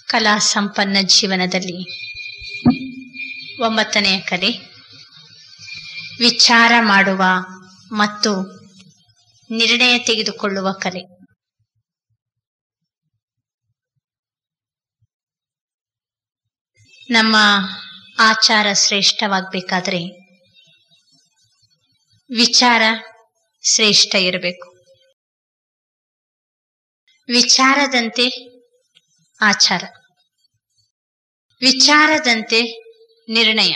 ಕಲಾ ಸಂಪನ್ನ ಜೀವನದಲ್ಲಿ ಒಂಬತ್ತನೆಯ ಕಲೆ ವಿಚಾರ ಮಾಡುವ ಮತ್ತು ನಿರ್ಣಯ ತೆಗೆದುಕೊಳ್ಳುವ ಕಲೆ ನಮ್ಮ ಆಚಾರ ಶ್ರೇಷ್ಠವಾಗಬೇಕಾದ್ರೆ ವಿಚಾರ ಶ್ರೇಷ್ಠ ಇರಬೇಕು ವಿಚಾರದಂತೆ ಆಚಾರ ವಿಚಾರದಂತೆ ನಿರ್ಣಯ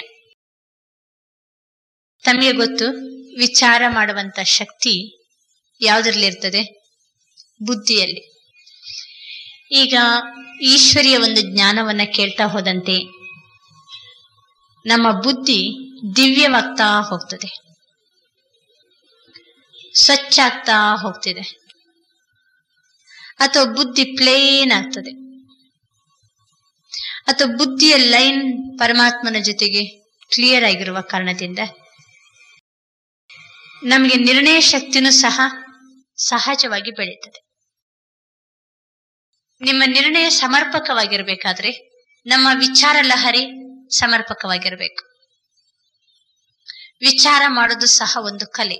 ತಮಗೆ ಗೊತ್ತು ವಿಚಾರ ಮಾಡುವಂತ ಶಕ್ತಿ ಯಾವುದರಲ್ಲಿ ಇರ್ತದೆ ಬುದ್ಧಿಯಲ್ಲಿ ಈಗ ಈಶ್ವರಿಯ ಒಂದು ಜ್ಞಾನವನ್ನ ಕೇಳ್ತಾ ಹೋದಂತೆ ನಮ್ಮ ಬುದ್ಧಿ ದಿವ್ಯವಾಗ್ತಾ ಹೋಗ್ತದೆ ಸ್ವಚ್ಛ ಆಗ್ತಾ ಹೋಗ್ತಿದೆ ಅಥವಾ ಬುದ್ಧಿ ಪ್ಲೇನ್ ಆಗ್ತದೆ ಅಥವಾ ಬುದ್ಧಿಯ ಲೈನ್ ಪರಮಾತ್ಮನ ಜೊತೆಗೆ ಕ್ಲಿಯರ್ ಆಗಿರುವ ಕಾರಣದಿಂದ ನಮಗೆ ನಿರ್ಣಯ ಶಕ್ತಿನೂ ಸಹ ಸಹಜವಾಗಿ ಬೆಳೀತದೆ ನಿಮ್ಮ ನಿರ್ಣಯ ಸಮರ್ಪಕವಾಗಿರ್ಬೇಕಾದ್ರೆ ನಮ್ಮ ವಿಚಾರ ಲಹರಿ ಸಮರ್ಪಕವಾಗಿರಬೇಕು ವಿಚಾರ ಮಾಡೋದು ಸಹ ಒಂದು ಕಲೆ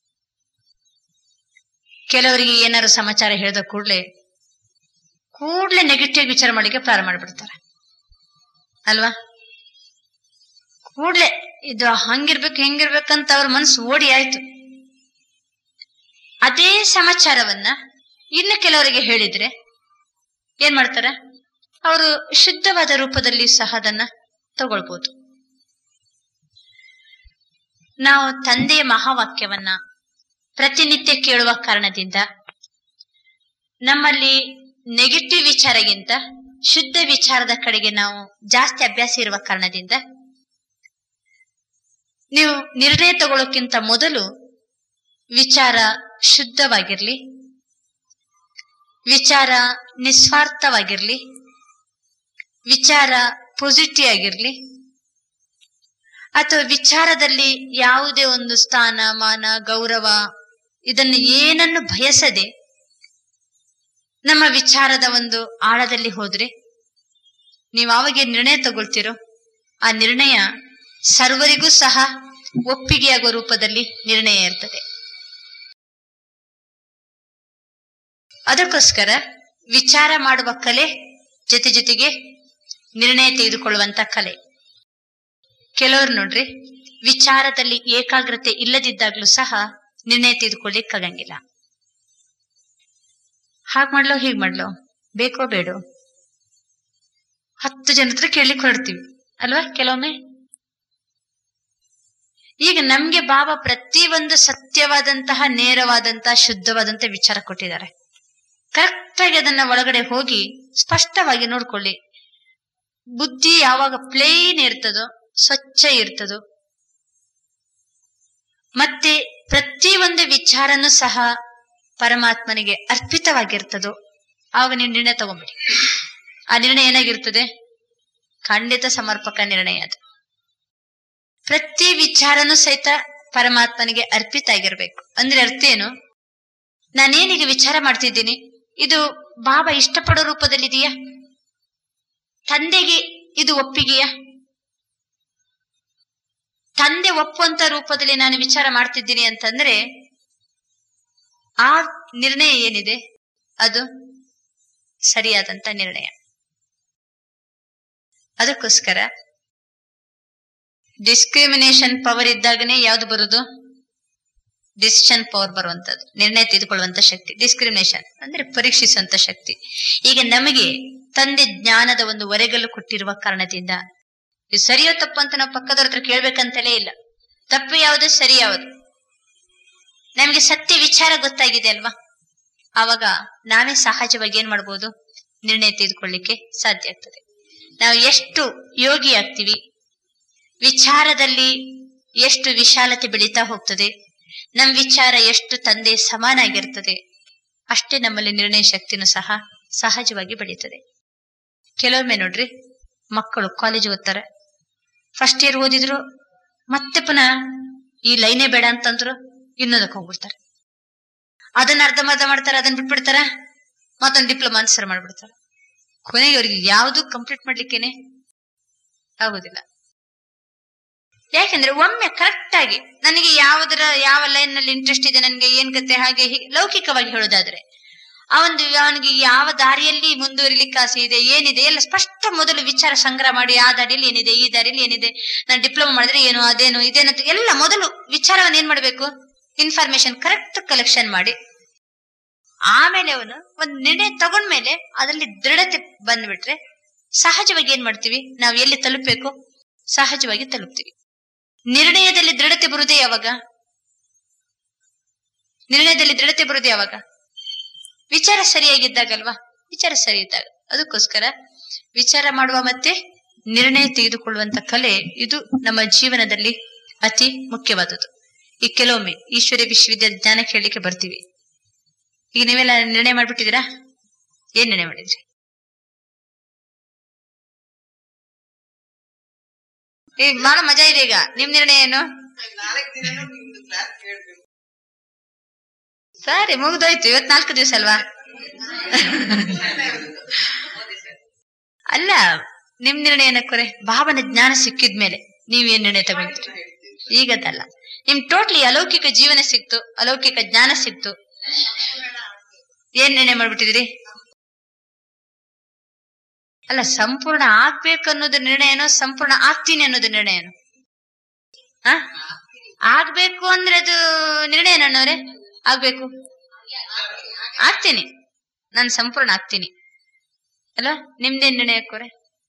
ಕೆಲವರಿಗೆ ಏನಾದ್ರು ಸಮಾಚಾರ ಹೇಳಿದ ಕೂಡಲೇ ಕೂಡಲೇ ನೆಗೆಟಿವ್ ವಿಚಾರ ಮಾಡಲಿಕ್ಕೆ ಪ್ರಾರಂಭ ಮಾಡಿಬಿಡ್ತಾರೆ ಅಲ್ವಾ ಕೂಡ್ಲೆ ಇದು ಹಂಗಿರ್ಬೇಕು ಹೆಂಗಿರ್ಬೇಕಂತ ಅವ್ರ ಮನಸ್ಸು ಓಡಿ ಆಯ್ತು ಅದೇ ಸಮಾಚಾರವನ್ನ ಇನ್ನು ಕೆಲವರಿಗೆ ಹೇಳಿದ್ರೆ ಏನ್ ಮಾಡ್ತಾರ ಅವರು ಶುದ್ಧವಾದ ರೂಪದಲ್ಲಿ ಸಹ ಅದನ್ನ ತಗೊಳ್ಬಹುದು ನಾವು ತಂದೆಯ ಮಹಾವಾಕ್ಯವನ್ನ ಪ್ರತಿನಿತ್ಯ ಕೇಳುವ ಕಾರಣದಿಂದ ನಮ್ಮಲ್ಲಿ ನೆಗೆಟಿವ್ ವಿಚಾರಗಿಂತ ಶುದ್ಧ ವಿಚಾರದ ಕಡೆಗೆ ನಾವು ಜಾಸ್ತಿ ಅಭ್ಯಾಸ ಇರುವ ಕಾರಣದಿಂದ ನೀವು ನಿರ್ಣಯ ತಗೊಳ್ಳೋಕ್ಕಿಂತ ಮೊದಲು ವಿಚಾರ ಶುದ್ಧವಾಗಿರ್ಲಿ ವಿಚಾರ ನಿಸ್ವಾರ್ಥವಾಗಿರ್ಲಿ ವಿಚಾರ ಪಾಸಿಟಿವ್ ಆಗಿರ್ಲಿ ಅಥವಾ ವಿಚಾರದಲ್ಲಿ ಯಾವುದೇ ಒಂದು ಸ್ಥಾನ ಮಾನ ಗೌರವ ಇದನ್ನು ಏನನ್ನು ಬಯಸದೆ ನಮ್ಮ ವಿಚಾರದ ಒಂದು ಆಳದಲ್ಲಿ ಹೋದ್ರೆ ನೀವು ಅವಾಗ ನಿರ್ಣಯ ತಗೊಳ್ತಿರೋ ಆ ನಿರ್ಣಯ ಸರ್ವರಿಗೂ ಸಹ ಒಪ್ಪಿಗೆಯಾಗುವ ರೂಪದಲ್ಲಿ ನಿರ್ಣಯ ಇರ್ತದೆ ಅದಕ್ಕೋಸ್ಕರ ವಿಚಾರ ಮಾಡುವ ಕಲೆ ಜೊತೆ ಜೊತೆಗೆ ನಿರ್ಣಯ ತೆಗೆದುಕೊಳ್ಳುವಂತ ಕಲೆ ಕೆಲವರು ನೋಡ್ರಿ ವಿಚಾರದಲ್ಲಿ ಏಕಾಗ್ರತೆ ಇಲ್ಲದಿದ್ದಾಗ್ಲೂ ಸಹ ನಿರ್ಣಯ ತೆಗೆದುಕೊಳ್ಳಿಕ್ಕಾಗಂಗಿಲ್ಲ ಹಾಗ್ ಮಾಡ್ಲೋ ಹೀಗ್ ಮಾಡ್ಲೋ ಬೇಕೋ ಬೇಡೋ ಹತ್ತು ಜನ ಹತ್ರ ಕೇಳಲಿಕ್ಕೆ ಹೊರಡ್ತೀವಿ ಅಲ್ವಾ ಕೆಲವೊಮ್ಮೆ ಈಗ ನಮ್ಗೆ ಬಾಬಾ ಪ್ರತಿ ಒಂದು ಸತ್ಯವಾದಂತಹ ನೇರವಾದಂತಹ ಶುದ್ಧವಾದಂತಹ ವಿಚಾರ ಕೊಟ್ಟಿದ್ದಾರೆ ಕರೆಕ್ಟ್ ಆಗಿ ಅದನ್ನ ಒಳಗಡೆ ಹೋಗಿ ಸ್ಪಷ್ಟವಾಗಿ ನೋಡ್ಕೊಳ್ಳಿ ಬುದ್ಧಿ ಯಾವಾಗ ಪ್ಲೇನ್ ಇರ್ತದೋ ಸ್ವಚ್ಛ ಇರ್ತದೋ ಮತ್ತೆ ಪ್ರತಿ ಒಂದು ವಿಚಾರನೂ ಸಹ ಪರಮಾತ್ಮನಿಗೆ ಅರ್ಪಿತವಾಗಿರ್ತದೋ ಆವಾಗ ನೀವು ನಿರ್ಣಯ ತಗೊಂಬಿಡಿ ಆ ನಿರ್ಣಯ ಏನಾಗಿರ್ತದೆ ಖಂಡಿತ ಸಮರ್ಪಕ ನಿರ್ಣಯ ಅದು ಪ್ರತಿ ವಿಚಾರನೂ ಸಹಿತ ಪರಮಾತ್ಮನಿಗೆ ಅರ್ಪಿತ ಆಗಿರ್ಬೇಕು ಅಂದ್ರೆ ಅರ್ಥ ಏನು ನಾನೇನೀಗ ವಿಚಾರ ಮಾಡ್ತಿದ್ದೀನಿ ಇದು ಬಾಬಾ ಇಷ್ಟಪಡೋ ರೂಪದಲ್ಲಿದೆಯಾ ತಂದೆಗೆ ಇದು ಒಪ್ಪಿಗೆಯಾ ತಂದೆ ಒಪ್ಪುವಂತ ರೂಪದಲ್ಲಿ ನಾನು ವಿಚಾರ ಮಾಡ್ತಿದ್ದೀನಿ ಅಂತಂದ್ರೆ ಆ ನಿರ್ಣಯ ಏನಿದೆ ಅದು ಸರಿಯಾದಂತ ನಿರ್ಣಯ ಅದಕ್ಕೋಸ್ಕರ ಡಿಸ್ಕ್ರಿಮಿನೇಷನ್ ಪವರ್ ಇದ್ದಾಗನೇ ಯಾವ್ದು ಬರುದು ಡಿಸಿಷನ್ ಪವರ್ ಬರುವಂತದ್ದು ನಿರ್ಣಯ ತೆಗೆದುಕೊಳ್ಳುವಂತ ಶಕ್ತಿ ಡಿಸ್ಕ್ರಿಮಿನೇಷನ್ ಅಂದ್ರೆ ಪರೀಕ್ಷಿಸುವಂತ ಶಕ್ತಿ ಈಗ ನಮಗೆ ತಂದೆ ಜ್ಞಾನದ ಒಂದು ಒರೆಗಲ್ಲು ಕೊಟ್ಟಿರುವ ಕಾರಣದಿಂದ ಇದು ಸರಿಯೋ ತಪ್ಪು ಅಂತ ನಾವು ಪಕ್ಕದವ್ರ ಹತ್ರ ಕೇಳ್ಬೇಕಂತಲೇ ಇಲ್ಲ ತಪ್ಪು ಯಾವುದು ಸರಿ ಯಾವುದು ನಮಗೆ ಸತ್ಯ ವಿಚಾರ ಗೊತ್ತಾಗಿದೆ ಅಲ್ವಾ ಆವಾಗ ನಾವೇ ಸಹಜವಾಗಿ ಏನ್ ಮಾಡ್ಬೋದು ನಿರ್ಣಯ ತೆಗೆದುಕೊಳ್ಳಿಕ್ಕೆ ಸಾಧ್ಯ ಆಗ್ತದೆ ನಾವು ಎಷ್ಟು ಯೋಗಿ ಆಗ್ತೀವಿ ವಿಚಾರದಲ್ಲಿ ಎಷ್ಟು ವಿಶಾಲತೆ ಬೆಳೀತಾ ಹೋಗ್ತದೆ ನಮ್ ವಿಚಾರ ಎಷ್ಟು ತಂದೆ ಸಮಾನ ಆಗಿರ್ತದೆ ಅಷ್ಟೇ ನಮ್ಮಲ್ಲಿ ನಿರ್ಣಯ ಶಕ್ತಿನೂ ಸಹ ಸಹಜವಾಗಿ ಬೆಳೀತದೆ ಕೆಲವೊಮ್ಮೆ ನೋಡ್ರಿ ಮಕ್ಕಳು ಕಾಲೇಜ್ ಓದ್ತಾರೆ ಫಸ್ಟ್ ಇಯರ್ ಓದಿದ್ರು ಮತ್ತೆ ಪುನಃ ಈ ಲೈನೇ ಬೇಡ ಅಂತಂದ್ರು ಇನ್ನೊಂದಕ್ಕೆ ಹೋಗ್ಬಿಡ್ತಾರೆ ಅದನ್ನ ಅರ್ಧಮರ್ಧ ಮಾಡ್ತಾರೆ ಅದನ್ನ ಬಿಟ್ಬಿಡ್ತಾರ ಮತ್ತೊಂದು ಡಿಪ್ಲೊಮಾ ಶುರು ಮಾಡ್ಬಿಡ್ತಾರೆ ಕೊನೆಗೆ ಅವ್ರಿಗೆ ಯಾವುದು ಕಂಪ್ಲೀಟ್ ಮಾಡ್ಲಿಕ್ಕೇನೆ ಆಗುದಿಲ್ಲ ಯಾಕೆಂದ್ರೆ ಒಮ್ಮೆ ಕರೆಕ್ಟ್ ಆಗಿ ನನಗೆ ಯಾವುದರ ಯಾವ ಲೈನ್ ನಲ್ಲಿ ಇಂಟ್ರೆಸ್ಟ್ ಇದೆ ನನಗೆ ಏನ್ ಗತೆ ಹಾಗೆ ಹೀಗೆ ಲೌಕಿಕವಾಗಿ ಹೇಳೋದಾದ್ರೆ ಆ ಒಂದು ಅವನಿಗೆ ಯಾವ ದಾರಿಯಲ್ಲಿ ಮುಂದುವರಿಲಿಕ್ಕೆ ಆಸೆ ಇದೆ ಏನಿದೆ ಎಲ್ಲ ಸ್ಪಷ್ಟ ಮೊದಲು ವಿಚಾರ ಸಂಗ್ರಹ ಮಾಡಿ ಆ ದಾರಿಯಲ್ಲಿ ಏನಿದೆ ಈ ದಾರಿಯಲ್ಲಿ ಏನಿದೆ ನಾನು ಡಿಪ್ಲೊಮಾ ಮಾಡಿದ್ರೆ ಏನು ಅದೇನು ಇದೇನಂತ ಎಲ್ಲ ಮೊದಲು ವಿಚಾರವನ್ನು ಏನ್ ಮಾಡ್ಬೇಕು ಇನ್ಫಾರ್ಮೇಶನ್ ಕರೆಕ್ಟ್ ಕಲೆಕ್ಷನ್ ಮಾಡಿ ಆಮೇಲೆ ಅವನು ಒಂದು ನಿರ್ಣಯ ತಗೊಂಡ್ಮೇಲೆ ಅದರಲ್ಲಿ ದೃಢತೆ ಬಂದ್ಬಿಟ್ರೆ ಸಹಜವಾಗಿ ಏನ್ ಮಾಡ್ತೀವಿ ನಾವು ಎಲ್ಲಿ ತಲುಪಬೇಕು ಸಹಜವಾಗಿ ತಲುಪ್ತೀವಿ ನಿರ್ಣಯದಲ್ಲಿ ದೃಢತೆ ಬರುದೇ ಯಾವಾಗ ನಿರ್ಣಯದಲ್ಲಿ ದೃಢತೆ ಬರುದೇ ಯಾವಾಗ ವಿಚಾರ ಸರಿಯಾಗಿದ್ದಾಗಲ್ವಾ ವಿಚಾರ ಸರಿ ಇದ್ದಾಗ ಅದಕ್ಕೋಸ್ಕರ ವಿಚಾರ ಮಾಡುವ ಮತ್ತೆ ನಿರ್ಣಯ ತೆಗೆದುಕೊಳ್ಳುವಂತ ಕಲೆ ಇದು ನಮ್ಮ ಜೀವನದಲ್ಲಿ ಅತಿ ಮುಖ್ಯವಾದದ್ದು ಈ ಕೆಲವೊಮ್ಮೆ ಈಶ್ವರ್ಯ ವಿಶ್ವವಿದ್ಯಾಲಯ ಜ್ಞಾನ ಕೇಳಲಿಕ್ಕೆ ಬರ್ತೀವಿ ಈಗ ನೀವೆಲ್ಲ ನಿರ್ಣಯ ಮಾಡ್ಬಿಟ್ಟಿದ್ದೀರಾ ಏನ್ ನಿರ್ಣಯ ಮಾಡಿದ್ರಿ ಏ ಬಹಳ ಮಜಾ ಇದೆ ಈಗ ನಿಮ್ ನಿರ್ಣಯ ಏನು ನಾಲ್ಕು ದಿನನೂ ನಿಮ್ದು ಕ್ಲಾಸ್ ಕೇಳ್ಬೇಕು ಸರಿ ಮುಗ್ದೋಯ್ತು ಇವತ್ ನಾಲ್ಕು ದಿವಸ ಅಲ್ವಾ ಅಲ್ಲ ನಿಮ್ ನಿರ್ಣಯ ಏನಕ್ಕೋರೆ ಭಾವನ ಜ್ಞಾನ ಸಿಕ್ಕಿದ್ಮೇಲೆ ನೀವೇನ್ ನಿರ್ಣಯ ತಗೊಂಡ್ರಿ ಈಗದಲ್ಲ ನಿಮ್ ಟೋಟ್ಲಿ ಅಲೌಕಿಕ ಜೀವನ ಸಿಕ್ತು ಅಲೌಕಿಕ ಜ್ಞಾನ ಸಿಕ್ತು ಏನ್ ನಿರ್ಣಯ ಮಾಡ್ಬಿಟ್ಟಿದ್ರಿ ಅಲ್ಲ ಸಂಪೂರ್ಣ ಆಗ್ಬೇಕು ಅನ್ನೋದು ನಿರ್ಣಯನೋ ಸಂಪೂರ್ಣ ಆಗ್ತೀನಿ ಅನ್ನೋದು ನಿರ್ಣಯನೋ ಹ ಆಗ್ಬೇಕು ಅಂದ್ರೆ ಅದು ನಿರ್ಣಯ ನನ್ನವ್ರೆ ಆಗ್ಬೇಕು ಆಗ್ತೀನಿ ನಾನು ಸಂಪೂರ್ಣ ಆಗ್ತೀನಿ ಅಲ್ಲ ನಿಮ್ದೇನ್ ನಿರ್ಣಯ ಕೋರೆ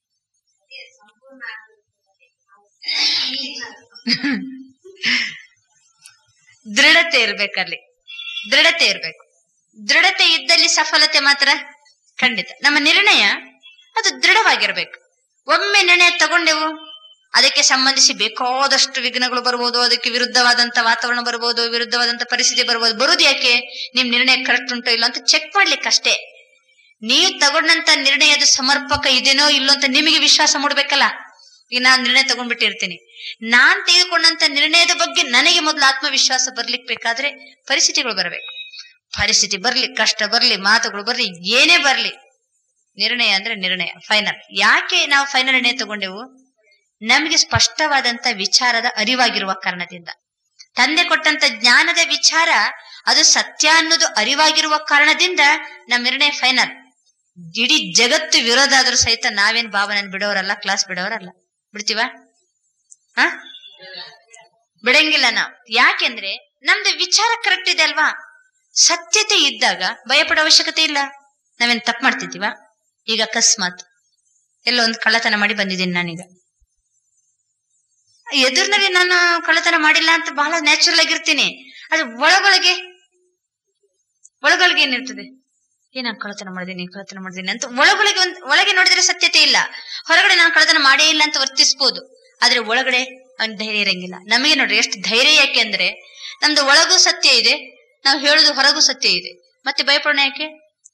ದೃಢತೆ ಇರ್ಬೇಕಲ್ಲಿ ದೃಢತೆ ಇರ್ಬೇಕು ದೃಢತೆ ಇದ್ದಲ್ಲಿ ಸಫಲತೆ ಮಾತ್ರ ಖಂಡಿತ ನಮ್ಮ ನಿರ್ಣಯ ಅದು ದೃಢವಾಗಿರ್ಬೇಕು ಒಮ್ಮೆ ನಿರ್ಣಯ ತಗೊಂಡೆವು ಅದಕ್ಕೆ ಸಂಬಂಧಿಸಿ ಬೇಕಾದಷ್ಟು ವಿಘ್ನಗಳು ಬರ್ಬೋದು ಅದಕ್ಕೆ ವಿರುದ್ಧವಾದಂತ ವಾತಾವರಣ ಬರ್ಬೋದು ವಿರುದ್ಧವಾದಂತ ಪರಿಸ್ಥಿತಿ ಬರ್ಬೋದು ಬರುದು ಯಾಕೆ ನಿಮ್ ನಿರ್ಣಯ ಕರೆಕ್ಟ್ ಉಂಟೋ ಇಲ್ಲೋ ಅಂತ ಚೆಕ್ ಮಾಡ್ಲಿಕ್ಕಷ್ಟೇ ನೀವು ತಗೊಂಡಂತ ನಿರ್ಣಯದ ಸಮರ್ಪಕ ಇದೇನೋ ಇಲ್ಲೋ ಅಂತ ನಿಮಗೆ ವಿಶ್ವಾಸ ಮೂಡ್ಬೇಕಲ್ಲ ಈಗ ನಾನ್ ನಿರ್ಣಯ ತಗೊಂಡ್ಬಿಟ್ಟಿರ್ತೀನಿ ನಾನ್ ತೆಗೆದುಕೊಂಡಂತ ನಿರ್ಣಯದ ಬಗ್ಗೆ ನನಗೆ ಮೊದಲು ಆತ್ಮವಿಶ್ವಾಸ ಬರ್ಲಿಕ್ಕೆ ಬೇಕಾದ್ರೆ ಪರಿಸ್ಥಿತಿಗಳು ಬರಬೇಕು ಪರಿಸ್ಥಿತಿ ಬರ್ಲಿ ಕಷ್ಟ ಬರ್ಲಿ ಮಾತುಗಳು ಬರ್ಲಿ ಏನೇ ಬರ್ಲಿ ನಿರ್ಣಯ ಅಂದ್ರೆ ನಿರ್ಣಯ ಫೈನಲ್ ಯಾಕೆ ನಾವು ಫೈನಲ್ ನಿರ್ಣಯ ತಗೊಂಡೆವು ನಮಗೆ ಸ್ಪಷ್ಟವಾದಂತ ವಿಚಾರದ ಅರಿವಾಗಿರುವ ಕಾರಣದಿಂದ ತಂದೆ ಕೊಟ್ಟಂತ ಜ್ಞಾನದ ವಿಚಾರ ಅದು ಸತ್ಯ ಅನ್ನೋದು ಅರಿವಾಗಿರುವ ಕಾರಣದಿಂದ ನಮ್ಮ ನಿರ್ಣಯ ಫೈನಲ್ ಇಡೀ ಜಗತ್ತು ವಿರೋಧ ಆದ್ರೂ ಸಹಿತ ನಾವೇನ್ ಭಾವನೆ ಬಿಡೋರಲ್ಲ ಕ್ಲಾಸ್ ಬಿಡೋರಲ್ಲ ಬಿಡ್ತೀವ ಹ ಬಿಡಂಗಿಲ್ಲ ನಾವು ಯಾಕೆಂದ್ರೆ ನಮ್ದು ವಿಚಾರ ಕರೆಕ್ಟ್ ಇದೆ ಅಲ್ವಾ ಸತ್ಯತೆ ಇದ್ದಾಗ ಭಯಪಡೋ ಅವಶ್ಯಕತೆ ಇಲ್ಲ ನಾವೇನ್ ತಪ್ಪು ಮಾಡ್ತಿದ್ದೀವ ಈಗ ಅಕಸ್ಮಾತ್ ಎಲ್ಲೋ ಒಂದು ಕಳ್ಳತನ ಮಾಡಿ ಬಂದಿದ್ದೀನಿ ನಾನೀಗ ಎದುರಿನಲ್ಲಿ ನಾನು ಕಳ್ಳತನ ಮಾಡಿಲ್ಲ ಅಂತ ಬಹಳ ನ್ಯಾಚುರಲ್ ಆಗಿರ್ತೀನಿ ಅದು ಒಳಗೊಳಗೆ ಒಳಗೊಳಗೆ ಏನಿರ್ತದೆ ಏ ನಾನು ಕಳ್ಳತನ ಮಾಡಿದ್ದೀನಿ ಕಳ್ಳತನ ಮಾಡಿದ್ದೀನಿ ಅಂತ ಒಳಗೊಳಗೆ ಒಂದ್ ಒಳಗೆ ನೋಡಿದ್ರೆ ಸತ್ಯತೆ ಇಲ್ಲ ಹೊರಗಡೆ ನಾನು ಕಳ್ಳತನ ಮಾಡೇ ಇಲ್ಲ ಅಂತ ವರ್ತಿಸ್ಬೋದು ಆದ್ರೆ ಒಳಗಡೆ ಅವ್ನ್ ಧೈರ್ಯ ಇರಂಗಿಲ್ಲ ನಮಗೆ ನೋಡ್ರಿ ಎಷ್ಟು ಧೈರ್ಯ ಯಾಕೆ ಅಂದ್ರೆ ನಮ್ದು ಒಳಗೂ ಸತ್ಯ ಇದೆ ನಾವು ಹೇಳುದು ಹೊರಗೂ ಸತ್ಯ ಇದೆ ಮತ್ತೆ ಭಯಪಡೋಣ ಯಾಕೆ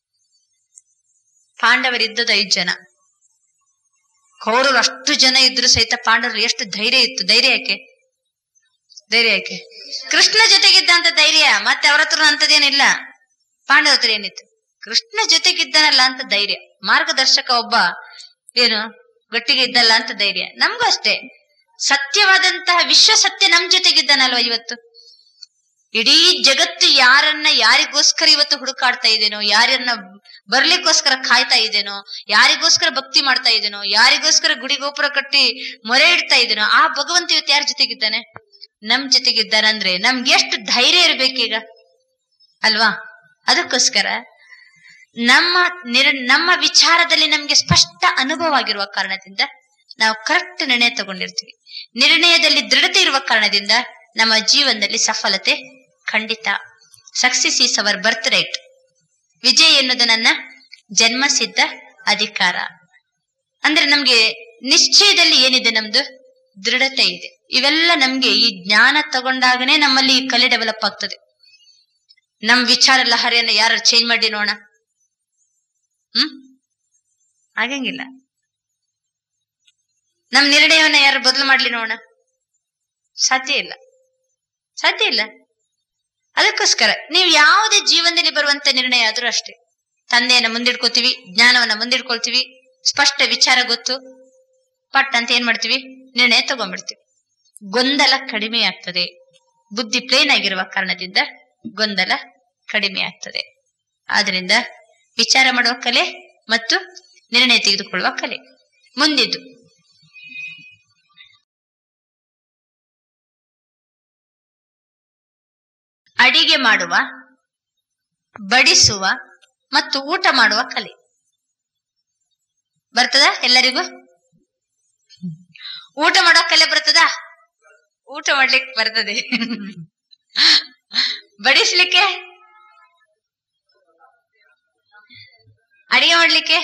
ಪಾಂಡವರಿದ್ದದ ಐದು ಜನ ಕೌರವರು ಅಷ್ಟು ಜನ ಇದ್ರು ಸಹಿತ ಪಾಂಡವರು ಎಷ್ಟು ಧೈರ್ಯ ಇತ್ತು ಧೈರ್ಯ ಯಾಕೆ ಧೈರ್ಯ ಯಾಕೆ ಕೃಷ್ಣ ಜೊತೆಗಿದ್ದ ಅಂತ ಧೈರ್ಯ ಮತ್ತೆ ಅವ್ರ ಹತ್ರ ಅಂತದೇನಿಲ್ಲ ಪಾಂಡವ್ರ ಹತ್ರ ಏನಿತ್ತು ಕೃಷ್ಣ ಜೊತೆಗಿದ್ದಾನಲ್ಲ ಅಂತ ಧೈರ್ಯ ಮಾರ್ಗದರ್ಶಕ ಒಬ್ಬ ಏನು ಗಟ್ಟಿಗೆ ಇದ್ದಲ್ಲ ಅಂತ ಧೈರ್ಯ ನಮ್ಗೂ ಅಷ್ಟೇ ಸತ್ಯವಾದಂತಹ ವಿಶ್ವ ಸತ್ಯ ನಮ್ ಜೊತೆಗಿದ್ದಾನಲ್ವ ಇವತ್ತು ಇಡೀ ಜಗತ್ತು ಯಾರನ್ನ ಯಾರಿಗೋಸ್ಕರ ಇವತ್ತು ಹುಡುಕಾಡ್ತಾ ಇದೇನೋ ಯಾರನ್ನ ಬರ್ಲಿಕ್ಕೋಸ್ಕರ ಕಾಯ್ತಾ ಇದೇನೋ ಯಾರಿಗೋಸ್ಕರ ಭಕ್ತಿ ಮಾಡ್ತಾ ಇದೇನೋ ಯಾರಿಗೋಸ್ಕರ ಗುಡಿ ಗೋಪುರ ಕಟ್ಟಿ ಮೊರೆ ಇಡ್ತಾ ಇದೇನೋ ಆ ಭಗವಂತ ಇವತ್ತು ಯಾರ ಜೊತೆಗಿದ್ದಾನೆ ನಮ್ ಜೊತೆಗಿದ್ದಾನೆ ಅಂದ್ರೆ ನಮ್ಗೆ ಎಷ್ಟು ಧೈರ್ಯ ಇರ್ಬೇಕೀಗ ಅಲ್ವಾ ಅದಕ್ಕೋಸ್ಕರ ನಮ್ಮ ನಿರ್ ನಮ್ಮ ವಿಚಾರದಲ್ಲಿ ನಮ್ಗೆ ಸ್ಪಷ್ಟ ಅನುಭವ ಆಗಿರುವ ಕಾರಣದಿಂದ ನಾವು ಕರೆಕ್ಟ್ ನಿರ್ಣಯ ತಗೊಂಡಿರ್ತೀವಿ ನಿರ್ಣಯದಲ್ಲಿ ದೃಢತೆ ಇರುವ ಕಾರಣದಿಂದ ನಮ್ಮ ಜೀವನದಲ್ಲಿ ಸಫಲತೆ ಖಂಡಿತ success is our birth right ವಿಜಯ ಎನ್ನುವುದು ನನ್ನ ಜನ್ಮಸಿದ್ಧ ಅಧಿಕಾರ ಅಂದ್ರೆ ನಮ್ಗೆ ನಿಶ್ಚಯದಲ್ಲಿ ಏನಿದೆ ನಮ್ದು ದೃಢತೆ ಇದೆ ಇವೆಲ್ಲ ನಮ್ಗೆ ಈ ಜ್ಞಾನ ತಗೊಂಡಾಗನೇ ನಮ್ಮಲ್ಲಿ ಈ ಕಲೆ ಡೆವಲಪ್ ಆಗ್ತದೆ ನಮ್ ವಿಚಾರ ಲಹರಿಯನ್ನ ಯಾರು ಚೇಂಜ್ ಮಾಡಿ ನೋಡೋಣ ಹ್ಮ್ ಆಗಂಗಿಲ್ಲ ನಮ್ ನಿರ್ಣಯವನ್ನ ಯಾರು ಬದಲು ಮಾಡ್ಲಿ ನೋಡೋಣ ಸಾಧ್ಯ ಇಲ್ಲ ಸಾಧ್ಯ ಇಲ್ಲ ಅದಕ್ಕೋಸ್ಕರ ನೀವು ಯಾವುದೇ ಜೀವನದಲ್ಲಿ ಬರುವಂತ ನಿರ್ಣಯ ಆದ್ರೂ ಅಷ್ಟೇ ತಂದೆಯನ್ನ ಮುಂದಿಡ್ಕೋತೀವಿ ಜ್ಞಾನವನ್ನ ಮುಂದಿಡ್ಕೊಳ್ತೀವಿ ಸ್ಪಷ್ಟ ವಿಚಾರ ಗೊತ್ತು ಪಟ್ ಅಂತ ಏನ್ ಮಾಡ್ತೀವಿ ನಿರ್ಣಯ ತಗೊಂಡ್ಬಿಡ್ತೀವಿ ಗೊಂದಲ ಕಡಿಮೆ ಆಗ್ತದೆ ಬುದ್ಧಿ ಪ್ಲೇನ್ ಆಗಿರುವ ಕಾರಣದಿಂದ ಗೊಂದಲ ಕಡಿಮೆ ಆಗ್ತದೆ ಆದ್ರಿಂದ ವಿಚಾರ ಮಾಡುವ ಕಲೆ ಮತ್ತು ನಿರ್ಣಯ ತೆಗೆದುಕೊಳ್ಳುವ ಕಲೆ ಮುಂದಿದ್ದು ಅಡಿಗೆ ಮಾಡುವ ಬಡಿಸುವ ಮತ್ತು ಊಟ ಮಾಡುವ ಕಲೆ ಬರ್ತದ ಎಲ್ಲರಿಗೂ ಊಟ ಮಾಡೋ ಕಲೆ ಬರ್ತದ ಊಟ ಮಾಡ್ಲಿಕ್ಕೆ ಬರ್ತದೆ ಬಡಿಸ್ಲಿಕ್ಕೆ ಅಡಿಗೆ ಮಾಡ್ಲಿಕ್ಕೆ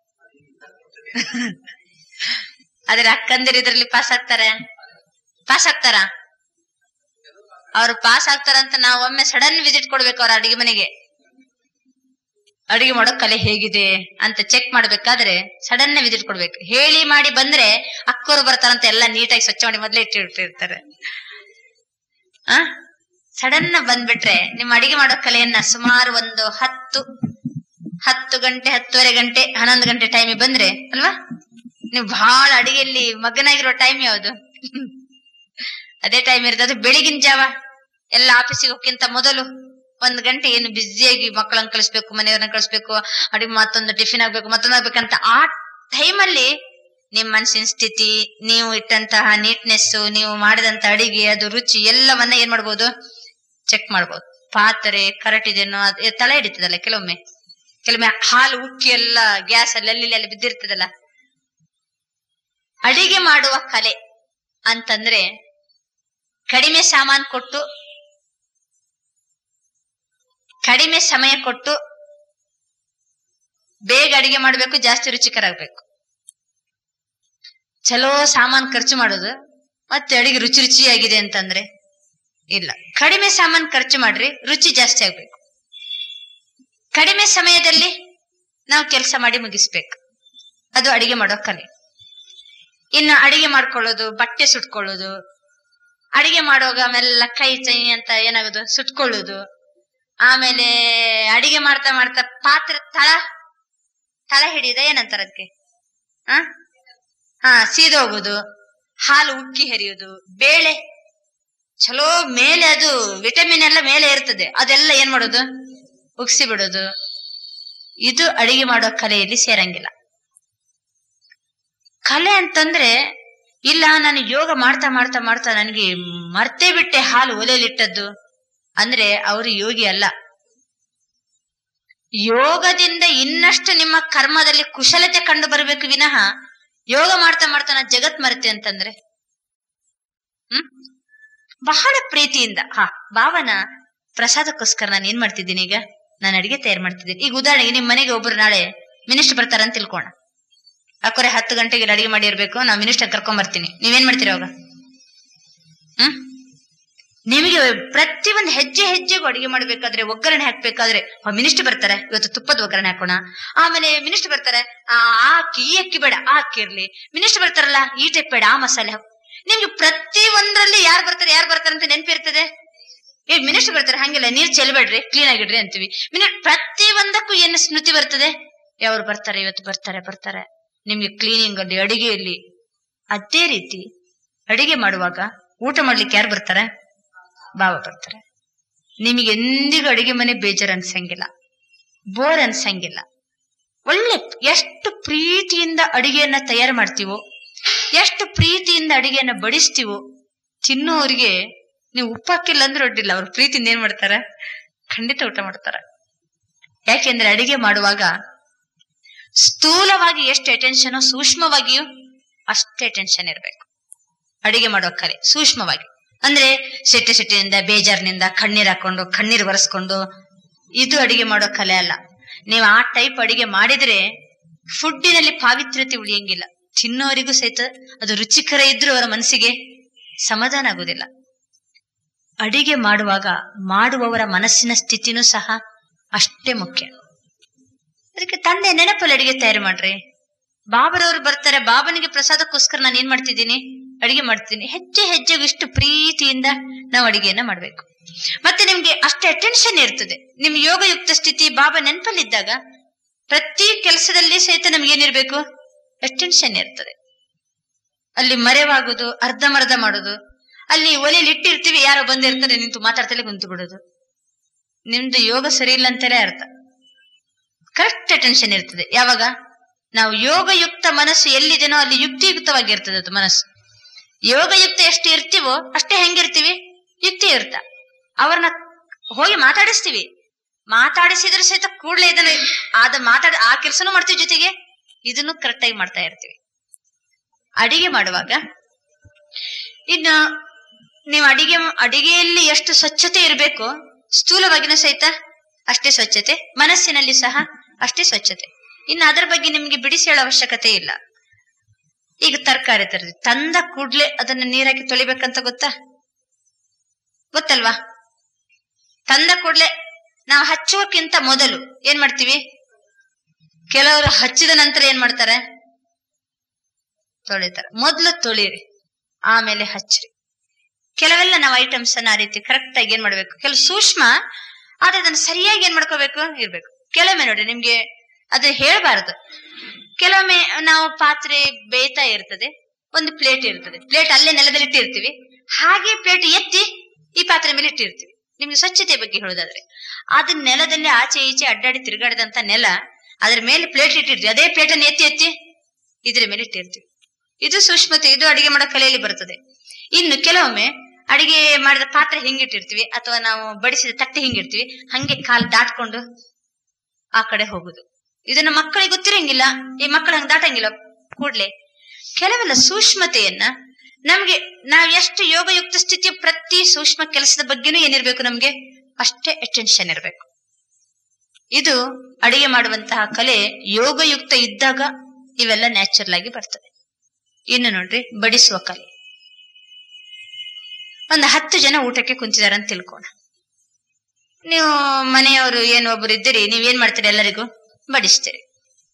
ಆದ್ರೆ ಅಕ್ಕಂದಿರು ಇದ್ರಲ್ಲಿ ಪಾಸ್ ಆಗ್ತಾರೆ ಪಾಸ್ ಆಗ್ತಾರ ಅವ್ರು ಪಾಸ್ ಆಗ್ತಾರಂತ ನಾವು ಒಮ್ಮೆ ಸಡನ್ ವಿಸಿಟ್ ಕೊಡ್ಬೇಕು ಅವ್ರ ಅಡಿಗೆ ಮನೆಗೆ ಅಡಿಗೆ ಮಾಡೋ ಕಲೆ ಹೇಗಿದೆ ಅಂತ ಚೆಕ್ ಮಾಡ್ಬೇಕಾದ್ರೆ ಸಡನ್ ವಿಸಿಟ್ ಕೊಡ್ಬೇಕು ಹೇಳಿ ಮಾಡಿ ಬಂದ್ರೆ ಅಕ್ಕವರು ಬರ್ತಾರಂತ ಎಲ್ಲ ನೀಟಾಗಿ ಸ್ವಚ್ಛ ಮಾಡಿ ಮೊದ್ಲೇ ಇಟ್ಟಿರ್ತಾರೆ ಆ ಸಡನ್ ಬಂದ್ಬಿಟ್ರೆ ನಿಮ್ಮ ಅಡಿಗೆ ಮಾಡೋ ಕಲೆಯನ್ನ ಸುಮಾರು ಒಂದು ಹತ್ತು ಹತ್ತು ಗಂಟೆ ಹತ್ತುವರೆ ಗಂಟೆ ಹನ್ನೊಂದು ಗಂಟೆ ಟೈಮಿಗೆ ಬಂದ್ರೆ ಅಲ್ವಾ ನೀವು ಬಹಳ ಅಡಿಗೆಯಲ್ಲಿ ಮಗನಾಗಿರೋ ಟೈಮ್ ಯಾವುದು ಅದೇ ಟೈಮ್ ಇರ್ತದೆ ಅದು ಬೆಳಿಗಿನ ಜಾವ ಎಲ್ಲ ಆಫೀಸಿಗೆ ಹೋಗ್ಕಿಂತ ಮೊದಲು ಒಂದ್ ಗಂಟೆ ಏನು ಬ್ಯುಸಿಯಾಗಿ ಮಕ್ಕಳನ್ನ ಕಳಿಸ್ಬೇಕು ಮನೆಯವ್ರನ್ನ ಕಳಿಸ್ಬೇಕು ಅಡಿಗೆ ಮತ್ತೊಂದು ಟಿಫಿನ್ ಆಗ್ಬೇಕು ಮತ್ತೊಂದು ಆಗ್ಬೇಕಂತ ಆ ಟೈಮಲ್ಲಿ ನಿಮ್ ಮನಸ್ಸಿನ ಸ್ಥಿತಿ ನೀವು ಇಟ್ಟಂತಹ ನೀಟ್ನೆಸ್ ನೀವು ಮಾಡಿದಂತ ಅಡಿಗೆ ಅದು ರುಚಿ ಎಲ್ಲವನ್ನ ಏನ್ ಮಾಡ್ಬೋದು ಚೆಕ್ ಮಾಡ್ಬೋದು ಪಾತ್ರೆ ಕರೆಕ್ಟ್ ಇದೆನೋ ಅದು ತಲೆ ಹಿಡಿತದಲ್ಲ ಕೆಲವೊಮ್ಮೆ ಕೆಲವೊಮ್ಮೆ ಹಾಲು ಉಕ್ಕಿ ಎಲ್ಲ ಗ್ಯಾಸ್ ಅಲ್ಲಿ ಅಲ್ಲಿ ಅಲ್ಲಿ ಬಿದ್ದಿರ್ತದಲ್ಲ ಅಡಿಗೆ ಮಾಡುವ ಕಲೆ ಅಂತಂದ್ರೆ ಕಡಿಮೆ ಸಾಮಾನ್ ಕೊಟ್ಟು ಕಡಿಮೆ ಸಮಯ ಕೊಟ್ಟು ಬೇಗ ಅಡಿಗೆ ಮಾಡ್ಬೇಕು ಜಾಸ್ತಿ ರುಚಿಕರ ಆಗ್ಬೇಕು ಚಲೋ ಸಾಮಾನ್ ಖರ್ಚು ಮಾಡೋದು ಮತ್ತೆ ಅಡಿಗೆ ರುಚಿ ರುಚಿಯಾಗಿದೆ ಅಂತಂದ್ರೆ ಇಲ್ಲ ಕಡಿಮೆ ಸಾಮಾನ್ ಖರ್ಚು ಮಾಡ್ರಿ ರುಚಿ ಜಾಸ್ತಿ ಆಗ್ಬೇಕು ಕಡಿಮೆ ಸಮಯದಲ್ಲಿ ನಾವು ಕೆಲಸ ಮಾಡಿ ಮುಗಿಸ್ಬೇಕು ಅದು ಅಡಿಗೆ ಮಾಡೋ ಕಲೆ ಇನ್ನು ಅಡಿಗೆ ಮಾಡ್ಕೊಳ್ಳೋದು ಬಟ್ಟೆ ಸುಟ್ಕೊಳ್ಳೋದು ಅಡಿಗೆ ಮಾಡುವಾಗ ಮೆಲ್ಲ ಕೈ ಚೈ ಅಂತ ಏನಾಗೋದು ಸುಟ್ಕೊಳ್ಳೋದು ಆಮೇಲೆ ಅಡಿಗೆ ಮಾಡ್ತಾ ಮಾಡ್ತಾ ಪಾತ್ರೆ ತಳ ತಳ ಹಿಡಿದ ಏನಂತಾರ ಅದಕ್ಕೆ ಆ ಹಾ ಸೀದೋಗುದು ಹಾಲು ಉಕ್ಕಿ ಹರಿಯುವುದು ಬೇಳೆ ಚಲೋ ಮೇಲೆ ಅದು ವಿಟಮಿನ್ ಎಲ್ಲ ಮೇಲೆ ಇರ್ತದೆ ಅದೆಲ್ಲ ಏನ್ ಮಾಡೋದು ಉಗ್ಸಿ ಬಿಡೋದು ಇದು ಅಡಿಗೆ ಮಾಡೋ ಕಲೆಯಲ್ಲಿ ಸೇರಂಗಿಲ್ಲ ಕಲೆ ಅಂತಂದ್ರೆ ಇಲ್ಲ ನಾನು ಯೋಗ ಮಾಡ್ತಾ ಮಾಡ್ತಾ ಮಾಡ್ತಾ ನನಗೆ ಮರ್ತೇ ಬಿಟ್ಟೆ ಹಾಲು ಒಲೆಯಲ್ಲಿಟ್ಟದ್ದು ಅಂದ್ರೆ ಅವರು ಯೋಗಿ ಅಲ್ಲ ಯೋಗದಿಂದ ಇನ್ನಷ್ಟು ನಿಮ್ಮ ಕರ್ಮದಲ್ಲಿ ಕುಶಲತೆ ಕಂಡು ಬರಬೇಕು ವಿನಃ ಯೋಗ ಮಾಡ್ತಾ ಮಾಡ್ತಾ ನಾನು ಜಗತ್ ಮರೆತೆ ಅಂತಂದ್ರೆ ಹ್ಮ್ ಬಹಳ ಪ್ರೀತಿಯಿಂದ ಹಾ ಭಾವನ ಪ್ರಸಾದಕ್ಕೋಸ್ಕರ ನಾನು ಏನ್ ಮಾಡ್ತಿದ್ದೀನಿ ಈಗ ನಾನು ಅಡಿಗೆ ತಯಾರು ಮಾಡ್ತಿದ್ದೀನಿ ಈಗ ಉದಾಹರಣೆಗೆ ನಿಮ್ ಮನೆಗೆ ಒಬ್ರು ನಾಳೆ ಮಿನಿಸ್ಟರ್ ಬರ್ತಾರ ಅಂತ ತಿಳ್ಕೋಣ ಅಕ್ಕೋರೆ ಹತ್ತು ಗಂಟೆಗೆ ಇಲ್ಲಿ ಅಡಿಗೆ ಮಾಡಿರ್ಬೇಕು ನಾವು ಮಿನಿಸ್ಟರ್ ಕರ್ಕೊಂಡ್ ಬರ್ತೀನಿ ನೀವೇನ್ ಮಾಡ್ತೀರಿ ಅವಾಗ ಹ್ಮ್ ನಿಮಗೆ ಪ್ರತಿ ಒಂದು ಹೆಜ್ಜೆ ಹೆಜ್ಜೆಗೂ ಅಡಿಗೆ ಮಾಡ್ಬೇಕಾದ್ರೆ ಒಗ್ಗರಣೆ ಹಾಕ್ಬೇಕಾದ್ರೆ ಮಿನಿಸ್ಟರ್ ಬರ್ತಾರೆ ಇವತ್ತು ತುಪ್ಪದ ಒಗ್ಗರಣೆ ಹಾಕೋಣ ಆಮೇಲೆ ಮಿನಿಸ್ಟರ್ ಬರ್ತಾರೆ ಆ ಆ ಅಕ್ಕಿ ಈ ಅಕ್ಕಿ ಬೇಡ ಆ ಅಕ್ಕಿ ಇರ್ಲಿ ಮಿನಿಸ್ಟರ್ ಬರ್ತಾರಲ್ಲ ಈ ಟೈಪ್ ಬೇಡ ಆ ಮಸಾಲೆ ಹಾಕು ನಿಮ್ಗೆ ಪ್ರತಿ ಒಂದ್ರಲ್ಲಿ ಯಾರು ಬರ್ತಾರೆ ಯಾರು ಬರ್ತಾರೆ ಅಂತ ನೆನಪಿರ್ತದೆ ಏ ಮಿನಿಸ್ಟರ್ ಬರ್ತಾರೆ ಹಂಗಿಲ್ಲ ನೀರ್ ಚೆಲ್ಬೇಡ್ರಿ ಕ್ಲೀನ್ ಆಗಿಡ್ರಿ ಅಂತೀವಿ ಮಿನಿ ಪ್ರತಿ ಒಂದಕ್ಕೂ ಏನು ಸ್ಮೃತಿ ಬರ್ತದೆ ಯಾವ್ರು ಬರ್ತಾರೆ ಇವತ್ತು ಬರ್ತಾರೆ ಬರ್ತಾರೆ ನಿಮ್ಗೆ ಕ್ಲೀನಿಂಗ್ ಅಲ್ಲಿ ಅಡಿಗೆಯಲ್ಲಿ ಅದೇ ರೀತಿ ಅಡಿಗೆ ಮಾಡುವಾಗ ಊಟ ಮಾಡ್ಲಿಕ್ಕೆ ಯಾರು ಬರ್ತಾರೆ ಬಾವ ಬರ್ತಾರೆ ನಿಮಗೆ ಎಂದಿಗೂ ಅಡಿಗೆ ಮನೆ ಬೇಜಾರ್ ಅನ್ಸಂಗಿಲ್ಲ ಬೋರ್ ಅನ್ಸಂಗಿಲ್ಲ ಒಳ್ಳೆ ಎಷ್ಟು ಪ್ರೀತಿಯಿಂದ ಅಡಿಗೆಯನ್ನ ತಯಾರು ಮಾಡ್ತೀವೋ ಎಷ್ಟು ಪ್ರೀತಿಯಿಂದ ಅಡಿಗೆಯನ್ನ ಬಡಿಸ್ತೀವೋ ತಿನ್ನೋರಿಗೆ ನೀವು ಉಪ್ಪು ಹಾಕಿಲ್ಲ ಅಂದ್ರೆ ಒಡ್ಡಿಲ್ಲ ಅವ್ರ ಪ್ರೀತಿಯಿಂದ ಏನ್ ಮಾಡ್ತಾರೆ ಖಂಡಿತ ಊಟ ಮಾಡ್ತಾರೆ ಯಾಕೆಂದ್ರೆ ಅಡಿಗೆ ಮಾಡುವಾಗ ಸ್ಥೂಲವಾಗಿ ಎಷ್ಟು ಅಟೆನ್ಷನ್ ಸೂಕ್ಷ್ಮವಾಗಿಯೂ ಅಷ್ಟೇ ಟೆನ್ಷನ್ ಇರಬೇಕು ಅಡಿಗೆ ಮಾಡೋ ಕಲೆ ಸೂಕ್ಷ್ಮವಾಗಿ ಅಂದ್ರೆ ಸಿಟ್ಟು ಸಿಟ್ಟಿನಿಂದ ಬೇಜಾರಿನಿಂದ ಕಣ್ಣೀರ್ ಹಾಕೊಂಡು ಕಣ್ಣೀರ್ ಒರೆಸ್ಕೊಂಡು ಇದು ಅಡಿಗೆ ಮಾಡೋ ಕಲೆ ಅಲ್ಲ ನೀವು ಆ ಟೈಪ್ ಅಡಿಗೆ ಮಾಡಿದ್ರೆ ಫುಡ್ಡಿನಲ್ಲಿ ಪಾವಿತ್ರ್ಯತೆ ಉಳಿಯಂಗಿಲ್ಲ ತಿನ್ನೋರಿಗೂ ಸಹಿತ ಅದು ರುಚಿಕರ ಇದ್ರೂ ಅವರ ಮನಸ್ಸಿಗೆ ಸಮಾಧಾನ ಆಗುದಿಲ್ಲ ಅಡಿಗೆ ಮಾಡುವಾಗ ಮಾಡುವವರ ಮನಸ್ಸಿನ ಸ್ಥಿತಿನೂ ಸಹ ಅಷ್ಟೇ ಮುಖ್ಯ ಅದಕ್ಕೆ ತಂದೆ ನೆನಪಲ್ಲಿ ಅಡಿಗೆ ತಯಾರು ಮಾಡ್ರಿ ಬಾಬರವ್ರು ಬರ್ತಾರೆ ಬಾಬನಿಗೆ ಪ್ರಸಾದಕ್ಕೋಸ್ಕರ ನಾನು ಏನ್ ಮಾಡ್ತಿದ್ದೀನಿ ಅಡಿಗೆ ಮಾಡ್ತೀನಿ ಹೆಜ್ಜೆ ಹೆಜ್ಜೆಗೂ ಇಷ್ಟು ಪ್ರೀತಿಯಿಂದ ನಾವು ಅಡಿಗೆಯನ್ನ ಮಾಡ್ಬೇಕು ಮತ್ತೆ ನಿಮ್ಗೆ ಅಷ್ಟೇ ಅಟೆನ್ಷನ್ ಇರ್ತದೆ ನಿಮ್ ಯೋಗಯುಕ್ತ ಸ್ಥಿತಿ ಬಾಬಾ ನೆನಪಲ್ಲಿದ್ದಾಗ ಪ್ರತಿ ಕೆಲಸದಲ್ಲಿ ಸಹಿತ ನಮ್ಗೆ ಏನಿರ್ಬೇಕು ಅಟೆನ್ಷನ್ ಇರ್ತದೆ ಅಲ್ಲಿ ಮರೆವಾಗುದು ಅರ್ಧಮರ್ಧ ಮಾಡುದು ಅಲ್ಲಿ ಒಲೆಯಲ್ಲಿ ಇಟ್ಟಿರ್ತೀವಿ ಯಾರೋ ಬಂದಿರ್ತಾರೆ ನಿಂತು ಮಾತಾಡ್ತಲೇ ಕುಂತು ಬಿಡೋದು ನಿಮ್ದು ಯೋಗ ಸರಿ ಇಲ್ಲ ಅಂತಲೇ ಅರ್ಥ ಕರೆಕ್ಟ್ ಅಟೆನ್ಷನ್ ಇರ್ತದೆ ಯಾವಾಗ ನಾವು ಯೋಗಯುಕ್ತ ಮನಸ್ಸು ಎಲ್ಲಿದೆನೋ ಅಲ್ಲಿ ಯುಕ್ತಿಯುಕ್ತವಾಗಿರ್ತದೆ ಅದು ಮನಸ್ಸು ಯೋಗಯುಕ್ತ ಎಷ್ಟು ಇರ್ತೀವೋ ಅಷ್ಟೇ ಹೆಂಗಿರ್ತೀವಿ ಯುಕ್ತಿ ಇರ್ತ ಅವ್ರನ್ನ ಹೋಗಿ ಮಾತಾಡಿಸ್ತೀವಿ ಮಾತಾಡಿಸಿದ್ರೆ ಸಹಿತ ಕೂಡಲೇ ಇದನ್ನ ಆದ ಮಾತಾಡ ಆ ಕೆಲಸನೂ ಮಾಡ್ತೀವಿ ಜೊತೆಗೆ ಇದನ್ನು ಕರೆಕ್ಟ್ ಆಗಿ ಮಾಡ್ತಾ ಇರ್ತೀವಿ ಅಡಿಗೆ ಮಾಡುವಾಗ ಇನ್ನು ನೀವು ಅಡಿಗೆ ಅಡಿಗೆಯಲ್ಲಿ ಎಷ್ಟು ಸ್ವಚ್ಛತೆ ಇರಬೇಕು ಸ್ಥೂಲವಾಗಿನೂ ಸಹಿತ ಅಷ್ಟೇ ಸ್ವಚ್ಛತೆ ಮನಸ್ಸಿನಲ್ಲಿ ಸಹ ಅಷ್ಟೇ ಸ್ವಚ್ಛತೆ ಇನ್ನು ಅದರ ಬಗ್ಗೆ ನಿಮ್ಗೆ ಬಿಡಿಸಿ ಹೇಳೋ ಅವಶ್ಯಕತೆ ಇಲ್ಲ ಈಗ ತರಕಾರಿ ತರದಿ ತಂದ ಕೂಡ್ಲೆ ಅದನ್ನ ನೀರಾಕಿ ತೊಳಿಬೇಕಂತ ಗೊತ್ತಾ ಗೊತ್ತಲ್ವಾ ತಂದ ಕೂಡ್ಲೆ ನಾವು ಹಚ್ಚುವಕ್ಕಿಂತ ಮೊದಲು ಏನ್ ಮಾಡ್ತೀವಿ ಕೆಲವರು ಹಚ್ಚಿದ ನಂತರ ಏನ್ ಮಾಡ್ತಾರೆ ತೊಳಿತಾರೆ ಮೊದ್ಲು ತೊಳಿರಿ ಆಮೇಲೆ ಹಚ್ಚ್ರಿ ಕೆಲವೆಲ್ಲ ನಾವು ಐಟಮ್ಸ್ ಅನ್ನ ಆ ರೀತಿ ಕರೆಕ್ಟ್ ಆಗಿ ಏನ್ ಮಾಡ್ಬೇಕು ಕೆಲವು ಸೂಕ್ಷ್ಮ ಆದ್ರೆ ಅದನ್ನ ಸರಿಯಾಗಿ ಏನ್ ಮಾಡ್ಕೋಬೇಕು ಇರ್ಬೇಕು ಕೆಲವೊಮ್ಮೆ ನೋಡಿ ನಿಮ್ಗೆ ಅದು ಹೇಳ್ಬಾರ್ದು ಕೆಲವೊಮ್ಮೆ ನಾವು ಪಾತ್ರೆ ಬೇಯ್ತಾ ಇರ್ತದೆ ಒಂದು ಪ್ಲೇಟ್ ಇರ್ತದೆ ಪ್ಲೇಟ್ ಅಲ್ಲೇ ನೆಲದಲ್ಲಿ ಇಟ್ಟಿರ್ತೀವಿ ಹಾಗೆ ಪ್ಲೇಟ್ ಎತ್ತಿ ಈ ಪಾತ್ರೆ ಮೇಲೆ ಇಟ್ಟಿರ್ತೀವಿ ನಿಮ್ಗೆ ಸ್ವಚ್ಛತೆ ಬಗ್ಗೆ ಹೇಳೋದಾದ್ರೆ ಅದು ನೆಲದಲ್ಲಿ ಆಚೆ ಈಚೆ ಅಡ್ಡಾಡಿ ತಿರುಗಾಡಿದಂತ ನೆಲ ಅದ್ರ ಮೇಲೆ ಪ್ಲೇಟ್ ಇಟ್ಟಿರ್ತೀವಿ ಅದೇ ಪ್ಲೇಟ್ ಅನ್ನು ಎತ್ತಿ ಎತ್ತಿ ಇದ್ರ ಮೇಲೆ ಇಟ್ಟಿರ್ತೀವಿ ಇದು ಸೂಕ್ಷ್ಮತೆ ಇದು ಅಡಿಗೆ ಮಾಡೋ ಕಲೆಯಲ್ಲಿ ಬರ್ತದೆ ಇನ್ನು ಕೆಲವೊಮ್ಮೆ ಅಡಿಗೆ ಮಾಡಿದ ಪಾತ್ರೆ ಹಿಂಗಿಟ್ಟಿರ್ತೀವಿ ಅಥವಾ ನಾವು ಬಡಿಸಿದ ತಟ್ಟೆ ಹಿಂಗಿರ್ತೀವಿ ಹಂಗೆ ಕಾಲ್ ದಾಟ್ಕೊಂಡು ಆ ಕಡೆ ಹೋಗುದು ಇದನ್ನ ಮಕ್ಕಳಿಗೆ ಗೊತ್ತಿರಂಗಿಲ್ಲ ಈ ಮಕ್ಕಳು ಹಂಗ ದಾಟಂಗಿಲ್ಲ ಕೂಡ್ಲೆ ಕೆಲವೆಲ್ಲ ಸೂಕ್ಷ್ಮತೆಯನ್ನ ನಮ್ಗೆ ನಾವ್ ಎಷ್ಟು ಯೋಗಯುಕ್ತ ಸ್ಥಿತಿಯ ಪ್ರತಿ ಸೂಕ್ಷ್ಮ ಕೆಲಸದ ಬಗ್ಗೆನೂ ಏನಿರ್ಬೇಕು ನಮ್ಗೆ ಅಷ್ಟೇ ಅಟೆನ್ಷನ್ ಇರಬೇಕು ಇದು ಅಡಿಗೆ ಮಾಡುವಂತಹ ಕಲೆ ಯೋಗಯುಕ್ತ ಇದ್ದಾಗ ಇವೆಲ್ಲ ನ್ಯಾಚುರಲ್ ಆಗಿ ಬರ್ತದೆ ಇನ್ನು ನೋಡ್ರಿ ಬಡಿಸುವ ಕಲೆ ಒಂದು ಹತ್ತು ಜನ ಊಟಕ್ಕೆ ಕುಂತಿದಾರ ಅಂತ ತಿಳ್ಕೋಣ ನೀವು ಮನೆಯವರು ಏನು ಒಬ್ರು ಇದ್ದೀರಿ ನೀವೇನ್ ಮಾಡ್ತೀರಿ ಎಲ್ಲರಿಗೂ ಬಡಿಸ್ತೀರಿ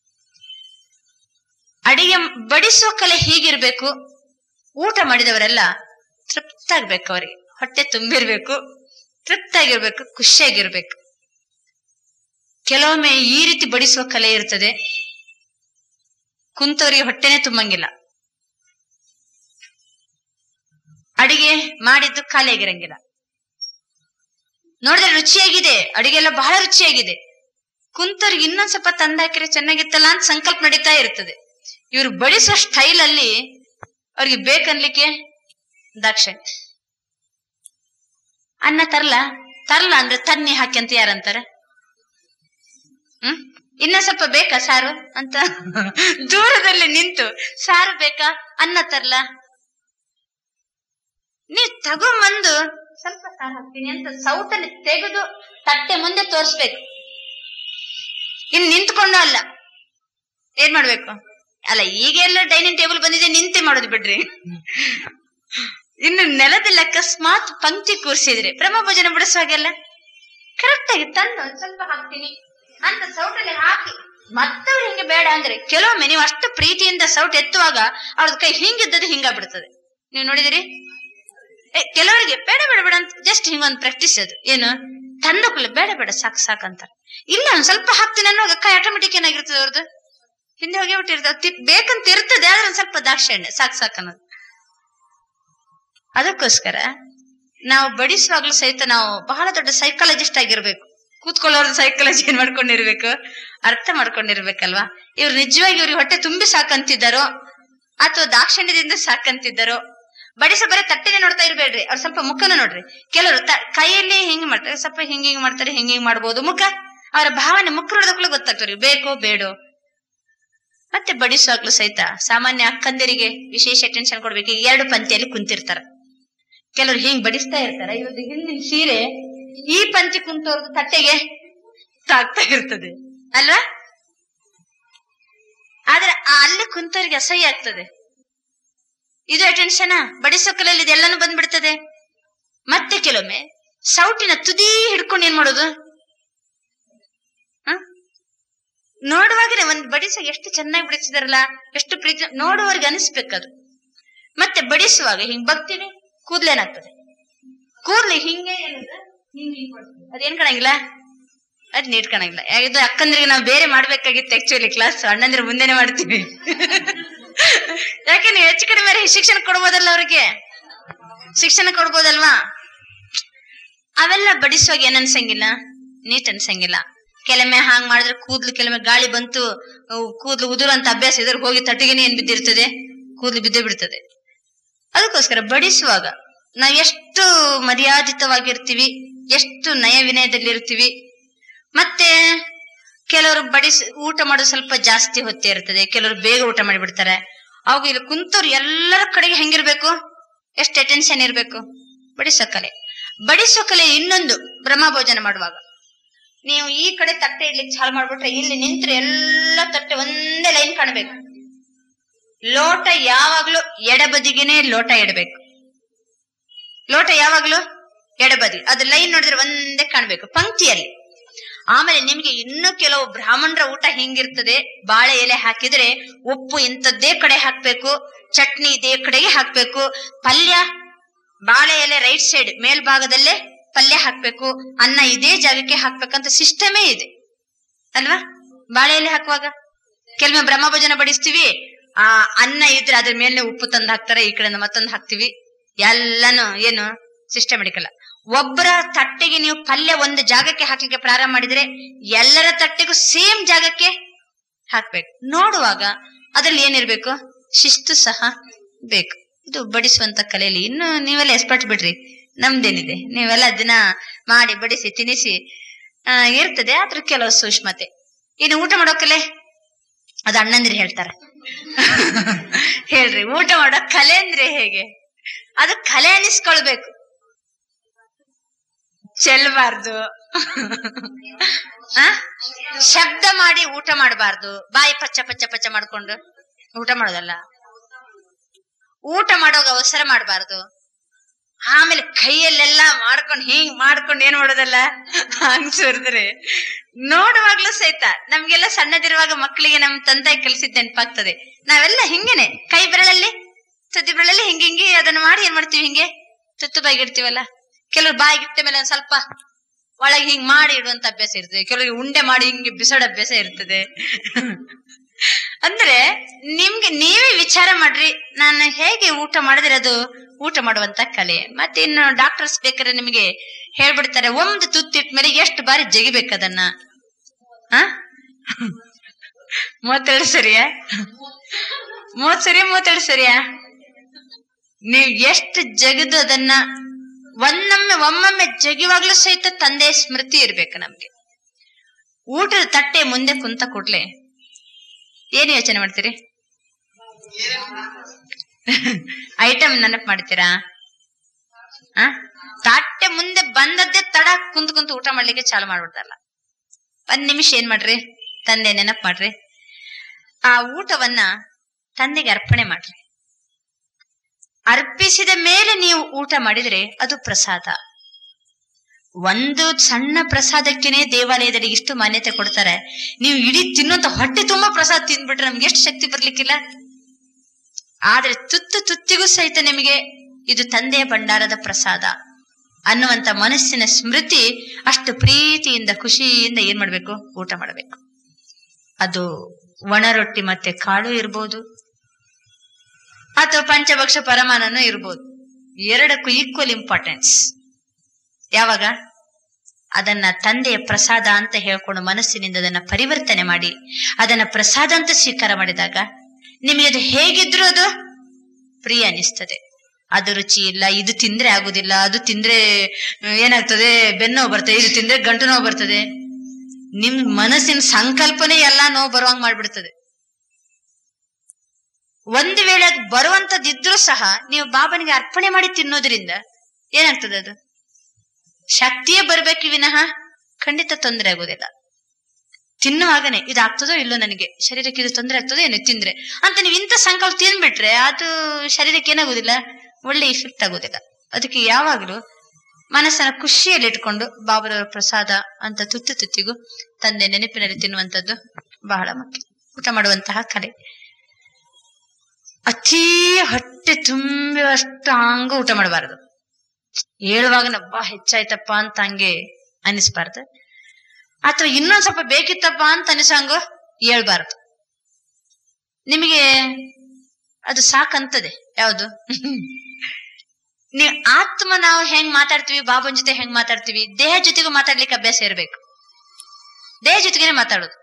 ಅಡಿಗೆ ಬಡಿಸುವ ಕಲೆ ಹೀಗಿರ್ಬೇಕು ಊಟ ಮಾಡಿದವರೆಲ್ಲ ತೃಪ್ತಾಗ್ಬೇಕು ಅವ್ರಿಗೆ ಹೊಟ್ಟೆ ತುಂಬಿರ್ಬೇಕು ತೃಪ್ತಾಗಿರ್ಬೇಕು ಖುಷಿಯಾಗಿರ್ಬೇಕು ಕೆಲವೊಮ್ಮೆ ಈ ರೀತಿ ಬಡಿಸುವ ಕಲೆ ಇರ್ತದೆ ಕುಂತವರಿಗೆ ಹೊಟ್ಟೆನೆ ತುಂಬಂಗಿಲ್ಲ ಅಡಿಗೆ ಮಾಡಿದ್ದು ಖಾಲಿಯಾಗಿರಂಗಿಲ್ಲ ನೋಡಿದ್ರೆ ರುಚಿಯಾಗಿದೆ ಅಡಿಗೆ ಎಲ್ಲ ಬಹಳ ರುಚಿಯಾಗಿದೆ ಕುಂತವ್ರಿಗೆ ಇನ್ನೊಂದ್ ಸ್ವಲ್ಪ ತಂದಾಕಿದ್ರೆ ಚೆನ್ನಾಗಿತ್ತಲ್ಲ ಅಂತ ಸಂಕಲ್ಪ ನಡೀತಾ ಇರ್ತದೆ ಇವ್ರು ಬಡಿಸೋ ಸ್ಟೈಲ್ ಅಲ್ಲಿ ಅವ್ರಿಗೆ ಬೇಕನ್ಲಿಕ್ಕೆ ದಾಕ್ಷಿಣ್ಯ ಅನ್ನ ತರ್ಲ ತರ್ಲ ಅಂದ್ರೆ ತನ್ನಿ ಹಾಕಿ ಅಂತ ಯಾರಂತಾರೆ ಹ್ಮ್ ಇನ್ನ ಸ್ವಲ್ಪ ಬೇಕಾ ಸಾರು ಅಂತ ದೂರದಲ್ಲಿ ನಿಂತು ಸಾರು ಬೇಕಾ ಅನ್ನ ತರ್ಲ ನೀವ್ ತಗೊಂಬಂದು ಸ್ವಲ್ಪ ಸಾರು ಹಾಕ್ತೀನಿ ಅಂತ ಸೌಟಲ್ಲಿ ತೆಗೆದು ತಟ್ಟೆ ಮುಂದೆ ತೋರಿಸ್ಬೇಕು ಇನ್ ನಿಂತ್ಕೊಂಡು ಅಲ್ಲ ಏನ್ ಮಾಡ್ಬೇಕು ಅಲ್ಲ ಈಗೆಲ್ಲ ಡೈನಿಂಗ್ ಟೇಬಲ್ ಬಂದಿದೆ ನಿಂತೆ ಮಾಡೋದು ಬಿಡ್ರಿ ಇನ್ನು ನೆಲದಲ್ಲಿ ಅಕಸ್ಮಾತ್ ಪಂಕ್ತಿ ಕೂರ್ಸಿದ್ರೆ ಬ್ರಹ್ಮ ಭೋಜನ ಬಿಡಿಸುವಾಗೆಲ್ಲ ಕರೆಕ್ಟ್ ಆಗಿ ತಂದು ಒಂದ್ ಸ್ವಲ್ಪ ಹಾಕ್ತೀನಿ ಅಂತ ಸೌಟಲ್ಲಿ ಹಾಕಿ ಮತ್ತವ್ರು ಹಿಂಗೆ ಬೇಡ ಅಂದ್ರೆ ಕೆಲವೊಮ್ಮೆ ನೀವು ಅಷ್ಟು ಪ್ರೀತಿಯಿಂದ ಸೌಟ್ ಎತ್ತುವಾಗ ಅವ್ರದ್ ಕೈ ಹಿಂಗಿದ್ದದು ಹಿಂಗಾಗ್ಬಿಡ್ತದೆ ನೀವು ನೋಡಿದಿರಿ ಏ, ಕೆಲವರಿಗೆ ಬೇಡ ಬೇಡ ಬೇಡ ಅಂತ ಜಸ್ಟ್ ಹಿಂಗೊಂದು ಪ್ರಾಕ್ಟೀಸ್ ಅದು ಏನು ತಂದಕ್ಕಲ್ಲ ಬೇಡ ಬೇಡ ಸಾಕ್ ಸಾಕಂತ ಇಲ್ಲ ಒಂದ್ ಸ್ವಲ್ಪ ಹಾಕ್ತೀನಿ ಅನ್ನೋ ಕೈ ಆಟೋಮೆಟಿಕ್ ಏನಾಗಿರ್ತದೆ ಅವ್ರದ್ದು ಹಿಂದೆ ಹೋಗಿ ಬಿಟ್ಟಿರ್ತದೆ ಬೇಕಂತ ಇರ್ತದೆ ಆದ್ರೆ ಒಂದ್ ಸ್ವಲ್ಪ ದಾಕ್ಷಿಣ್ಯ ಸಾಕ್ ಸಾಕ್ ಅನ್ನೋದು ಅದಕ್ಕೋಸ್ಕರ ನಾವು ಬಡಿಸುವಾಗ್ಲೂ ಸಹಿತ ನಾವು ಬಹಳ ದೊಡ್ಡ ಸೈಕಾಲಜಿಸ್ಟ್ ಆಗಿರ್ಬೇಕು ಕೂತ್ಕೊಳ್ಳೋರು ಸೈಕಾಲಜಿ ಏನ್ ಮಾಡ್ಕೊಂಡಿರ್ಬೇಕು ಅರ್ಥ ಮಾಡ್ಕೊಂಡಿರ್ಬೇಕಲ್ವಾ ಇವ್ರು ನಿಜವಾಗಿ ಇವ್ರಿಗೆ ಹೊಟ್ಟೆ ತುಂಬಿ ಸಾಕಂತಿದ್ದಾರೋ ಅಥವಾ ದಾಕ್ಷಿಣ್ಯದಿಂದ ಸಾಕಂತಿದ್ದಾರೋ ಬಡಿಸ ಬರೀ ತಟ್ಟೆನೆ ನೋಡ್ತಾ ಇರ್ಬೇಡ್ರಿ ಅವ್ರು ಸ್ವಲ್ಪ ಮುಖನ ನೋಡ್ರಿ ಕೆಲವರು ತ- ಕೈಯಲ್ಲಿ ಹಿಂಗ್ ಮಾಡ್ತಾರೆ ಸ್ವಲ್ಪ ಹಿಂಗ್ ಹಿಂಗ್ ಮಾಡ್ತಾರೆ ಹಿಂಗ್ ಹಿಂಗ್ ಮಾಡ್ಬೋದು ಮುಖ ಅವರ ಭಾವನೆ ಮುಖ ನೋಡಿದಕ್ಕೂ ಗೊತ್ತಾಗ್ತವ್ರಿ ಬೇಕೋ ಬೇಡೋ ಮತ್ತೆ ಬಡಿಸುವಾಗ್ಲೂ ಸಹಿತ ಸಾಮಾನ್ಯ ಅಕ್ಕಂದಿರಿಗೆ ವಿಶೇಷ ಅಟೆನ್ಷನ್ ಕೊಡ್ಬೇಕು ಈಗ ಎರಡು ಪಂಕ್ತಿಯಲ್ಲಿ ಕುಂತಿರ್ತಾರ ಕೆಲವರು ಹಿಂಗ್ ಬಡಿಸ್ತಾ ಇರ್ತಾರ ಇವ್ರದ್ದು ಹಿಂದಿನ ಸೀರೆ ಈ ಪಂಕ್ತಿ ಕುಂತವ್ರದ್ದು ತಟ್ಟೆಗೆ ತಾಗ್ತಾ ಇರ್ತದೆ ಅಲ್ವಾ ಆದ್ರೆ ಆ ಅಲ್ಲಿ ಕುಂತವ್ರಿಗೆ ಅಸಹ್ಯ ಆಗ್ತದೆ ಇದು ಅಟೆನ್ಷನ್ ಬಡಿಸೋ ಕಲೆಯಲ್ಲಿ ಇದೆಲ್ಲಾನು ಬಂದ್ಬಿಡ್ತದೆ ಮತ್ತೆ ಕೆಲವೊಮ್ಮೆ ಸೌಟಿನ ತುದಿ ಹಿಡ್ಕೊಂಡು ಏನ್ ಮಾಡೋದು ಹ? ನೋಡುವಾಗಲೇ ಒಂದ್ ಬಡಿಸ ಎಷ್ಟು ಚೆನ್ನಾಗಿ ಬಡಿಸಿದಾರಲ್ಲ ಎಷ್ಟು ಪ್ರೀತಿ ನೋಡುವವರಿಗೆ ಅನಿಸ್ಬೇಕದು ಮತ್ತೆ ಬಡಿಸುವಾಗ ಹಿಂಗ್ ಬಗ್ತೀವಿ ಕೂದ್ಲೇನಾಗ್ತದೆ ಕೂದ್ಲು ಹಿಂಗೆ ಏನದು ಹಿಂಗ್ ಹಿಂಗ್ ಮಾಡ್ತೀವಿ. ಅದೇನ್ ಕಾಣಂಗಿಲ್ಲ ಅದ್ ನೀಡ್ಕೊಳಂಗಿಲ್ಲ ಇದು ಅಕ್ಕಂದ್ರಿಗೆ ನಾವು ಬೇರೆ ಮಾಡ್ಬೇಕಾಗಿತ್ತು ಆಕ್ಚುಲಿ ಕ್ಲಾಸ್ ಅಣ್ಣಂದ್ರೆ ಮುಂದೆನೆ ಮಾಡ್ತೀವಿ ಯಾಕೆ ನೀವು ಹೆಚ್ಚು ಕಡಿಮೆ ಶಿಕ್ಷಣ ಕೊಡ್ಬೋದಲ್ಲ ಅವ್ರಿಗೆ ಶಿಕ್ಷಣ ಕೊಡ್ಬೋದಲ್ವಾ ಅವೆಲ್ಲ ಬಡಿಸುವಾಗ ಏನ್ ಅನ್ಸಂಗಿಲ್ಲ ನೀಟ್ ಅನ್ಸಂಗಿಲ್ಲ ಕೆಲವೊಮ್ಮೆ ಹಾಂಗ್ ಮಾಡಿದ್ರೆ ಕೂದ್ಲು ಕೆಲವೊಮ್ಮೆ ಗಾಳಿ ಬಂತು ಅವು ಕೂದ್ಲು ಉದುರಂತ ಅಭ್ಯಾಸ ಇದ್ರ ಹೋಗಿ ತಟ್ಟಿಗೆನೆ ಏನ್ ಬಿದ್ದಿರ್ತದೆ ಕೂದ್ಲು ಬಿದ್ದೇ ಬಿಡ್ತದೆ ಅದಕ್ಕೋಸ್ಕರ ಬಡಿಸುವಾಗ ನಾವ್ ಎಷ್ಟು ಮರ್ಯಾದಿತವಾಗಿರ್ತೀವಿ ಎಷ್ಟು ನಯ ವಿನಯದಲ್ಲಿ ಇರ್ತೀವಿ ಮತ್ತೆ ಕೆಲವರು ಬಡಿಸ್ ಊಟ ಮಾಡೋದು ಸ್ವಲ್ಪ ಜಾಸ್ತಿ ಹೊತ್ತೇ ಇರ್ತದೆ ಕೆಲವರು ಬೇಗ ಊಟ ಮಾಡಿಬಿಡ್ತಾರೆ ಅವಾಗ ಇಲ್ಲಿ ಕುಂತವ್ರು ಎಲ್ಲರ ಕಡೆಗೆ ಹೆಂಗಿರ್ಬೇಕು ಎಷ್ಟು ಅಟೆನ್ಷನ್ ಇರ್ಬೇಕು ಬಡಿಸೋ ಕಲೆ ಬಡಿಸೋ ಕಲೆ ಇನ್ನೊಂದು ಬ್ರಹ್ಮ ಭೋಜನ ಮಾಡುವಾಗ ನೀವು ಈ ಕಡೆ ತಟ್ಟೆ ಇಡ್ಲಿಕ್ಕೆ ಚಾಲು ಮಾಡ್ಬಿಟ್ರೆ ಇಲ್ಲಿ ನಿಂತ್ರೆ ಎಲ್ಲ ತಟ್ಟೆ ಒಂದೇ ಲೈನ್ ಕಾಣಬೇಕು ಲೋಟ ಯಾವಾಗ್ಲೂ ಎಡಬದಿಗೆನೆ ಲೋಟ ಇಡಬೇಕು ಲೋಟ ಯಾವಾಗ್ಲೂ ಎಡಬದಿ ಅದು ಲೈನ್ ನೋಡಿದ್ರೆ ಒಂದೇ ಕಾಣ್ಬೇಕು ಪಂಕ್ತಿಯಲ್ಲಿ ಆಮೇಲೆ ನಿಮ್ಗೆ ಇನ್ನೂ ಕೆಲವು ಬ್ರಾಹ್ಮಣರ ಊಟ ಹಿಂಗಿರ್ತದೆ ಬಾಳೆ ಎಲೆ ಹಾಕಿದ್ರೆ ಉಪ್ಪು ಇಂಥದ್ದೇ ಕಡೆ ಹಾಕ್ಬೇಕು ಚಟ್ನಿ ಇದೇ ಕಡೆಗೆ ಹಾಕ್ಬೇಕು ಪಲ್ಯ ಬಾಳೆ ಎಲೆ ರೈಟ್ ಸೈಡ್ ಮೇಲ್ಭಾಗದಲ್ಲೇ ಪಲ್ಯ ಹಾಕ್ಬೇಕು ಅನ್ನ ಇದೇ ಜಾಗಕ್ಕೆ ಹಾಕ್ಬೇಕಂತ ಸಿಸ್ಟಮೇ ಇದೆ ಅಲ್ವಾ ಬಾಳೆ ಎಲೆ ಹಾಕುವಾಗ ಕೆಲವೊಮ್ಮೆ ಬ್ರಹ್ಮ ಭೋಜನ ಬಡಿಸ್ತೀವಿ ಆ ಅನ್ನ ಇದ್ರೆ ಅದ್ರ ಮೇಲೆ ಉಪ್ಪು ತಂದು ಹಾಕ್ತಾರೆ ಈ ಕಡೆ ಮತ್ತೊಂದು ಹಾಕ್ತಿವಿ ಎಲ್ಲಾನು ಏನು ಸಿಸ್ಟಮೆಟಿಕಲ್ಲ ಒಬ್ಬರ ತಟ್ಟೆಗೆ ನೀವು ಪಲ್ಯ ಒಂದು ಜಾಗಕ್ಕೆ ಹಾಕ್ಲಿಕ್ಕೆ ಪ್ರಾರಂಭ ಮಾಡಿದ್ರೆ ಎಲ್ಲರ ತಟ್ಟೆಗೂ ಸೇಮ್ ಜಾಗಕ್ಕೆ ಹಾಕ್ಬೇಕು ನೋಡುವಾಗ ಅದ್ರಲ್ಲಿ ಏನಿರ್ಬೇಕು ಶಿಸ್ತು ಸಹ ಬೇಕು ಇದು ಬಡಿಸುವಂತ ಕಲೆಯಲ್ಲಿ ಇನ್ನು ನೀವೆಲ್ಲ ಎಕ್ಸ್ಪರ್ಟ್ ಬಿಡ್ರಿ ನಮ್ದೇನಿದೆ ನೀವೆಲ್ಲ ದಿನ ಮಾಡಿ ಬಡಿಸಿ ತಿನ್ನಿಸಿ ಆ, ಇರ್ತದೆ ಆದ್ರೂ ಕೆಲವು ಸೂಕ್ಷ್ಮತೆ ಇನ್ನು ಊಟ ಮಾಡೋ ಕಲೆ ಅದು ಅಣ್ಣಂದಿರು ಹೇಳ್ತಾರೆ ಹೇಳ್ರಿ ಊಟ ಮಾಡೋ ಕಲೆ ಅಂದ್ರೆ ಹೇಗೆ ಅದು ಕಲೆ ಅನಿಸ್ಕೊಳ್ಬೇಕು ಚೆಲ್ಬಾರ್ದು ಆ? ಶಬ್ದ ಮಾಡಿ ಊಟ ಮಾಡಬಾರ್ದು ಬಾಯಿ ಪಚ್ಚ ಪಚ್ಚ ಪಚ್ಚ ಮಾಡ್ಕೊಂಡು ಊಟ ಮಾಡೋದಲ್ಲ ಊಟ ಮಾಡೋಗ ಅವಸರ ಮಾಡಬಾರ್ದು ಆಮೇಲೆ ಕೈಯಲ್ಲೆಲ್ಲ ಮಾಡ್ಕೊಂಡು ಹಿಂಗ್ ಮಾಡ್ಕೊಂಡು ಏನ್ ಮಾಡೋದಲ್ಲ ಹಂಗ್ ಸುರಿದ್ರೆ ನೋಡುವಾಗ್ಲೂ ಸಹಿತ ನಮ್ಗೆಲ್ಲ ಸಣ್ಣದಿರುವಾಗ ಮಕ್ಕಳಿಗೆ ನಮ್ ತಂದೆ ಕಲಿಸಿದ್ ನೆನಪಾಗ್ತದೆ ನಾವೆಲ್ಲ ಹಿಂಗೇನೆ ಕೈ ಬೆರಳಲ್ಲಿ ತುದಿ ಬೆರಳಲ್ಲಿ ಹಿಂಗ್ ಹಿಂಗೆ ಅದನ್ನ ಮಾಡಿ ಏನ್ ಮಾಡ್ತೀವಿ ಹಿಂಗೆ ತುತ್ತು ಬಾಯಿಗಿಡ್ತೀವಲ್ಲ ಕೆಲವ್ರು ಬಾಯಿಗಿಟ್ಟ ಮೇಲೆ ಒಂದ್ ಸ್ವಲ್ಪ ಒಳಗೆ ಹಿಂಗ್ ಮಾಡಿ ಇಡುವಂತ ಅಭ್ಯಾಸ ಇರ್ತದೆ ಕೆಲವರಿಗೆ ಉಂಡೆ ಮಾಡಿ ಹಿಂಗೆ ಬಿಸಾಡೋ ಅಭ್ಯಾಸ ಇರ್ತದೆ ಅಂದ್ರೆ ನಿಮ್ಗೆ ನೀವೇ ವಿಚಾರ ಮಾಡ್ರಿ ನಾನು ಹೇಗೆ ಊಟ ಮಾಡಿದ್ರೆ ಅದು ಊಟ ಮಾಡುವಂತ ಕಲೆ ಮತ್ತೆ ಇನ್ನು ಡಾಕ್ಟರ್ಸ್ ಬೇಕಾದ್ರೆ ನಿಮಗೆ ಹೇಳ್ಬಿಡ್ತಾರೆ ಒಂದು ತುತ್ತಿಟ್ಟ ಮೇಲೆ ಎಷ್ಟು ಬಾರಿ ಜಗಿಬೇಕು ಅದನ್ನ ಆ ಮೂವತ್ತೆರಡು ಸರಿಯಾ ಮೂವತ್ ಸರಿ ಮೂವತ್ತೆರಡು ಸರಿಯಾ ನೀವ್ ಎಷ್ಟು ಜಗದು ಅದನ್ನ ಒನ್ನೊಮ್ಮೆ ಒಮ್ಮೊಮ್ಮೆ ಜಗಿವಾಗ್ಲೂ ಸಹಿತ ತಂದೆ ಸ್ಮೃತಿ ಇರ್ಬೇಕು ನಮ್ಗೆ ಊಟದ ತಟ್ಟೆ ಮುಂದೆ ಕುಂತ ಕೂಡ್ಲೆ ಏನ್ ಯೋಚನೆ ಮಾಡ್ತೀರಿ ಐಟಮ್ ನೆನಪು ಮಾಡ್ತೀರಾ ಆ ತಟ್ಟೆ ಮುಂದೆ ಬಂದದ್ದೇ ತಡ ಕುಂತ್ ಕುಂತ ಊಟ ಮಾಡ್ಲಿಕ್ಕೆ ಚಾಲು ಮಾಡ್ಬಿಡ್ತಾರಲ್ಲ ಒಂದ್ ನಿಮಿಷ ಏನ್ ಮಾಡ್ರಿ ತಂದೆ ನೆನಪು ಮಾಡ್ರಿ ಆ ಊಟವನ್ನ ತಂದೆಗೆ ಅರ್ಪಣೆ ಮಾಡ್ರಿ ಅರ್ಪಿಸಿದ ಮೇಲೆ ನೀವು ಊಟ ಮಾಡಿದ್ರೆ ಅದು ಪ್ರಸಾದ ಒಂದು ಸಣ್ಣ ಪ್ರಸಾದಕ್ಕೇನೆ ದೇವಾಲಯದಲ್ಲಿ ಇಷ್ಟು ಮಾನ್ಯತೆ ಕೊಡ್ತಾರೆ ನೀವು ಇಡೀ ತಿನ್ನೋಂತ ಹೊಟ್ಟೆ ತುಂಬಾ ಪ್ರಸಾದ ತಿಂದ್ಬಿಟ್ರೆ ನಮ್ಗೆ ಎಷ್ಟು ಶಕ್ತಿ ಬರ್ಲಿಕ್ಕಿಲ್ಲ ಆದ್ರೆ ತುತ್ತು ತುತ್ತಿಗೂ ಸಹಿತ ನಿಮಗೆ ಇದು ತಂದೆಯ ಭಂಡಾರದ ಪ್ರಸಾದ ಅನ್ನುವಂತ ಮನಸ್ಸಿನ ಸ್ಮೃತಿ ಅಷ್ಟು ಪ್ರೀತಿಯಿಂದ ಖುಷಿಯಿಂದ ಏನ್ ಮಾಡ್ಬೇಕು ಊಟ ಮಾಡ್ಬೇಕು ಅದು ಒಣ ರೊಟ್ಟಿ ಮತ್ತೆ ಕಾಳು ಇರ್ಬೋದು ಅಥವಾ ಪಂಚಭಕ್ಷ ಪರಮಾನನೂ ಇರ್ಬೋದು ಎರಡಕ್ಕೂ ಈಕ್ವಲ್ ಇಂಪಾರ್ಟೆನ್ಸ್ ಯಾವಾಗ ಅದನ್ನ ತಂದೆಯ ಪ್ರಸಾದ ಅಂತ ಹೇಳ್ಕೊಂಡು ಮನಸ್ಸಿನಿಂದ ಅದನ್ನ ಪರಿವರ್ತನೆ ಮಾಡಿ ಅದನ್ನ ಪ್ರಸಾದ ಅಂತ ಸ್ವೀಕಾರ ಮಾಡಿದಾಗ ನಿಮಗೆ ಅದು ಹೇಗಿದ್ರು ಅದು ಪ್ರಿಯ ಅನಿಸ್ತದೆ ಅದು ರುಚಿ ಇಲ್ಲ ಇದು ತಿಂದ್ರೆ ಆಗುದಿಲ್ಲ ಅದು ತಿಂದ್ರೆ ಆ, ಏನಾಗ್ತದೆ ಬೆನ್ನು ನೋವು ಬರ್ತದೆ ಇದು ತಿಂದ್ರೆ ಗಂಟು ನೋವು ಬರ್ತದೆ ನಿಮ್ ಮನಸ್ಸಿನ ಸಂಕಲ್ಪನೆ ಎಲ್ಲಾ ನೋವು ಬರುವಂಗ್ ಮಾಡ್ಬಿಡ್ತದೆ ಒಂದು ವೇಳೆ ಅದು ಬರುವಂತದ್ದಿದ್ರೂ ಸಹ ನೀವು ಬಾಬನಿಗೆ ಅರ್ಪಣೆ ಮಾಡಿ ತಿನ್ನೋದ್ರಿಂದ ಏನಾಗ್ತದೆ ಅದು ಶಕ್ತಿಯೇ ಬರ್ಬೇಕು ವಿನಃ ಖಂಡಿತ ತೊಂದರೆ ಆಗೋದಿಲ್ಲ ತಿನ್ನುವಾಗನೇ ಇದು ಆಗ್ತದೋ ಇಲ್ಲೋ ನನಗೆ ಶರೀರಕ್ಕೆ ಇದು ತೊಂದರೆ ಆಗ್ತದೋ ಏನೋ ತಿಂದ್ರೆ ಅಂತ ನೀವು ಇಂಥ ಸಂಕಲ್ಪ ತಿಂದ್ಬಿಟ್ರೆ ಅದು ಶರೀರಕ್ಕೆ ಏನಾಗುದಿಲ್ಲ ಒಳ್ಳೆ ಇಫೆಕ್ಟ್ ಆಗುದಿಲ್ಲ ಅದಕ್ಕೆ ಯಾವಾಗಲೂ ಮನಸ್ಸನ್ನ ಖುಷಿಯಲ್ಲಿ ಇಟ್ಕೊಂಡು ಬಾಬರವರ ಪ್ರಸಾದ ಅಂತ ತುತ್ತು ತುತ್ತಿಗೂ ತಂದೆ ನೆನಪಿನಲ್ಲಿ ತಿನ್ನುವಂಥದ್ದು ಬಹಳ ಮುಖ್ಯ ಊಟ ಮಾಡುವಂತಹ ಕಲೆ ಅತೀ ಹೊಟ್ಟೆ ತುಂಬುವಷ್ಟು ಹಂಗ ಊಟ ಮಾಡಬಾರದು ಹೇಳುವಾಗ ನಬ್ಬ ಹೆಚ್ಚಾಯ್ತಪ್ಪ ಅಂತ ಹಂಗೆ ಅನಿಸ್ಬಾರ್ದು ಅಥವಾ ಇನ್ನೊಂದ್ ಸ್ವಲ್ಪ ಬೇಕಿತ್ತಪ್ಪ ಅಂತ ಅನಿಸಂಗು ಹೇಳ್ಬಾರ್ದು ನಿಮಗೆ ಅದು ಸಾಕಂತದೆ ಯಾವುದು ನೀವು ಆತ್ಮ ನಾವು ಹೆಂಗ್ ಮಾತಾಡ್ತೀವಿ ಬಾಬನ್ ಜೊತೆ ಹೆಂಗ್ ಮಾತಾಡ್ತೀವಿ ದೇಹ ಜೊತೆಗೂ ಮಾತಾಡ್ಲಿಕ್ಕೆ ಅಭ್ಯಾಸ ಇರಬೇಕು ದೇಹ ಜೊತೆಗೇನೆ ಮಾತಾಡೋದು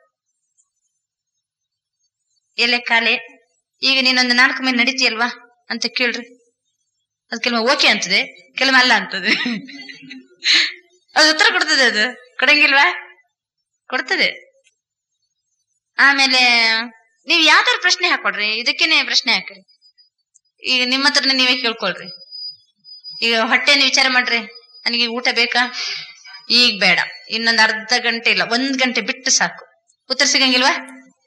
ಎಲೆ ಕಾಲೆ ಈಗ ನೀನೊಂದು ನಾಲ್ಕು ಮೇಲೆ ನಡೀತೀಯಲ್ವಾ ಅಂತ ಕೇಳ್ರಿ ಅದು ಕೆಲವು ಓಕೆ ಅಂತದೆ ಕೆಲವು ಅಲ್ಲ ಅಂತದೆ ಅದು ಉತ್ತರ ಕೊಡ್ತದೆ ಅದು ಕೊಡಂಗಿಲ್ವಾ ಕೊಡ್ತದೆ ಆಮೇಲೆ ನೀವ್ ಯಾವ್ದಾರು ಪ್ರಶ್ನೆ ಹಾಕೊಡ್ರಿ ಇದಕ್ಕೇನೆ ಪ್ರಶ್ನೆ ಹಾಕ್ರಿ ಈಗ ನಿಮ್ಮ ಹತ್ರನೇ ನೀವೇ ಕೇಳ್ಕೊಳ್ರಿ ಈಗ ಹೊಟ್ಟೆನ ವಿಚಾರ ಮಾಡ್ರಿ ನನಗೆ ಊಟ ಬೇಕಾ ಈಗ ಬೇಡ ಇನ್ನೊಂದ್ ಅರ್ಧ ಗಂಟೆ ಇಲ್ಲ ಒಂದ್ ಗಂಟೆ ಬಿಟ್ಟು ಸಾಕು ಉತ್ತರ ಸಿಗಂಗಿಲ್ವಾ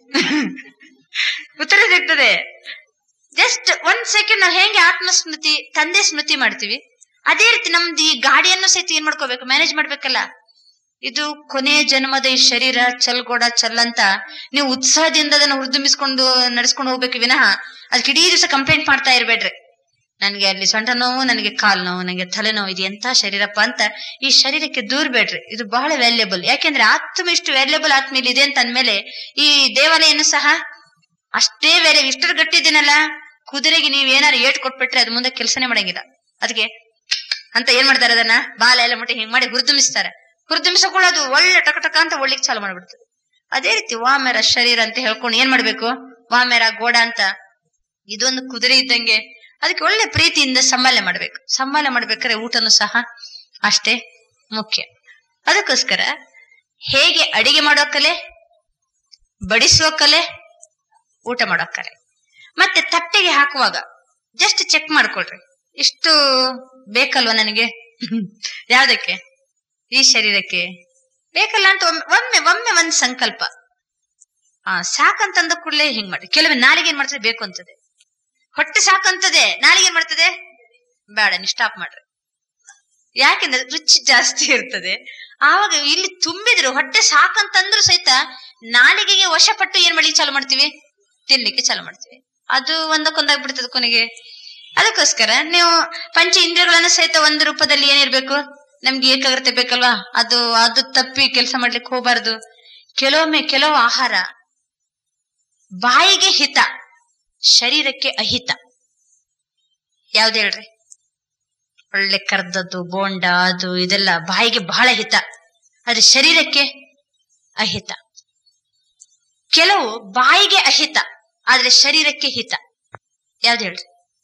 ಉತ್ತರ ಸಿಗ್ತದೆ ಜಸ್ಟ್ ಒಂದ್ ಸೆಕೆಂಡ್ ನಾವು ಹೆಂಗೆ ಆತ್ಮಸ್ಮೃತಿ ತಂದೆ ಸ್ಮೃತಿ ಮಾಡ್ತೀವಿ ಅದೇ ರೀತಿ ನಮ್ದು ಈ ಗಾಡಿಯನ್ನು ಸಹಿತ ಏನ್ ಮಾಡ್ಕೋಬೇಕು ಮ್ಯಾನೇಜ್ ಮಾಡ್ಬೇಕಲ್ಲ ಇದು ಕೊನೆ ಜನ್ಮದ ಈ ಶರೀರ ಚಲ್ಗೋಡ ಚಲ್ಲಂತ ನೀವು ಉತ್ಸಾಹದಿಂದ ಅದನ್ನ ಹುರಿದುಂಬಿಸ್ಕೊಂಡು ನಡೆಸ್ಕೊಂಡು ಹೋಗ್ಬೇಕು ವಿನಃ ಅದಕ್ಕೆ ಇಡೀ ದಿವಸ ಕಂಪ್ಲೇಂಟ್ ಮಾಡ್ತಾ ಇರ್ಬೇಡ್ರಿ ನನ್ಗೆ ಅಲ್ಲಿ ಸೊಂಟ ನೋವು ನನಗೆ ಕಾಲ್ ನೋವು ನನಗೆ ತಲೆನೋವು ಇದು ಎಂತ ಶರೀರಪ್ಪ ಅಂತ ಈ ಶರೀರಕ್ಕೆ ದೂರ್ಬೇಡ್ರಿ ಇದು ಬಹಳ ವ್ಯಾಲ್ಯಬಲ್ ಯಾಕೆಂದ್ರೆ ಆತ್ಮ ಇಷ್ಟು ವ್ಯಾಲ್ಯಬಲ್ ಆತ್ಮ ಇಲ್ಲಿ ಇದೆ ಅಂತ ಅಂದ್ಮೇಲೆ ಈ ದೇವಾಲಯನು ಸಹ ಅಷ್ಟೇ ವ್ಯಾಲ್ಯೂ ಇಷ್ಟರ ಗಟ್ಟಿದ್ದೀನಲ್ಲ ಕುದುರೆಗೆ ನೀವ್ ಏನಾರು ಏಟ್ ಕೊಟ್ಬಿಟ್ರೆ ಅದು ಮುಂದೆ ಕೆಲಸನೇ ಮಾಡಂಗಿಲ್ಲ ಅದಕ್ಕೆ ಅಂತ ಏನ್ ಮಾಡ್ತಾರೆ ಅದನ್ನ ಬಾಲ ಎಲ್ಲ ಮುಟ್ಟಿ ಹಿಂಗ್ ಮಾಡಿ ಹುರಿದುಂಬಿಸ್ತಾರೆ ಹುರಿದುಂಬಿಸಕೊಳ್ಳೋದು ಒಳ್ಳೆ ಟಕ ಟಕ ಅಂತ ಒಳ್ಳಿಗೆ ಚಾಲು ಮಾಡ್ಬಿಡ್ತದೆ ಅದೇ ರೀತಿ ವಾಮೆರ ಶರೀರ ಅಂತ ಹೇಳ್ಕೊಂಡು ಏನ್ ಮಾಡ್ಬೇಕು ವಾಮೆರ ಗೋಡ ಅಂತ ಇದೊಂದು ಕುದುರೆ ಇದ್ದಂಗೆ ಅದಕ್ಕೆ ಒಳ್ಳೆ ಪ್ರೀತಿಯಿಂದ ಸಂಭಾಲನೆ ಮಾಡ್ಬೇಕು ಸಂಭಾಲನೆ ಮಾಡ್ಬೇಕಾದ್ರೆ ಊಟನು ಸಹ ಅಷ್ಟೇ ಮುಖ್ಯ ಅದಕ್ಕೋಸ್ಕರ ಹೇಗೆ ಅಡಿಗೆ ಮಾಡೋ ಕಲೆ ಬಡಿಸುವ ಕಲೆ ಊಟ ಮಾಡೋ ಕಲೆ ಮತ್ತೆ ತಟ್ಟೆಗೆ ಹಾಕುವಾಗ ಜಸ್ಟ್ ಚೆಕ್ ಮಾಡ್ಕೊಳ್ರಿ ಇಷ್ಟು ಬೇಕಲ್ವಾ ನನಗೆ ಯಾವ್ದಕ್ಕೆ ಈ ಶರೀರಕ್ಕೆ ಬೇಕಲ್ಲ ಅಂತ ಒಮ್ಮೆ ಒಮ್ಮೆ ಒಮ್ಮೆ ಒಂದ್ ಸಂಕಲ್ಪ ಆ ಸಾಕಂತಂದ ಕೂಡಲೇ ಹಿಂಗ್ ಮಾಡಿ ಕೆಲವೊಮ್ಮೆ ನಾಲಿಗೆ ಏನ್ ಮಾಡ್ತದೆ ಬೇಕು ಅಂತದೆ ಹೊಟ್ಟೆ ಸಾಕಂತದೆ ನಾಲಿಗೆ ಏನ್ ಮಾಡ್ತದೆ ಬೇಡ ನೀವು ಸ್ಟಾಪ್ ಮಾಡ್ರಿ ಯಾಕೆಂದ್ರೆ ರುಚಿ ಜಾಸ್ತಿ ಇರ್ತದೆ ಆವಾಗ ಇಲ್ಲಿ ತುಂಬಿದ್ರು ಹೊಟ್ಟೆ ಸಾಕಂತಂದ್ರು ಸಹಿತ ನಾಲಿಗೆಗೆ ವಶಪಟ್ಟು ಏನ್ ಮಾಡಿ ಚಾಲು ಮಾಡ್ತೀವಿ ತಿನ್ಲಿಕ್ಕೆ ಚಾಲು ಮಾಡ್ತೀವಿ ಅದು ಒಂದಕ್ಕೊಂದಾಗ್ಬಿಡ್ತದೆ ಕೊನೆಗೆ ಅದಕ್ಕೋಸ್ಕರ ನೀವು ಪಂಚ ಇಂದ್ರಿಯಗಳನ್ನು ಸಹಿತ ಒಂದು ರೂಪದಲ್ಲಿ ಏನಿರ್ಬೇಕು ನಮ್ಗೆ ಏಕಾಗ್ರತೆ ಬೇಕಲ್ವಾ ಅದು ಅದು ತಪ್ಪಿ ಕೆಲಸ ಮಾಡ್ಲಿಕ್ಕೆ ಹೋಗ್ಬಾರ್ದು ಕೆಲವೊಮ್ಮೆ ಕೆಲವು ಆಹಾರ ಬಾಯಿಗೆ ಹಿತ ಶರೀರಕ್ಕೆ ಅಹಿತ ಯಾವ್ದು ಹೇಳ್ರಿ ಒಳ್ಳೆ ಕರ್ದದ್ದು ಬೋಂಡ ಅದು ಇದೆಲ್ಲ ಬಾಯಿಗೆ ಬಹಳ ಹಿತ ಆದ್ರೆ ಶರೀರಕ್ಕೆ ಅಹಿತ ಕೆಲವು ಬಾಯಿಗೆ ಅಹಿತ ಆದ್ರೆ ಶರೀರಕ್ಕೆ ಹಿತ ಯಾವ್ದು ಹೇಳ್ರಿ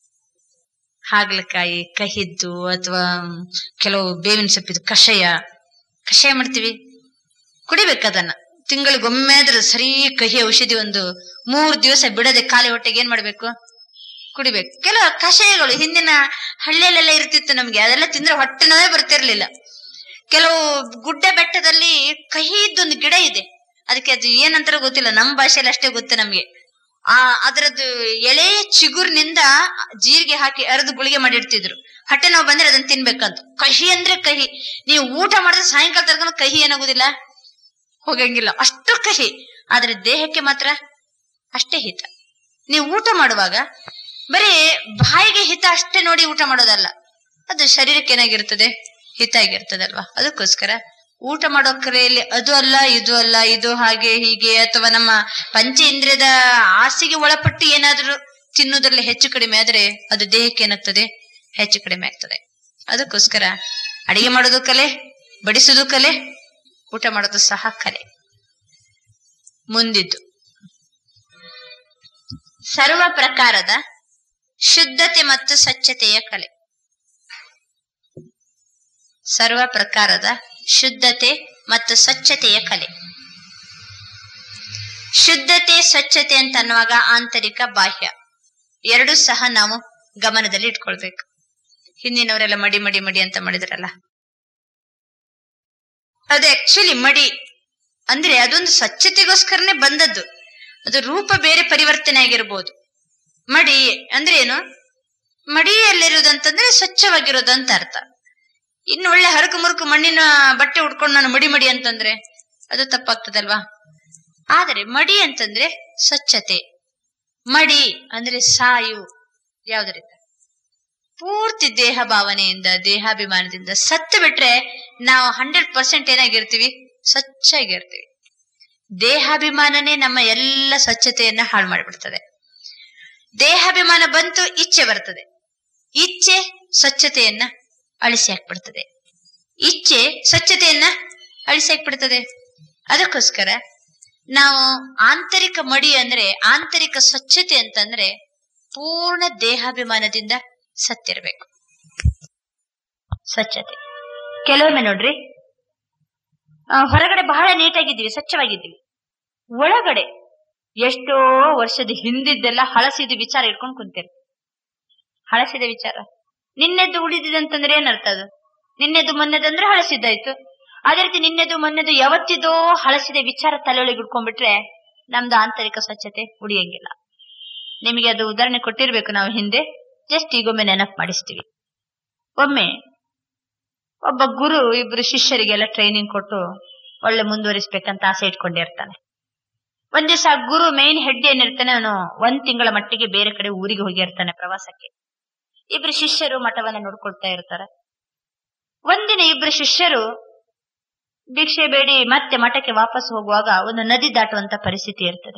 ಹಾಗಲಕಾಯಿ ಕಹಿದ್ದು ಅಥವಾ ಕೆಲವು ಬೇವಿನ ಸೊಪ್ಪಿದು ಕಷಾಯ ಕಷಾಯ ಮಾಡ್ತೀವಿ ಕುಡಿಬೇಕು ಅದನ್ನ ತಿಂಗಳಿಗೊಮ್ಮೆ ಆದ್ರೆ ಸರಿ ಕಹಿ ಔಷಧಿ ಒಂದು ಮೂರ್ ದಿವಸ ಬಿಡದೆ ಖಾಲಿ ಹೊಟ್ಟೆಗೆ ಏನ್ ಮಾಡ್ಬೇಕು ಕುಡಿಬೇಕು ಕೆಲವು ಕಷಾಯಗಳು ಹಿಂದಿನ ಹಳ್ಳಿಯಲ್ಲೆಲ್ಲ ಇರ್ತಿತ್ತು ನಮ್ಗೆ ಅದೆಲ್ಲ ತಿಂದ್ರೆ ಹೊಟ್ಟೆ ನೋವೇ ಬರ್ತಿರ್ಲಿಲ್ಲ ಕೆಲವು ಗುಡ್ಡ ಬೆಟ್ಟದಲ್ಲಿ ಕಹಿದ್ದೊಂದು ಗಿಡ ಇದೆ ಅದಕ್ಕೆ ಅದು ಏನಂತಾರ ಗೊತ್ತಿಲ್ಲ ನಮ್ಮ ಭಾಷೆಯಲ್ಲಿ ಅಷ್ಟೇ ಗೊತ್ತು ನಮ್ಗೆ ಆ ಅದರದ್ದು ಎಳೆಯ ಚಿಗುರಿನಿಂದ ಜೀರಿಗೆ ಹಾಕಿ ಅರೆದು ಗುಳಿಗೆ ಮಾಡಿಡ್ತಿದ್ರು ಹೊಟ್ಟೆ ನೋವು ಬಂದ್ರೆ ಅದನ್ನ ತಿನ್ಬೇಕಂತ ಕಹಿ ಅಂದ್ರೆ ಕಹಿ ನೀವು ಊಟ ಮಾಡಿದ್ರೆ ಸಾಯಂಕಾಲ ತರ್ಕೊಂಡು ಕಹಿ ಏನಾಗುದಿಲ್ಲ ಹೋಗಂಗಿಲ್ಲ ಅಷ್ಟು ಕಹಿ ಆದ್ರೆ ದೇಹಕ್ಕೆ ಮಾತ್ರ ಅಷ್ಟೇ ಹಿತ ನೀವು ಊಟ ಮಾಡುವಾಗ ಬರೀ ಬಾಯಿಗೆ ಹಿತ ಅಷ್ಟೇ ನೋಡಿ ಊಟ ಮಾಡೋದಲ್ಲ ಅದು ಶರೀರಕ್ಕೆ ಏನಾಗಿರ್ತದೆ ಹಿತ ಆಗಿರ್ತದಲ್ವಾ ಅದಕ್ಕೋಸ್ಕರ ಊಟ ಮಾಡೋ ಕರೆಯಲ್ಲಿ ಅದು ಅಲ್ಲ ಇದು ಅಲ್ಲ ಇದು ಹಾಗೆ ಹೀಗೆ ಅಥವಾ ನಮ್ಮ ಪಂಚ ಇಂದ್ರಿಯದ ಆಸೆಗೆ ಒಳಪಟ್ಟು ಏನಾದ್ರೂ ತಿನ್ನುವುದರಲ್ಲಿ ಹೆಚ್ಚು ಕಡಿಮೆ ಆದ್ರೆ ಅದು ದೇಹಕ್ಕೆ ಏನಾಗ್ತದೆ ಹೆಚ್ಚು ಕಡಿಮೆ ಆಗ್ತದೆ ಅದಕ್ಕೋಸ್ಕರ ಅಡಿಗೆ ಮಾಡೋದು ಕಲೆ ಬಡಿಸೋದು ಕಲೆ ಊಟ ಮಾಡೋದು ಸಹ ಕಲೆ ಮುಂದಿದ್ದು ಸರ್ವ ಪ್ರಕಾರದ ಶುದ್ಧತೆ ಮತ್ತು ಸ್ವಚ್ಛತೆಯ ಕಲೆ ಸರ್ವ ಪ್ರಕಾರದ ಶುದ್ಧತೆ ಮತ್ತು ಸ್ವಚ್ಛತೆಯ ಕಲೆ ಶುದ್ಧತೆ ಸ್ವಚ್ಛತೆ ಅಂತ ಅನ್ನುವಾಗ ಆಂತರಿಕ ಬಾಹ್ಯ ಎರಡೂ ಸಹ ನಾವು ಗಮನದಲ್ಲಿ ಇಟ್ಕೊಳ್ಬೇಕು ಹಿಂದಿನವರೆಲ್ಲ ಮಡಿ ಮಡಿ ಮಡಿ ಅಂತ ಮಾಡಿದ್ರಲ್ಲ ಅದು ಆಕ್ಚುಲಿ ಮಡಿ ಅಂದ್ರೆ ಅದೊಂದು ಸ್ವಚ್ಛತೆಗೋಸ್ಕರನೇ ಬಂದದ್ದು ಅದು ರೂಪ ಬೇರೆ ಪರಿವರ್ತನೆ ಆಗಿರ್ಬೋದು ಮಡಿ ಅಂದ್ರೆ ಏನು ಮಡಿಯಲ್ಲಿರುವುದಂತಂದ್ರೆ ಸ್ವಚ್ಛವಾಗಿರೋದು ಅಂತ ಅರ್ಥ ಇನ್ನು ಒಳ್ಳೆ ಹರಕು ಮುರುಕು ಮಣ್ಣಿನ ಬಟ್ಟೆ ಉಟ್ಕೊಂಡು ನಾನು ಮಡಿ ಮಡಿ ಅಂತಂದ್ರೆ ಅದು ತಪ್ಪಾಗ್ತದಲ್ವಾ ಆದರೆ ಮಡಿ ಅಂತಂದ್ರೆ ಸ್ವಚ್ಛತೆ ಮಡಿ ಅಂದ್ರೆ ಸಾಯು ಯಾವ್ದರಿಂದ ಪೂರ್ತಿ ದೇಹ ಭಾವನೆಯಿಂದ ದೇಹಾಭಿಮಾನದಿಂದ ಸತ್ತು ಬಿಟ್ರೆ ನಾವು ಹಂಡ್ರೆಡ್ ಪರ್ಸೆಂಟ್ ಏನಾಗಿರ್ತೀವಿ ಸ್ವಚ್ಛಾಗಿರ್ತೀವಿ ದೇಹಾಭಿಮಾನನೇ ನಮ್ಮ ಎಲ್ಲ ಸ್ವಚ್ಛತೆಯನ್ನ ಹಾಳು ಮಾಡಿಬಿಡ್ತದೆ ದೇಹಾಭಿಮಾನ ಬಂತು ಇಚ್ಛೆ ಬರ್ತದೆ ಇಚ್ಛೆ ಸ್ವಚ್ಛತೆಯನ್ನ ಅಳಿಸಿ ಹಾಕ್ಬಿಡ್ತದೆ ಇಚ್ಛೆ ಸ್ವಚ್ಛತೆಯನ್ನ ಅಳಿಸಿ ಹಾಕ್ಬಿಡ್ತದೆ ಅದಕ್ಕೋಸ್ಕರ ನಾವು ಆಂತರಿಕ ಮಡಿ ಅಂದ್ರೆ ಆಂತರಿಕ ಸ್ವಚ್ಛತೆ ಅಂತಂದ್ರೆ ಪೂರ್ಣ ದೇಹಾಭಿಮಾನದಿಂದ ಸತ್ತಿರ್ಬೇಕು ಸ್ವಚ್ಛತೆ ಕೆಲವೊಮ್ಮೆ ನೋಡ್ರಿ ಆ, ಹೊರಗಡೆ ಬಹಳ ನೀಟಾಗಿದ್ದೀವಿ ಸ್ವಚ್ಛವಾಗಿದ್ದೀವಿ ಒಳಗಡೆ ಎಷ್ಟೋ ವರ್ಷದ ಹಿಂದಿದ್ದೆಲ್ಲ ಹಳಸಿದ ವಿಚಾರ ಇಟ್ಕೊಂಡು ಕುಂತಿರ್ತೀವಿ ಹಳಸಿದ ವಿಚಾರ ನಿನ್ನೆದ್ದು ಉಳಿದಿದಂತಂದ್ರೆ ಏನರ್ಥ ಅದು ನಿನ್ನೆದು ಮೊನ್ನೆದಂದ್ರೆ ಹಳಸಿದ್ದಾಯ್ತು ಅದೇ ರೀತಿ ನಿನ್ನೆದು ಮೊನ್ನೆದು ಯಾವತ್ತಿದೋ ಹಳಸಿದ ವಿಚಾರ ತಲೆಯೊಳಗೆ ಇಟ್ಕೊಂಡ್ಬಿಟ್ರೆ ನಮ್ದು ಆಂತರಿಕ ಸ್ವಚ್ಛತೆ ಉಳಿಯಂಗಿಲ್ಲ ನಿಮಗೆ ಅದು ಉದಾಹರಣೆ ಕೊಟ್ಟಿರ್ಬೇಕು ನಾವು ಹಿಂದೆ ಜಸ್ಟ್ ಈಗೊಮ್ಮೆ ನೆನಪು ಮಾಡಿಸ್ತೀವಿ ಒಮ್ಮೆ ಒಬ್ಬ ಗುರು ಇಬ್ರು ಶಿಷ್ಯರಿಗೆಲ್ಲ ಟ್ರೈನಿಂಗ್ ಕೊಟ್ಟು ಒಳ್ಳೆ ಮುಂದುವರಿಸ್ಬೇಕಂತ ಆಸೆ ಇಟ್ಕೊಂಡಿರ್ತಾನೆ ಒಂದ್ ದಿವಸ ಗುರು ಮೇನ್ ಹೆಡ್ ಏನಿರ್ತಾನೆ ಅವನು ಒಂದ್ ತಿಂಗಳ ಮಟ್ಟಿಗೆ ಬೇರೆ ಕಡೆ ಊರಿಗೆ ಹೋಗಿರ್ತಾನೆ ಪ್ರವಾಸಕ್ಕೆ ಇಬ್ರು ಶಿಷ್ಯರು ಮಠವನ್ನ ನೋಡ್ಕೊಳ್ತಾ ಇರ್ತಾರೆ ಒಂದಿನ ಇಬ್ರು ಶಿಷ್ಯರು ಭಿಕ್ಷೆ ಬೇಡಿ ಮತ್ತೆ ಮಠಕ್ಕೆ ವಾಪಸ್ ಹೋಗುವಾಗ ಒಂದು ನದಿ ದಾಟುವಂತ ಪರಿಸ್ಥಿತಿ ಇರ್ತದೆ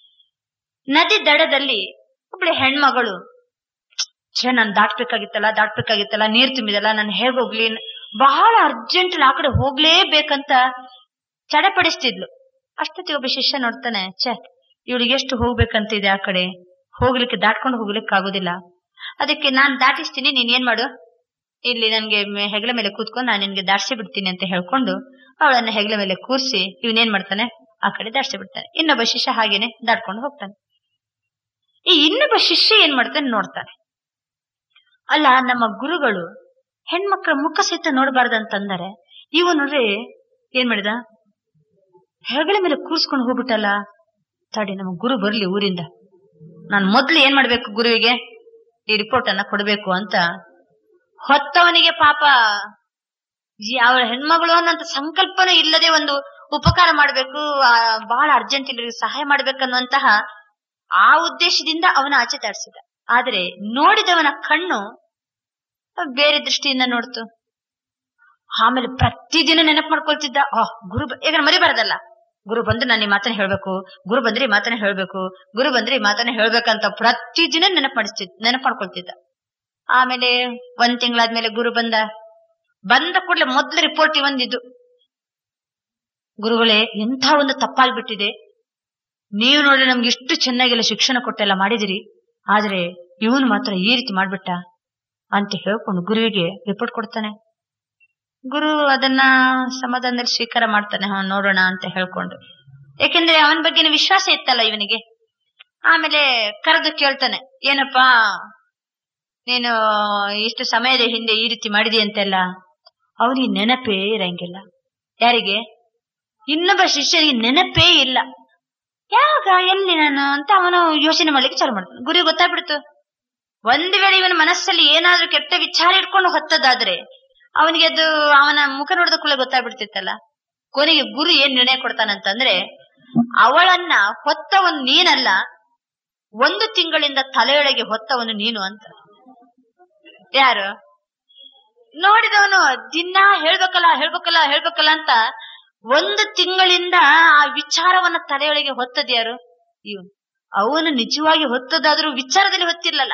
ನದಿ ದಡದಲ್ಲಿ ಒಬ್ಳು ಹೆಣ್ಮಗಳು ಛೇ ನಾನ್ ದಾಟ್ಬೇಕಾಗಿತ್ತಲ್ಲ ದಾಟ್ಬೇಕಾಗಿತ್ತಲ್ಲ ನೀರ್ ತುಂಬಿದಲ್ಲ ನಾನು ಹೇಗ್ ಹೋಗ್ಲಿ ಬಹಳ ಅರ್ಜೆಂಟ್ ಆ ಕಡೆ ಹೋಗ್ಲೇಬೇಕಂತ ಚಡಪಡಿಸ್ತಿದ್ಲು ಅಷ್ಟೊತ್ತಿಗೆ ಒಬ್ಬ ಶಿಷ್ಯ ನೋಡ್ತಾನೆ ಛೇ ಇವಳಿಗೆ ಎಷ್ಟು ಹೋಗ್ಬೇಕಂತಿದೆ ಆ ಕಡೆ ಹೋಗ್ಲಿಕ್ಕೆ ದಾಟ್ಕೊಂಡು ಹೋಗ್ಲಿಕ್ಕೆ ಆಗುದಿಲ್ಲ ಅದಕ್ಕೆ ನಾನ್ ದಾಟಿಸ್ತೀನಿ ನೀನ್ ಏನ್ ಮಾಡು ಇಲ್ಲಿ ನನ್ಗೆ ಮೆ- ಹೆಗಲ ಮೇಲೆ ಕೂತ್ಕೊಂಡು ನಾನು ನಿನ್ಗೆ ದಾಟ್ಸಿ ಬಿಡ್ತೀನಿ ಅಂತ ಹೇಳ್ಕೊಂಡು ಅವಳನ್ನ ಹೆಗಲ ಮೇಲೆ ಕೂರ್ಸಿ ಇವನೇನ್ ಮಾಡ್ತಾನೆ ಆ ಕಡೆ ದಾಟ್ಸಿ ಬಿಡ್ತಾನೆ ಇನ್ನೊಬ್ಬ ಶಿಷ್ಯ ಹಾಗೇನೆ ದಾಟ್ಕೊಂಡು ಹೋಗ್ತಾನೆ ಈ ಇನ್ನೊಬ್ಬ ಶಿಷ್ಯ ಏನ್ ಮಾಡ್ತಾನೆ ನೋಡ್ತಾನೆ ಅಲ್ಲ ನಮ್ಮ ಗುರುಗಳು ಹೆಣ್ಮಕ್ಳ ಮುಖ ಸಹಿತ ನೋಡಬಾರ್ದಂತಂದರೆ ಇವ ನೋಡ್ರಿ ಏನ್ ಮಾಡಿದ ಹೆಗಲ ಮೇಲೆ ಕೂರ್ಸ್ಕೊಂಡು ಹೋಗ್ಬಿಟ್ಟಲ್ಲ ತಡಿ ನಮ್ಮ ಗುರು ಬರ್ಲಿ ಊರಿಂದ ನಾನು ಮೊದ್ಲು ಏನ್ ಮಾಡ್ಬೇಕು ಗುರುವಿಗೆ ಈ ರಿಪೋರ್ಟ್ ಅನ್ನ ಕೊಡ್ಬೇಕು ಅಂತ ಹೊತ್ತವನಿಗೆ ಪಾಪ ಜಿ- ಅವಳ ಹೆಣ್ಮಗಳು ಅನ್ನೋಂತ ಸಂಕಲ್ಪನೂ ಇಲ್ಲದೆ ಒಂದು ಉಪಕಾರ ಮಾಡ್ಬೇಕು ಆ, ಬಹಳ ಅರ್ಜೆಂಟ್ ಇಲ್ಲರಿಗೆ ಸಹಾಯ ಮಾಡ್ಬೇಕನ್ನುವಂತಹ ಆ ಉದ್ದೇಶದಿಂದ ಅವನ ಆಚೆ ತಾಡ್ಸಿದ ಆದ್ರೆ ನೋಡಿದವನ ಕಣ್ಣು ಬೇರೆ ದೃಷ್ಟಿಯಿಂದ ನೋಡ್ತು ಆಮೇಲೆ ಪ್ರತಿದಿನ ನೆನಪು ಮಾಡ್ಕೊಳ್ತಿದ್ದ ಆ ಗುರು ಬ- ಈಗ ಮರಿಬಾರ್ದಲ್ಲ ಗುರು ಬಂದ್ರೆ ನಾನು ಈ ಮಾತನ್ನ ಹೇಳ್ಬೇಕು ಗುರು ಬಂದ್ರೆ ಈ ಮಾತನ್ನ ಹೇಳ್ಬೇಕು ಗುರು ಬಂದ್ರೆ ಈ ಮಾತನ್ನ ಹೇಳ್ಬೇಕಂತ ಪ್ರತಿದಿನ ನೆನಪು ಮಾಡಿಸ್ತಿದ್ ನೆನಪು ಮಾಡ್ಕೊಳ್ತಿದ್ದ ಆಮೇಲೆ ಒಂದ್ ತಿಂಗಳಾದ್ಮೇಲೆ ಗುರು ಬಂದ ಬಂದ ಕೂಡಲೇ ಮೊದ್ಲು ರಿಪೋರ್ಟ್ ಒಂದಿದ್ದು ಗುರುಗಳೇ ಎಂಥ ಒಂದು ತಪ್ಪಾಗ್ಬಿಟ್ಟಿದೆ ನೀವು ನೋಡಿ ನಮ್ಗೆ ಇಷ್ಟು ಚೆನ್ನಾಗೆಲ್ಲ ಶಿಕ್ಷಣ ಕೊಟ್ಟೆಲ್ಲ ಮಾಡಿದಿರಿ ಆದ್ರೆ ಇವನು ಮಾತ್ರ ಈ ರೀತಿ ಮಾಡ್ಬಿಟ್ಟ ಅಂತ ಹೇಳ್ಕೊಂಡು ಗುರುವಿಗೆ ರಿಪೋರ್ಟ್ ಕೊಡ್ತಾನೆ ಗುರು ಅದನ್ನ ಸಮಾಧಾನದಲ್ಲಿ ಸ್ವೀಕಾರ ಮಾಡ್ತಾನೆ ಹಾ ನೋಡೋಣ ಅಂತ ಹೇಳ್ಕೊಂಡು ಯಾಕೆಂದ್ರೆ ಅವನ ಬಗ್ಗೆನ ವಿಶ್ವಾಸ ಇತ್ತಲ್ಲ ಇವನಿಗೆ ಆಮೇಲೆ ಕರೆದು ಕೇಳ್ತಾನೆ ಏನಪ್ಪಾ ನೀನು ಇಷ್ಟು ಸಮಯದ ಹಿಂದೆ ಈ ರೀತಿ ಮಾಡಿದಿ ಅಂತೆಲ್ಲ ಅವನಿಗೆ ನೆನಪೇ ಇರಂಗಿಲ್ಲ ಯಾರಿಗೆ ಇನ್ನೊಬ್ಬ ಶಿಷ್ಯನಿಗೆ ನೆನಪೇ ಇಲ್ಲ ಯಾವಾಗ ಎಲ್ಲಿ ನಾನು ಅಂತ ಅವನು ಯೋಚನೆ ಮಾಡ್ಲಿಕ್ಕೆ ಚಾಲು ಮಾಡ್ತಾನೆ ಗುರಿ ಗೊತ್ತಾಗ್ಬಿಡ್ತು ಒಂದ್ ವೇಳೆ ಇವನ ಮನಸ್ಸಲ್ಲಿ ಏನಾದ್ರೂ ಕೆಟ್ಟ ವಿಚಾರ ಇಟ್ಕೊಂಡು ಹೊತ್ತದಾದ್ರೆ ಅವನಿಗೆ ಅದು ಅವನ ಮುಖ ನೋಡಿದ ಕೂಡಲೇ ಗೊತ್ತಾಗ್ಬಿಡ್ತಿತ್ತಲ್ಲ ಕೊನೆಗೆ ಗುರು ಏನ್ ನಿರ್ಣಯ ಕೊಡ್ತಾನಂತಂದ್ರೆ ಅವಳನ್ನ ಹೊತ್ತವನು ನೀನಲ್ಲ ಒಂದು ತಿಂಗಳಿಂದ ತಲೆಯೊಳಗೆ ಹೊತ್ತವನು ನೀನು ಅಂತ ಯಾರು ನೋಡಿದವನು ದಿನ ಹೇಳ್ಬೇಕಲ್ಲ ಹೇಳ್ಬೇಕಲ್ಲ ಹೇಳ್ಬೇಕಲ್ಲ ಅಂತ ಒಂದು ತಿಂಗಳಿಂದ ಆ ವಿಚಾರವನ್ನ ತಲೆಯೊಳಗೆ ಹೊತ್ತದ ಯಾರು ಇವನು ಅವನು ನಿಜವಾಗಿ ಹೊತ್ತದಾದ್ರೂ ವಿಚಾರದಲ್ಲಿ ಹೊತ್ತಿರ್ಲಲ್ಲ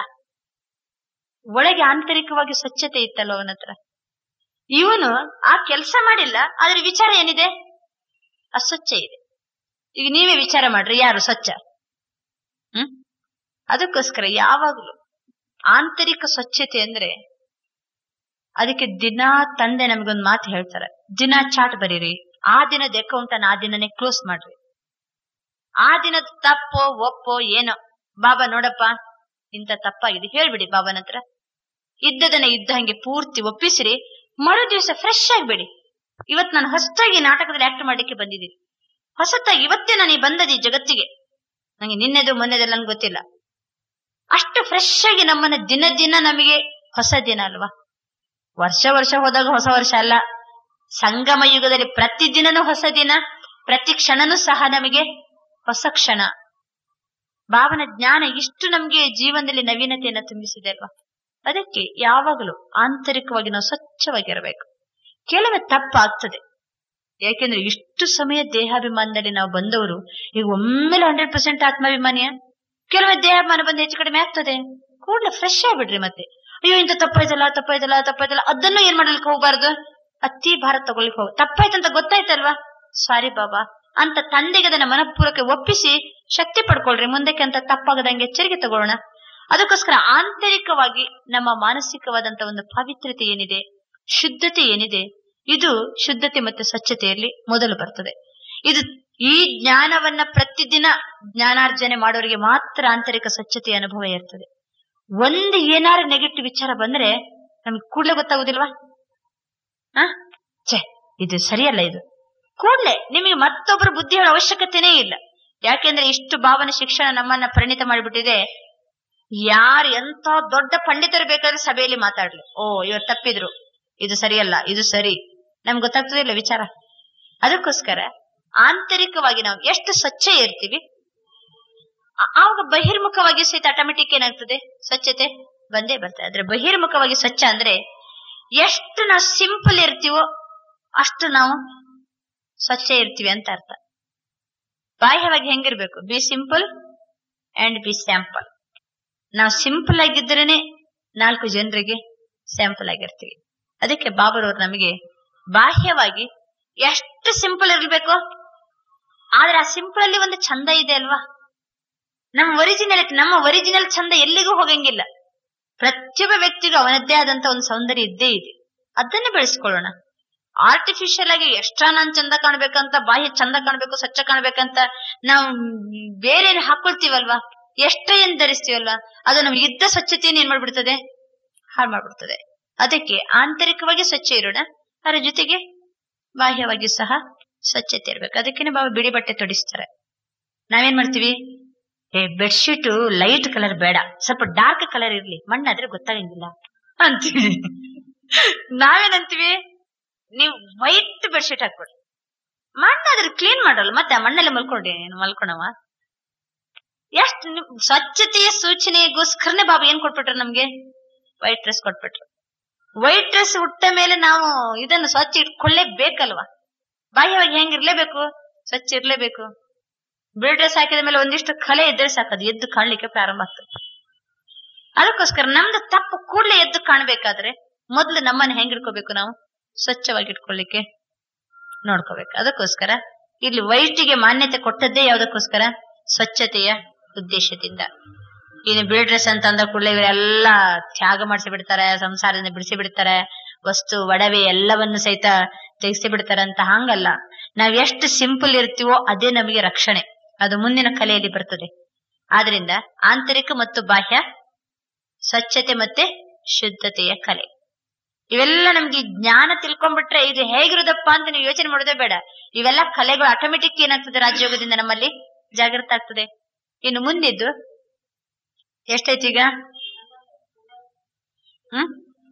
ಒಳಗೆ ಆಂತರಿಕವಾಗಿ ಸ್ವಚ್ಛತೆ ಇತ್ತಲ್ಲ ಅವನ ಹತ್ರ ಇವನು ಆ ಕೆಲಸ ಮಾಡಿಲ್ಲ ಆದ್ರೆ ವಿಚಾರ ಏನಿದೆ ಅಸ್ವಚ್ಛ ಇದೆ ಈಗ ನೀವೇ ವಿಚಾರ ಮಾಡ್ರಿ ಯಾರು ಸ್ವಚ್ಛ ಹ್ಮ್ ಅದಕ್ಕೋಸ್ಕರ ಯಾವಾಗ್ಲೂ ಆಂತರಿಕ ಸ್ವಚ್ಛತೆ ಅಂದ್ರೆ ಅದಕ್ಕೆ ದಿನ ತಂದೆ ನಮಗೊಂದು ಮಾತು ಹೇಳ್ತಾರೆ ದಿನ ಚಾಟ್ ಬರೀರಿ ಆ ದಿನದ ಅಕೌಂಟ್ ಅನ್ನ ಆ ದಿನನೇ ಕ್ಲೋಸ್ ಮಾಡ್ರಿ ಆ ದಿನದ ತಪ್ಪೋ ಒಪ್ಪೋ ಏನೋ ಬಾಬಾ ನೋಡಪ್ಪ ಇಂತ ತಪ್ಪಾಗಿದೆ ಹೇಳ್ಬಿಡಿ ಬಾಬಾನ ಹತ್ರ ಇದ್ದದನ್ನ ಇದ್ದ ಹಂಗೆ ಪೂರ್ತಿ ಒಪ್ಪಿಸಿರಿ ಮರು ದಿವಸ ಫ್ರೆಶ್ ಆಗ್ಬೇಡಿ ಇವತ್ ನಾನು ಹೊಸದಾಗಿ ನಾಟಕದಲ್ಲಿ ಆಕ್ಟ್ ಮಾಡ್ಲಿಕ್ಕೆ ಬಂದಿದ್ದೀನಿ ಹೊಸತಾಗಿ ಇವತ್ತೇ ನಾನು ಈ ಬಂದದ್ದು ಈ ಜಗತ್ತಿಗೆ ನಂಗೆ ನಿನ್ನೆದು ಮೊನ್ನೆದೆಲ್ಲ ನಂಗೆ ಗೊತ್ತಿಲ್ಲ ಅಷ್ಟು ಫ್ರೆಶ್ ಆಗಿ ನಮ್ಮನ್ನ ದಿನ ದಿನ ನಮಗೆ ಹೊಸ ದಿನ ಅಲ್ವಾ ವರ್ಷ ವರ್ಷ ಹೋದಾಗ ಹೊಸ ವರ್ಷ ಅಲ್ಲ ಸಂಗಮ ಯುಗದಲ್ಲಿ ಪ್ರತಿ ದಿನನೂ ಹೊಸ ದಿನ ಪ್ರತಿ ಕ್ಷಣನೂ ಸಹ ನಮಗೆ ಹೊಸ ಕ್ಷಣ ಭಾವನ ಜ್ಞಾನ ಇಷ್ಟು ನಮ್ಗೆ ಜೀವನದಲ್ಲಿ ನವೀನತೆಯನ್ನ ತುಂಬಿಸಿದೆ ಅಲ್ವಾ ಅದಕ್ಕೆ ಯಾವಾಗಲೂ ಆಂತರಿಕವಾಗಿ ನಾವು ಸ್ವಚ್ಛವಾಗಿರಬೇಕು ಕೆಲವೇ ತಪ್ಪಾಗ್ತದೆ ಯಾಕೆಂದ್ರೆ ಇಷ್ಟು ಸಮಯ ದೇಹಾಭಿಮಾನದಲ್ಲಿ ನಾವು ಬಂದವರು ಈಗ ಒಮ್ಮೆಲೆ ಹಂಡ್ರೆಡ್ ಪರ್ಸೆಂಟ್ ಆತ್ಮಾಭಿಮಾನಿಯ ಕೆಲವೊಮ್ಮೆ ದೇಹಾಭಿಮಾನ ಬಂದು ಹೆಚ್ಚು ಕಡಿಮೆ ಆಗ್ತದೆ ಕೂಡಲೇ ಫ್ರೆಶ್ ಆಗ್ಬಿಡ್ರಿ ಮತ್ತೆ ಅಯ್ಯೋ ಇಂತ ತಪ್ಪಾಯ್ತಲ್ಲ ತಪ್ಪಾಯ್ತಲ್ಲ ತಪ್ಪಾಯ್ತಲ್ಲ ಅದನ್ನು ಏನ್ ಮಾಡ್ಲಿಕ್ಕೆ ಹೋಗ್ಬಾರ್ದು ಅತಿ ಭಾರ ತಗೊಳ್ಲಿಕ್ಕೆ ಹೋಗ ತಪ್ಪಾಯ್ತಂತ ಗೊತ್ತಾಯ್ತಲ್ವಾ ಸಾರಿ ಬಾಬಾ ಅಂತ ತಂದೆಗೆ ಅದನ್ನ ಮನಪೂರ್ವಕ ಒಪ್ಪಿಸಿ ಶಕ್ತಿ ಪಡ್ಕೊಳ್ರಿ ಮುಂದಕ್ಕೆ ಅಂತ ತಪ್ಪಾಗದಂಗೆ ಎಚ್ಚರಿಕೆ ತಗೊಳ್ಳೋಣ ಅದಕ್ಕೋಸ್ಕರ ಆಂತರಿಕವಾಗಿ ನಮ್ಮ ಮಾನಸಿಕವಾದಂತ ಒಂದು ಪವಿತ್ರತೆ ಏನಿದೆ ಶುದ್ಧತೆ ಏನಿದೆ ಇದು ಶುದ್ಧತೆ ಮತ್ತು ಸ್ವಚ್ಛತೆಯಲ್ಲಿ ಮೊದಲು ಬರ್ತದೆ ಇದು ಈ ಜ್ಞಾನವನ್ನ ಪ್ರತಿದಿನ ಜ್ಞಾನಾರ್ಜನೆ ಮಾಡೋರಿಗೆ ಮಾತ್ರ ಆಂತರಿಕ ಸ್ವಚ್ಛತೆಯ ಅನುಭವ ಇರ್ತದೆ ಒಂದು ಏನಾರು ನೆಗೆಟಿವ್ ವಿಚಾರ ಬಂದ್ರೆ ನಮ್ಗೆ ಕೂಡ್ಲೆ ಗೊತ್ತಾಗುದಿಲ್ವಾ ಆ ಛೆ ಇದು ಸರಿಯಲ್ಲ ಇದು ಕೂಡ್ಲೆ ನಿಮಗೆ ಮತ್ತೊಬ್ಬರು ಬುದ್ಧಿ ಹೇಳೋ ಅವಶ್ಯಕತೆನೇ ಇಲ್ಲ ಯಾಕೆಂದ್ರೆ ಇಷ್ಟು ಭಾವನೆ ಶಿಕ್ಷಣ ನಮ್ಮನ್ನ ಪರಿಣಿತ ಮಾಡಿಬಿಟ್ಟಿದೆ ಯಾರು ಎಂತ ದೊಡ್ಡ ಪಂಡಿತರು ಬೇಕಾದ್ರೆ ಸಭೆಯಲ್ಲಿ ಮಾತಾಡ್ಲಿ ಓ ಇವ್ರು ತಪ್ಪಿದ್ರು ಇದು ಸರಿಯಲ್ಲ ಇದು ಸರಿ ನಮ್ಗೆ ಗೊತ್ತಾಗ್ತದೆ ಇಲ್ಲ ವಿಚಾರ ಅದಕ್ಕೋಸ್ಕರ ಆಂತರಿಕವಾಗಿ ನಾವು ಎಷ್ಟು ಸ್ವಚ್ಛ ಇರ್ತೀವಿ ಆ- ಆವಾಗ ಬಹಿರ್ಮುಖವಾಗಿ ಸಹಿತ ಆಟೋಮೆಟಿಕ್ ಏನಾಗ್ತದೆ ಸ್ವಚ್ಛತೆ ಬಂದೇ ಬರ್ತದೆ ಆದ್ರೆ ಬಹಿರ್ಮುಖವಾಗಿ ಸ್ವಚ್ಛ ಅಂದ್ರೆ ಎಷ್ಟು ನಾವು ಸಿಂಪಲ್ ಇರ್ತೀವೋ ಅಷ್ಟು ನಾವು ಸ್ವಚ್ಛ ಇರ್ತೀವಿ ಅಂತ ಅರ್ಥ ಬಾಹ್ಯವಾಗಿ ಹೆಂಗಿರ್ಬೇಕು be simple and be sample ನಾವು ಸಿಂಪಲ್ ಆಗಿದ್ರೇನೆ ನಾಲ್ಕು ಜನರಿಗೆ ಸ್ಯಾಂಪಲ್ ಆಗಿರ್ತೀವಿ ಅದಕ್ಕೆ ಬಾಬರವ್ರು ನಮಗೆ ಬಾಹ್ಯವಾಗಿ ಎಷ್ಟು ಸಿಂಪಲ್ ಇರ್ಬೇಕು ಆದ್ರೆ ಆ ಸಿಂಪಲ್ ಅಲ್ಲಿ ಒಂದು ಚಂದ ಇದೆ ಅಲ್ವಾ ನಮ್ಮ ಒರಿಜಿನಲ್ ನಮ್ಮ ಒರಿಜಿನಲ್ ಚಂದ ಎಲ್ಲಿಗೂ ಹೋಗಂಗಿಲ್ಲ ಪ್ರತಿಯೊಬ್ಬ ವ್ಯಕ್ತಿಗೂ ಅವನದ್ದೇ ಆದಂತ ಒಂದು ಸೌಂದರ್ಯ ಇದ್ದೇ ಇದೆ ಅದನ್ನೇ ಬೆಳೆಸ್ಕೊಳ್ಳೋಣ ಆರ್ಟಿಫಿಷಿಯಲ್ ಆಗಿ ಎಕ್ಸ್ಟ್ರಾ ನಾನ್ ಚಂದ ಕಾಣ್ಬೇಕಂತ ಬಾಹ್ಯ ಚಂದ ಕಾಣ್ಬೇಕು ಸ್ವಚ್ಛ ಕಾಣ್ಬೇಕಂತ ನಾವು ಬೇರೆ ಏನ್ ಹಾಕೊಳ್ತೀವಲ್ವಾ ಎಷ್ಟೋ ಏನ್ ಧರಿಸ್ತೀವಲ್ವಾ ಅದು ನಮ್ಗೆ ಇದ್ದ ಸ್ವಚ್ಛತೆಯನ್ನು ಏನ್ ಮಾಡ್ಬಿಡ್ತದೆ ಹಾಳು ಮಾಡ್ಬಿಡ್ತದೆ ಅದಕ್ಕೆ ಆಂತರಿಕವಾಗಿ ಸ್ವಚ್ಛ ಇರೋಣ ಅದರ ಜೊತೆಗೆ ಬಾಹ್ಯವಾಗಿ ಸಹ ಸ್ವಚ್ಛತೆ ಇರ್ಬೇಕು ಅದಕ್ಕೇನೆ ಬಾಬಾ ಬಿಳಿ ಬಟ್ಟೆ ತೊಡಿಸ್ತಾರೆ ನಾವೇನ್ ಮಾಡ್ತೀವಿ ಏ ಬೆಡ್ಶೀಟ್ ಲೈಟ್ ಕಲರ್ ಬೇಡ ಸ್ವಲ್ಪ ಡಾರ್ಕ್ ಕಲರ್ ಇರ್ಲಿ ಮಣ್ಣಾದ್ರೆ ಗೊತ್ತಾಗಂಗಿಲ್ಲ ಅಂತೀವಿ ನಾವೇನಂತೀವಿ ನೀವು ವೈಟ್ ಬೆಡ್ಶೀಟ್ ಹಾಕ್ಬಿಡಿ ಮಣ್ಣಾದ್ರೆ ಕ್ಲೀನ್ ಮಾಡಲ್ಲ ಮತ್ತೆ ಆ ಮಣ್ಣಲ್ಲಿ ಮಲ್ಕೊಂಡೆ ನೀನು ಮಲ್ಕೊಳವ ಎಷ್ಟು ನಿಮ್ ಸ್ವಚ್ಛತೆಯ ಸೂಚನೆಗೋಸ್ಕರನೇ ಬಾಬಾ ಏನ್ ಕೊಟ್ಬಿಟ್ರು ನಮ್ಗೆ ವೈಟ್ ಡ್ರೆಸ್ ಕೊಟ್ಬಿಟ್ರು ವೈಟ್ ಡ್ರೆಸ್ ಉಟ್ಟ ಮೇಲೆ ನಾವು ಇದನ್ನು ಸ್ವಚ್ಛ ಇಟ್ಕೊಳ್ಳೇಬೇಕಲ್ವಾ ಬಾಹ್ಯವಾಗಿ ಹೆಂಗಿರ್ಲೇಬೇಕು ಸ್ವಚ್ಛ ಇರ್ಲೇಬೇಕು ಬಿಳಿ ಡ್ರೆಸ್ ಹಾಕಿದ ಮೇಲೆ ಒಂದಿಷ್ಟು ಕಲೆ ಇದ್ರೆ ಸಾಕದು ಎದ್ದು ಕಾಣ್ಲಿಕ್ಕೆ ಪ್ರಾರಂಭ ಆಗ್ತದೆ ಅದಕ್ಕೋಸ್ಕರ ನಮ್ದು ತಪ್ಪು ಕೂಡಲೇ ಎದ್ದು ಕಾಣ್ಬೇಕಾದ್ರೆ ಮೊದ್ಲು ನಮ್ಮನ್ನ ಹೆಂಗ್ ಇಟ್ಕೋಬೇಕು ನಾವು ಸ್ವಚ್ಛವಾಗಿ ಇಟ್ಕೊಳ್ಳಿಕ್ಕೆ ನೋಡ್ಕೋಬೇಕು ಅದಕ್ಕೋಸ್ಕರ ಇಲ್ಲಿ ವೈಟಿಗೆ ಮಾನ್ಯತೆ ಕೊಟ್ಟದ್ದೇ ಯಾವ್ದಕ್ಕೋಸ್ಕರ ಸ್ವಚ್ಛತೆಯ ಉದ್ದೇಶದಿಂದ ಇನ್ನು ಬಿಳಿ ಡ್ರೆಸ್ ಅಂತ ಅಂದ ಕೂಡಲೇ ಇವರೆಲ್ಲ ತ್ಯಾಗ ಮಾಡಿಸಿ ಬಿಡ್ತಾರೆ ಸಂಸಾರದಿಂದ ಬಿಡಿಸಿ ಬಿಡ್ತಾರೆ ವಸ್ತು ಒಡವೆ ಎಲ್ಲವನ್ನು ಸಹಿತ ತೆಗೆಸಿ ಬಿಡ್ತಾರೆ ಅಂತ ಹಂಗಲ್ಲ ನಾವ್ ಎಷ್ಟು ಸಿಂಪಲ್ ಇರ್ತೀವೋ ಅದೇ ನಮಗೆ ರಕ್ಷಣೆ ಅದು ಮುಂದಿನ ಕಲೆಯಲ್ಲಿ ಬರ್ತದೆ ಆದ್ರಿಂದ ಆಂತರಿಕ ಮತ್ತು ಬಾಹ್ಯ ಸ್ವಚ್ಛತೆ ಮತ್ತೆ ಶುದ್ಧತೆಯ ಕಲೆ ಇವೆಲ್ಲ ನಮ್ಗೆ ಈ ಜ್ಞಾನ ತಿಳ್ಕೊಂಡ್ಬಿಟ್ರೆ ಇದು ಹೇಗಿರೋದಪ್ಪ ಅಂತ ನೀವು ಯೋಚನೆ ಮಾಡೋದೇ ಬೇಡ ಇವೆಲ್ಲ ಕಲೆಗಳು ಆಟೋಮೆಟಿಕ್ ಏನಾಗ್ತದೆ ರಾಜಯೋಗದಿಂದ ನಮ್ಮಲ್ಲಿ ಜಾಗೃತ ಆಗ್ತದೆ ಇನ್ನು ಮುಂದಿದ್ದು ಎಷ್ಟೈತಿ ಈಗ ಹ್ಮ್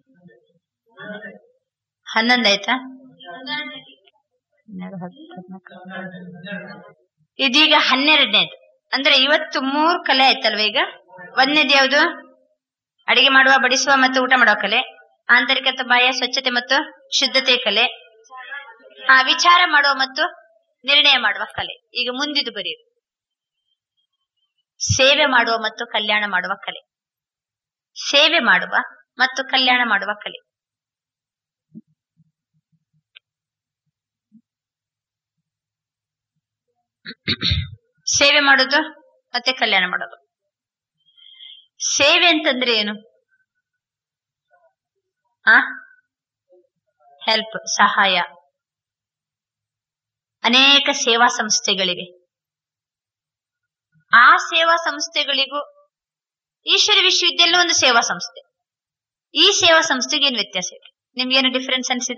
ಹನ್ನೊಂದು ಆಯ್ತಾ ಹನ್ನೆರಡು, ಹತ್ತು, ಹದಿನಾಲ್ಕು. ಇದೀಗ ಹನ್ನೆರಡನೇದು ಅಂದ್ರೆ ಇವತ್ತು ಮೂರ್ ಕಲೆ ಆಯ್ತಲ್ವ ಈಗ ಒಂದನೇದು ಯಾವುದು ಅಡಿಗೆ ಮಾಡುವ ಬಡಿಸುವ ಮತ್ತು ಊಟ ಮಾಡುವ ಕಲೆ ಆಂತರಿಕ ಮತ್ತು ಬಾಹ್ಯ ಸ್ವಚ್ಛತೆ ಮತ್ತು ಶುದ್ಧತೆ ಕಲೆ ಆ ವಿಚಾರ ಮಾಡುವ ಮತ್ತು ನಿರ್ಣಯ ಮಾಡುವ ಕಲೆ ಈಗ ಮುಂದಿದು ಬರೀ ಸೇವೆ ಮಾಡುವ ಮತ್ತು ಕಲ್ಯಾಣ ಮಾಡುವ ಕಲೆ ಸೇವೆ ಮಾಡುವ ಮತ್ತು ಕಲ್ಯಾಣ ಮಾಡುವ ಕಲೆ ಸೇವೆ ಮಾಡೋದು ಮತ್ತೆ ಕಲ್ಯಾಣ ಮಾಡೋದು ಸೇವೆ ಅಂತಂದ್ರೆ ಏನು ಆ ಹೆಲ್ಪ್ ಸಹಾಯ ಅನೇಕ ಸೇವಾ ಸಂಸ್ಥೆಗಳಿವೆ ಆ ಸೇವಾ ಸಂಸ್ಥೆಗಳಿಗೂ ಈಶ್ವರ ವಿಶ್ವವಿದ್ಯಾಲಯ ಒಂದು ಸೇವಾ ಸಂಸ್ಥೆ ಈ ಸೇವಾ ಸಂಸ್ಥೆಗೆ ಏನು ವ್ಯತ್ಯಾಸ ಇದೆ ನಿಮ್ಗೇನು ಡಿಫರೆನ್ಸ್ ಅನ್ಸಿದ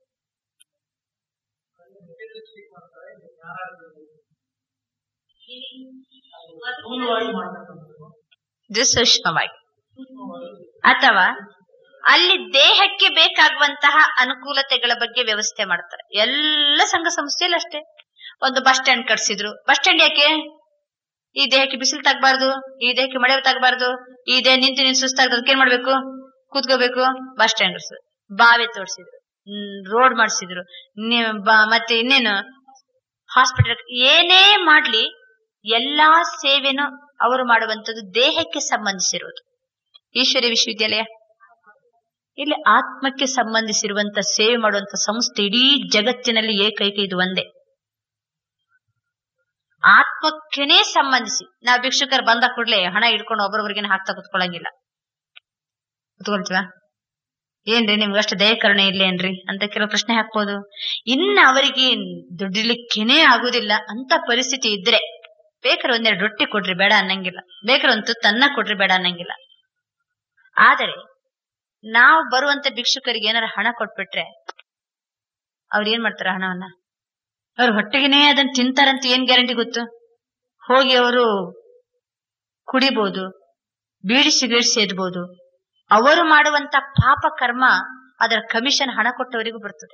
ಇದು ಸೂಕ್ಷ್ಮವಾಗಿ ಅಥವಾ ಅಲ್ಲಿ ದೇಹಕ್ಕೆ ಬೇಕಾಗುವಂತಹ ಅನುಕೂಲತೆಗಳ ಬಗ್ಗೆ ವ್ಯವಸ್ಥೆ ಮಾಡ್ತಾರೆ ಎಲ್ಲ ಸಂಘ ಸಂಸ್ಥೆಯಲ್ಲಿ ಅಷ್ಟೇ ಒಂದು ಬಸ್ ಸ್ಟ್ಯಾಂಡ್ ಕಟ್ಸಿದ್ರು ಬಸ್ ಸ್ಟ್ಯಾಂಡ್ ಯಾಕೆ ಈ ದೇಹಕ್ಕೆ ಬಿಸಿಲು ತಗಬಾರ್ದು ಈ ದೇಹಕ್ಕೆ ಮಳೆ ತಗಬಾರ್ದು ಈ ದೇಹ ನಿಂತು ನಿಂತು ಸುಸ್ತಾಗ್ದು ಅದಕ್ಕೆ ಏನ್ ಮಾಡ್ಬೇಕು ಕೂತ್ಕೋಬೇಕು ಬಸ್ ಸ್ಟ್ಯಾಂಡ್ ಬಾವಿ ತೋಡ್ಸಿದ್ರು ರೋಡ್ ಮಾಡಿಸಿದ್ರು ಮತ್ತೆ ಇನ್ನೇನು ಹಾಸ್ಪಿಟಲ್ ಏನೇ ಮಾಡ್ಲಿ ಎಲ್ಲಾ ಸೇವೆನೂ ಅವರು ಮಾಡುವಂತದ್ದು ದೇಹಕ್ಕೆ ಸಂಬಂಧಿಸಿರುವುದು ಈಶ್ವರಿ ವಿಶ್ವವಿದ್ಯಾಲಯ ಇಲ್ಲಿ ಆತ್ಮಕ್ಕೆ ಸಂಬಂಧಿಸಿರುವಂತ ಸೇವೆ ಮಾಡುವಂತ ಸಂಸ್ಥೆ ಇಡೀ ಜಗತ್ತಿನಲ್ಲಿ ಏಕೈಕ ಇದು ಒಂದೇ ಆತ್ಮಕ್ಕೇನೆ ಸಂಬಂಧಿಸಿ ನಾವು ಭಿಕ್ಷುಕರು ಬಂದ ಕೂಡಲೇ ಹಣ ಇಟ್ಕೊಂಡು ಒಬ್ಬರೊಬ್ಬರಿಗೆ ಹಾಕ್ತಾ ಕುತ್ಕೊಳ್ಳಂಗಿಲ್ಲ ಕುತ್ಕೊಳ್ತೀವ ಏನ್ರಿ ನಿಮ್ಗೆ ಅಷ್ಟು ದಯಕರಣೆ ಇಲ್ಲೇನ್ರಿ ಅಂತ ಕೆಲವು ಪ್ರಶ್ನೆ ಹಾಕ್ಬೋದು ಇನ್ನ ಅವರಿಗೆ ದುಡ್ಡಿಲಿಕ್ಕೇನೆ ಆಗುದಿಲ್ಲ ಅಂತ ಪರಿಸ್ಥಿತಿ ಇದ್ರೆ ಬೇಕಾದ್ರೆ ಒಂದೆರಡು ರೊಟ್ಟಿ ಕೊಡ್ರಿ ಬೇಡ ಅನ್ನಂಗಿಲ್ಲ ಬೇಕಾದ್ರೆ ಒಂದು ತುತ್ತು ಅನ್ನ ಕೊಡ್ರಿ ಬೇಡ ಅನ್ನಂಗಿಲ್ಲ ಆದರೆ ನಾವು ಬರುವಂತ ಭಿಕ್ಷುಕರಿಗೆ ಏನಾರ ಹಣ ಕೊಟ್ಬಿಟ್ರೆ ಅವ್ರು ಏನ್ ಮಾಡ್ತಾರ ಹಣವನ್ನ ಅವ್ರ ಹೊಟ್ಟೆಗೆನೇ ಅದನ್ನ ತಿಂತಾರಂತ ಏನ್ ಗ್ಯಾರಂಟಿ ಗೊತ್ತು ಹೋಗಿ ಅವರು ಕುಡಿಬಹುದು ಬೀಡಿ ಸಿಗರೇಟ್ ಸೇದ್ಬೋದು ಅವರು ಮಾಡುವಂತ ಪಾಪ ಕರ್ಮ ಅದರ ಕಮಿಷನ್ ಹಣ ಕೊಟ್ಟವರಿಗೂ ಬರ್ತದೆ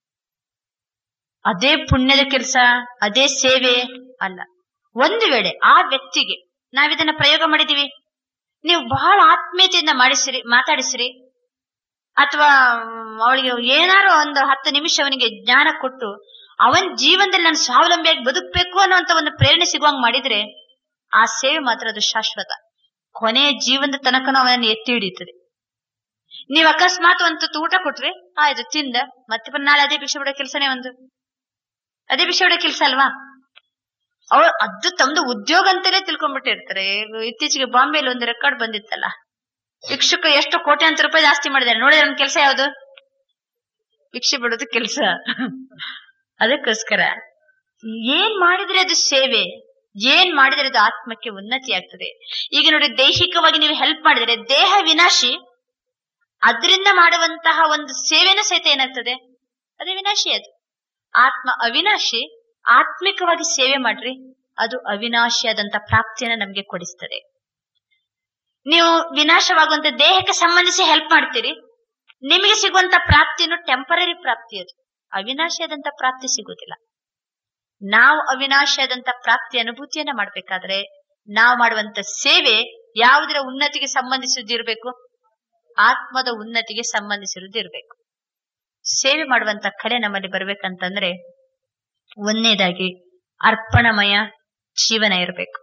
ಅದೇ ಪುಣ್ಯದ ಕೆಲಸ ಅದೇ ಸೇವೆ ಅಲ್ಲ ಒಂದು ವೇಳೆ ಆ ವ್ಯಕ್ತಿಗೆ ನಾವಿದನ್ನ ಪ್ರಯೋಗ ಮಾಡಿದೀವಿ ನೀವು ಬಹಳ ಆತ್ಮೀಯತೆಯಿಂದ ಮಾಡಿಸಿರಿ ಮಾತಾಡಿಸಿರಿ ಅಥವಾ ಅವಳಿಗೆ ಏನಾರು ಒಂದು ಹತ್ತು ನಿಮಿಷ ಅವನಿಗೆ ಜ್ಞಾನ ಕೊಟ್ಟು ಅವನ್ ಜೀವನದಲ್ಲಿ ನಾನು ಸ್ವಾವಲಂಬಿಯಾಗಿ ಬದುಕಬೇಕು ಅನ್ನುವಂತ ಒಂದು ಪ್ರೇರಣೆ ಸಿಗುವಂಗ್ ಮಾಡಿದ್ರೆ ಆ ಸೇವೆ ಮಾತ್ರ ಅದು ಶಾಶ್ವತ ಕೊನೆಯ ಜೀವನದ ತನಕನೂ ಅವನನ್ನು ಎತ್ತಿ ಹಿಡಿಯುತ್ತದೆ ನೀವ್ ಅಕಸ್ಮಾತ್ ಒಂದು ತುತ್ತು ಊಟ ಕೊಟ್ರಿ ಆಯ್ತು ತಿಂದ ಮತ್ತೆ ಪುನಃ ನಾಳೆ ಅದೇ ಭಿಕ್ಷೆ ಬಿಡೋ ಕೆಲಸನೇ ಒಂದು ಅದೇ ಭಿಕ್ಷೆ ಬಿಡೋ ಕೆಲಸ ಅಲ್ವಾ ಅವ್ರು ಅದು ತಮ್ದು ಉದ್ಯೋಗ ಅಂತಾನೆ ತಿಳ್ಕೊಂಡ್ಬಿಟ್ಟಿರ್ತಾರೆ ಈಗ ಇತ್ತೀಚೆಗೆ ಬಾಂಬೆಲಿ ಒಂದು ರೆಕಾರ್ಡ್ ಬಂದಿತ್ತಲ್ಲ ಭಿಕ್ಷುಕ ಎಷ್ಟು ಕೋಟ್ಯಾಂತರ ರೂಪಾಯಿ ಜಾಸ್ತಿ ಮಾಡಿದ್ದಾರೆ ನೋಡಿದ್ರೆ ನನ್ ಕೆಲಸ ಯಾವುದು ಭಿಕ್ಷೆ ಬಿಡೋದು ಕೆಲಸ ಅದಕ್ಕೋಸ್ಕರ ಏನ್ ಮಾಡಿದ್ರೆ ಅದು ಸೇವೆ ಏನ್ ಮಾಡಿದ್ರೆ ಅದು ಆತ್ಮಕ್ಕೆ ಉನ್ನತಿ ಆಗ್ತದೆ ಈಗ ನೋಡಿ ದೈಹಿಕವಾಗಿ ನೀವು ಹೆಲ್ಪ್ ಮಾಡಿದ್ರೆ ದೇಹ ವಿನಾಶಿ ಅದರಿಂದ ಮಾಡುವಂತಹ ಒಂದು ಸೇವೆನೂ ಸಹಿತ ಏನಾಗ್ತದೆ ಅದೇ ವಿನಾಶಿ ಅದು ಆತ್ಮ ಅವಿನಾಶಿ ಆತ್ಮಿಕವಾಗಿ ಸೇವೆ ಮಾಡ್ರಿ ಅದು ಅವಿನಾಶಿಯಾದಂತ ಪ್ರಾಪ್ತಿಯನ್ನ ನಮ್ಗೆ ಕೊಡಿಸ್ತದೆ ನೀವು ವಿನಾಶವಾಗುವಂತ ದೇಹಕ್ಕೆ ಸಂಬಂಧಿಸಿ ಹೆಲ್ಪ್ ಮಾಡ್ತೀರಿ ನಿಮಗೆ ಸಿಗುವಂತ ಪ್ರಾಪ್ತಿಯನ್ನು ಟೆಂಪರರಿ ಪ್ರಾಪ್ತಿ ಅದು ಅವಿನಾಶಿಯಾದಂತ ಪ್ರಾಪ್ತಿ ಸಿಗುವುದಿಲ್ಲ ನಾವು ಅವಿನಾಶಿಯಾದಂತ ಪ್ರಾಪ್ತಿ ಅನುಭೂತಿಯನ್ನ ಮಾಡ್ಬೇಕಾದ್ರೆ ನಾವು ಮಾಡುವಂತ ಸೇವೆ ಯಾವುದರ ಉನ್ನತಿಗೆ ಸಂಬಂಧಿಸಿದಿರ್ಬೇಕು ಆತ್ಮದ ಉನ್ನತಿಗೆ ಸಂಬಂಧಿಸಿರುವುದಿರ್ಬೇಕು ಸೇವೆ ಮಾಡುವಂತ ಕಲೆ ನಮ್ಮಲ್ಲಿ ಬರ್ಬೇಕಂತಂದ್ರೆ ಒಂದನೇದಾಗಿ ಅರ್ಪಣಮಯ ಜೀವನ ಇರಬೇಕು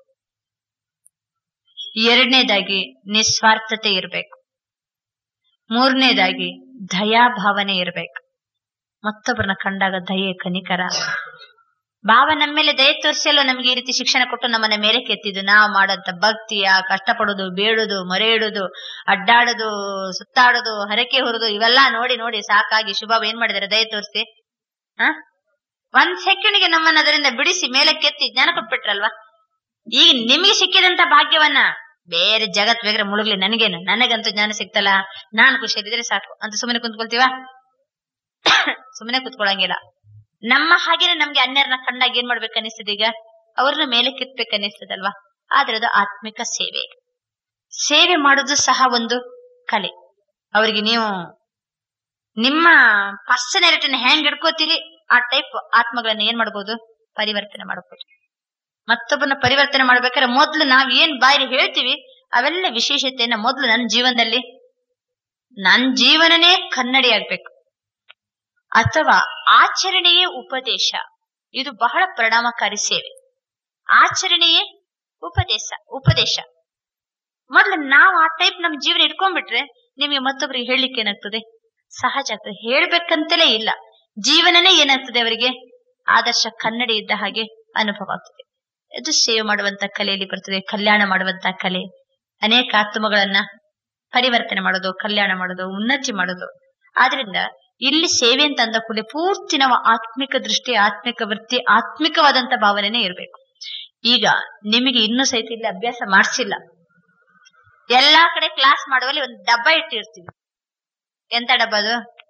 ಎರಡನೇದಾಗಿ ನಿಸ್ವಾರ್ಥತೆ ಇರಬೇಕು ಮೂರನೇದಾಗಿ ದಯಾಭಾವನೆ ಇರಬೇಕು ಮತ್ತೊಬ್ಬರನ್ನ ಕಂಡಾಗ ದಯೆ ಕನಿಕರ ಭಾವ ನಮ್ಮ ಮೇಲೆ ದಯ ತೋರಿಸಲು ನಮ್ಗೆ ಈ ರೀತಿ ಶಿಕ್ಷಣ ಕೊಟ್ಟು ನಮ್ಮನ್ನ ಮೇಲೆ ಕೆತ್ತಿದ್ದು ನಾವು ಮಾಡೋಂತ ಭಕ್ತಿ ಆ ಕಷ್ಟಪಡೋದು ಬೇಡುದು ಮೊರೆ ಇಡುದು ಅಡ್ಡಾಡೋದು ಸುತ್ತಾಡೋದು ಹರಕೆ ಹೊರದು ಇವೆಲ್ಲ ನೋಡಿ ನೋಡಿ ಸಾಕಾಗಿ ಶುಭ ಏನ್ ಮಾಡಿದಾರೆ ದಯ ತೋರಿಸಿ ಹ ಒಂದ್ ಸೆಕೆಂಡ್ಗೆ ನಮ್ಮನ್ನ ಅದರಿಂದ ಬಿಡಿಸಿ ಮೇಲೆ ಕೆತ್ತಿ ಜ್ಞಾನ ಕೊಟ್ಬಿಟ್ರಲ್ವಾ ಈಗ ನಿಮಗೆ ಸಿಕ್ಕಿದಂತ ಭಾಗ್ಯವನ್ನ ಬೇರೆ ಜಗತ್ ಬೇರೆ ಮುಳುಗ್ಲಿ ನನಗೇನು ನನಗಂತೂ ಜ್ಞಾನ ಸಿಕ್ತಲ್ಲ ನಾನ್ ಖುಷಿಯಲ್ಲಿದ್ರೆ ಸಾಕು ಅಂತ ಸುಮ್ಮನೆ ಕುಂತ್ಕೊಳ್ತೀವ ಸುಮ್ಮನೆ ಕುತ್ಕೊಳಂಗಿಲ್ಲ ನಮ್ಮ ಹಾಗೇನೆ ನಮ್ಗೆ ಅನ್ಯರನ್ನ ಕಂಡಾಗ ಏನ್ ಮಾಡ್ಬೇಕು ಅನಿಸ್ತದೆ ಈಗ ಅವ್ರನ್ನ ಮೇಲೆ ಕೆತ್ಬೇಕು ಅನಿಸ್ತದಲ್ವಾ ಆದ್ರೆ ಅದು ಆತ್ಮಿಕ ಸೇವೆ ಸೇವೆ ಮಾಡೋದು ಸಹ ಒಂದು ಕಲೆ ಅವ್ರಿಗೆ ನೀವು ನಿಮ್ಮ ಪರ್ಸನಾಲಿಟಿನ ಹೆಂಗ್ ಹಿಡ್ಕೋತೀರಿ ಆ ಟೈಪ್ ಆತ್ಮಗಳನ್ನ ಏನ್ ಮಾಡ್ಬೋದು ಪರಿವರ್ತನೆ ಮಾಡ್ಬೋದು ಮತ್ತೊಬ್ಬನ ಪರಿವರ್ತನೆ ಮಾಡ್ಬೇಕಾದ್ರೆ ಮೊದ್ಲು ನಾವ್ ಏನ್ ಬಾಯಲ್ಲಿ ಹೇಳ್ತೀವಿ ಅವೆಲ್ಲ ವಿಶೇಷತೆಯನ್ನ ಮೊದ್ಲು ನನ್ನ ಜೀವನದಲ್ಲಿ ನನ್ ಜೀವನನೇ ಕನ್ನಡಿ ಆಗ್ಬೇಕು ಅಥವಾ ಆಚರಣೆಯೇ ಉಪದೇಶ ಇದು ಬಹಳ ಪರಿಣಾಮಕಾರಿ ಸೇವೆ ಆಚರಣೆಯೇ ಉಪದೇಶ ಉಪದೇಶ ಮೊದ್ಲು ನಾವು ಆ ಟೈಪ್ ನಮ್ ಜೀವನ ಇಟ್ಕೊಂಡ್ಬಿಟ್ರೆ ನಿಮಗೆ ಮತ್ತೊಬ್ರಿಗೆ ಹೇಳಲಿಕ್ಕೆ ಏನಾಗ್ತದೆ ಸಹಜ ಆಗ್ತದೆ ಹೇಳ್ಬೇಕಂತಲೇ ಇಲ್ಲ ಜೀವನನೇ ಏನಾಗ್ತದೆ ಅವರಿಗೆ ಆದರ್ಶ ಕನ್ನಡಿ ಇದ್ದ ಹಾಗೆ ಅನುಭವ ಆಗ್ತದೆ ಇದು ಸೇವೆ ಮಾಡುವಂತ ಕಲೆಯಲ್ಲಿ ಬರ್ತದೆ ಕಲ್ಯಾಣ ಮಾಡುವಂತ ಕಲೆ ಅನೇಕ ಆತ್ಮಗಳನ್ನ ಪರಿವರ್ತನೆ ಮಾಡೋದು ಕಲ್ಯಾಣ ಮಾಡೋದು ಉನ್ನತಿ ಮಾಡೋದು ಆದ್ರಿಂದ ಇಲ್ಲಿ ಸೇವೆ ಅಂತ ಅಂದ ಕೂಡಲೇ ಪೂರ್ತಿ ನಾವು ಆತ್ಮಿಕ ದೃಷ್ಟಿ ಆತ್ಮಿಕ ವೃತ್ತಿ ಆತ್ಮಿಕವಾದಂತ ಭಾವನೆನೇ ಇರಬೇಕು ಈಗ ನಿಮಗೆ ಇನ್ನೂ ಸಹಿತ ಇಲ್ಲಿ ಅಭ್ಯಾಸ ಮಾಡಿಸಿಲ್ಲ ಎಲ್ಲಾ ಕಡೆ ಕ್ಲಾಸ್ ಮಾಡುವಲ್ಲಿ ಒಂದು ಡಬ್ಬ ಇಟ್ಟಿರ್ತೀವಿ ಎಂತ ಡಬ್ಬ ಅದು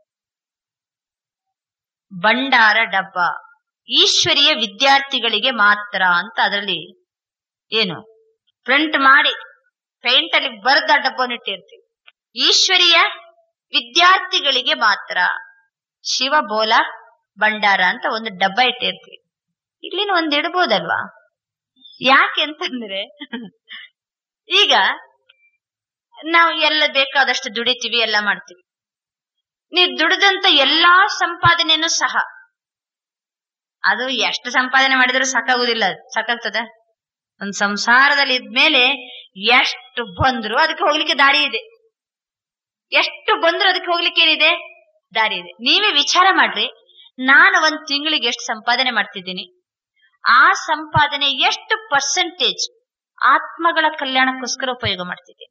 ಭಂಡಾರ ಡಬ್ಬ ಈಶ್ವರಿಯ ವಿದ್ಯಾರ್ಥಿಗಳಿಗೆ ಮಾತ್ರ ಅಂತ ಅದರಲ್ಲಿ ಏನು ಪ್ರಿಂಟ್ ಮಾಡಿ ಪೇಂಟ್ ಅಲ್ಲಿ ಬರೆದ ಡಬ್ಬವನ್ನು ಇಟ್ಟಿರ್ತೀವಿ ಈಶ್ವರಿಯ ವಿದ್ಯಾರ್ಥಿಗಳಿಗೆ ಮಾತ್ರ ಶಿವ ಬೋಲ ಭಂಡಾರ ಅಂತ ಒಂದು ಡಬ್ಬ ಇಟ್ಟಿರ್ತೀವಿ ಇಲ್ಲಿನ ಒಂದ್ ಇಡ್ಬೋದಲ್ವಾ ಯಾಕೆ ಅಂತಂದ್ರೆ ಈಗ ನಾವು ಎಲ್ಲ ಬೇಕಾದಷ್ಟು ದುಡಿತೀವಿ ಎಲ್ಲ ಮಾಡ್ತೀವಿ ನೀವು ದುಡಿದಂತ ಎಲ್ಲಾ ಸಂಪಾದನೆಯನ್ನು ಸಹ ಅದು ಎಷ್ಟು ಸಂಪಾದನೆ ಮಾಡಿದ್ರು ಸಾಕಾಗುದಿಲ್ಲ ಅದು. ಸಾಕಾಗ್ತದ ಒಂದ್ ಸಂಸಾರದಲ್ಲಿ ಇದ್ಮೇಲೆ ಎಷ್ಟು ಬಂದ್ರು ಅದಕ್ಕೆ ಹೋಗ್ಲಿಕ್ಕೆ ದಾರಿ ಇದೆ ಎಷ್ಟು ಬಂದ್ರು ಅದಕ್ಕೆ ಹೋಗ್ಲಿಕ್ಕೆ ಏನಿದೆ ದಾರಿ ಇದೆ ನೀವೇ ವಿಚಾರ ಮಾಡ್ರಿ ನಾನು ಒಂದ್ ತಿಂಗಳಿಗೆ ಎಷ್ಟು ಸಂಪಾದನೆ ಮಾಡ್ತಿದ್ದೀನಿ ಆ ಸಂಪಾದನೆ ಎಷ್ಟು ಪರ್ಸೆಂಟೇಜ್ ಆತ್ಮಗಳ ಕಲ್ಯಾಣಕ್ಕೋಸ್ಕರ ಉಪಯೋಗ ಮಾಡ್ತಿದ್ದೀನಿ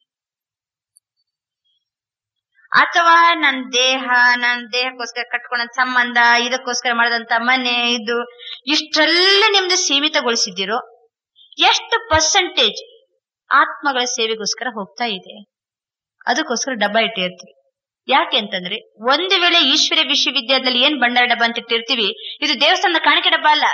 ಅಥವಾ ನನ್ನ ದೇಹ ನನ್ನ ದೇಹಕ್ಕೋಸ್ಕರ ಕಟ್ಕೊಂಡ ಸಂಬಂಧ ಇದಕ್ಕೋಸ್ಕರ ಮಾಡಿದಂತ ಮನೆ ಇದು ಇಷ್ಟೆಲ್ಲ ನಿಮ್ದು ಸೀಮಿತಗೊಳಿಸಿದ್ದೀರೋ ಎಷ್ಟು ಪರ್ಸೆಂಟೇಜ್ ಆತ್ಮಗಳ ಸೇವೆಗೋಸ್ಕರ ಹೋಗ್ತಾ ಇದೆ ಅದಕ್ಕೋಸ್ಕರ ಡಬ್ಬ ಇಟ್ಟಿರ್ತೀವಿ ಯಾಕೆ ಅಂತಂದ್ರೆ ಒಂದು ವೇಳೆ ಈಶ್ವರ್ಯ ವಿಶ್ವವಿದ್ಯಾಲಯದಲ್ಲಿ ಏನ್ ಭಂಡಾರ ಡಬ್ಬ ಅಂತ ಇಟ್ಟಿರ್ತೀವಿ ಇದು ದೇವಸ್ಥಾನದ ಕಾಣಿಕೆ ಡಬ್ಬ ಅಲ್ಲ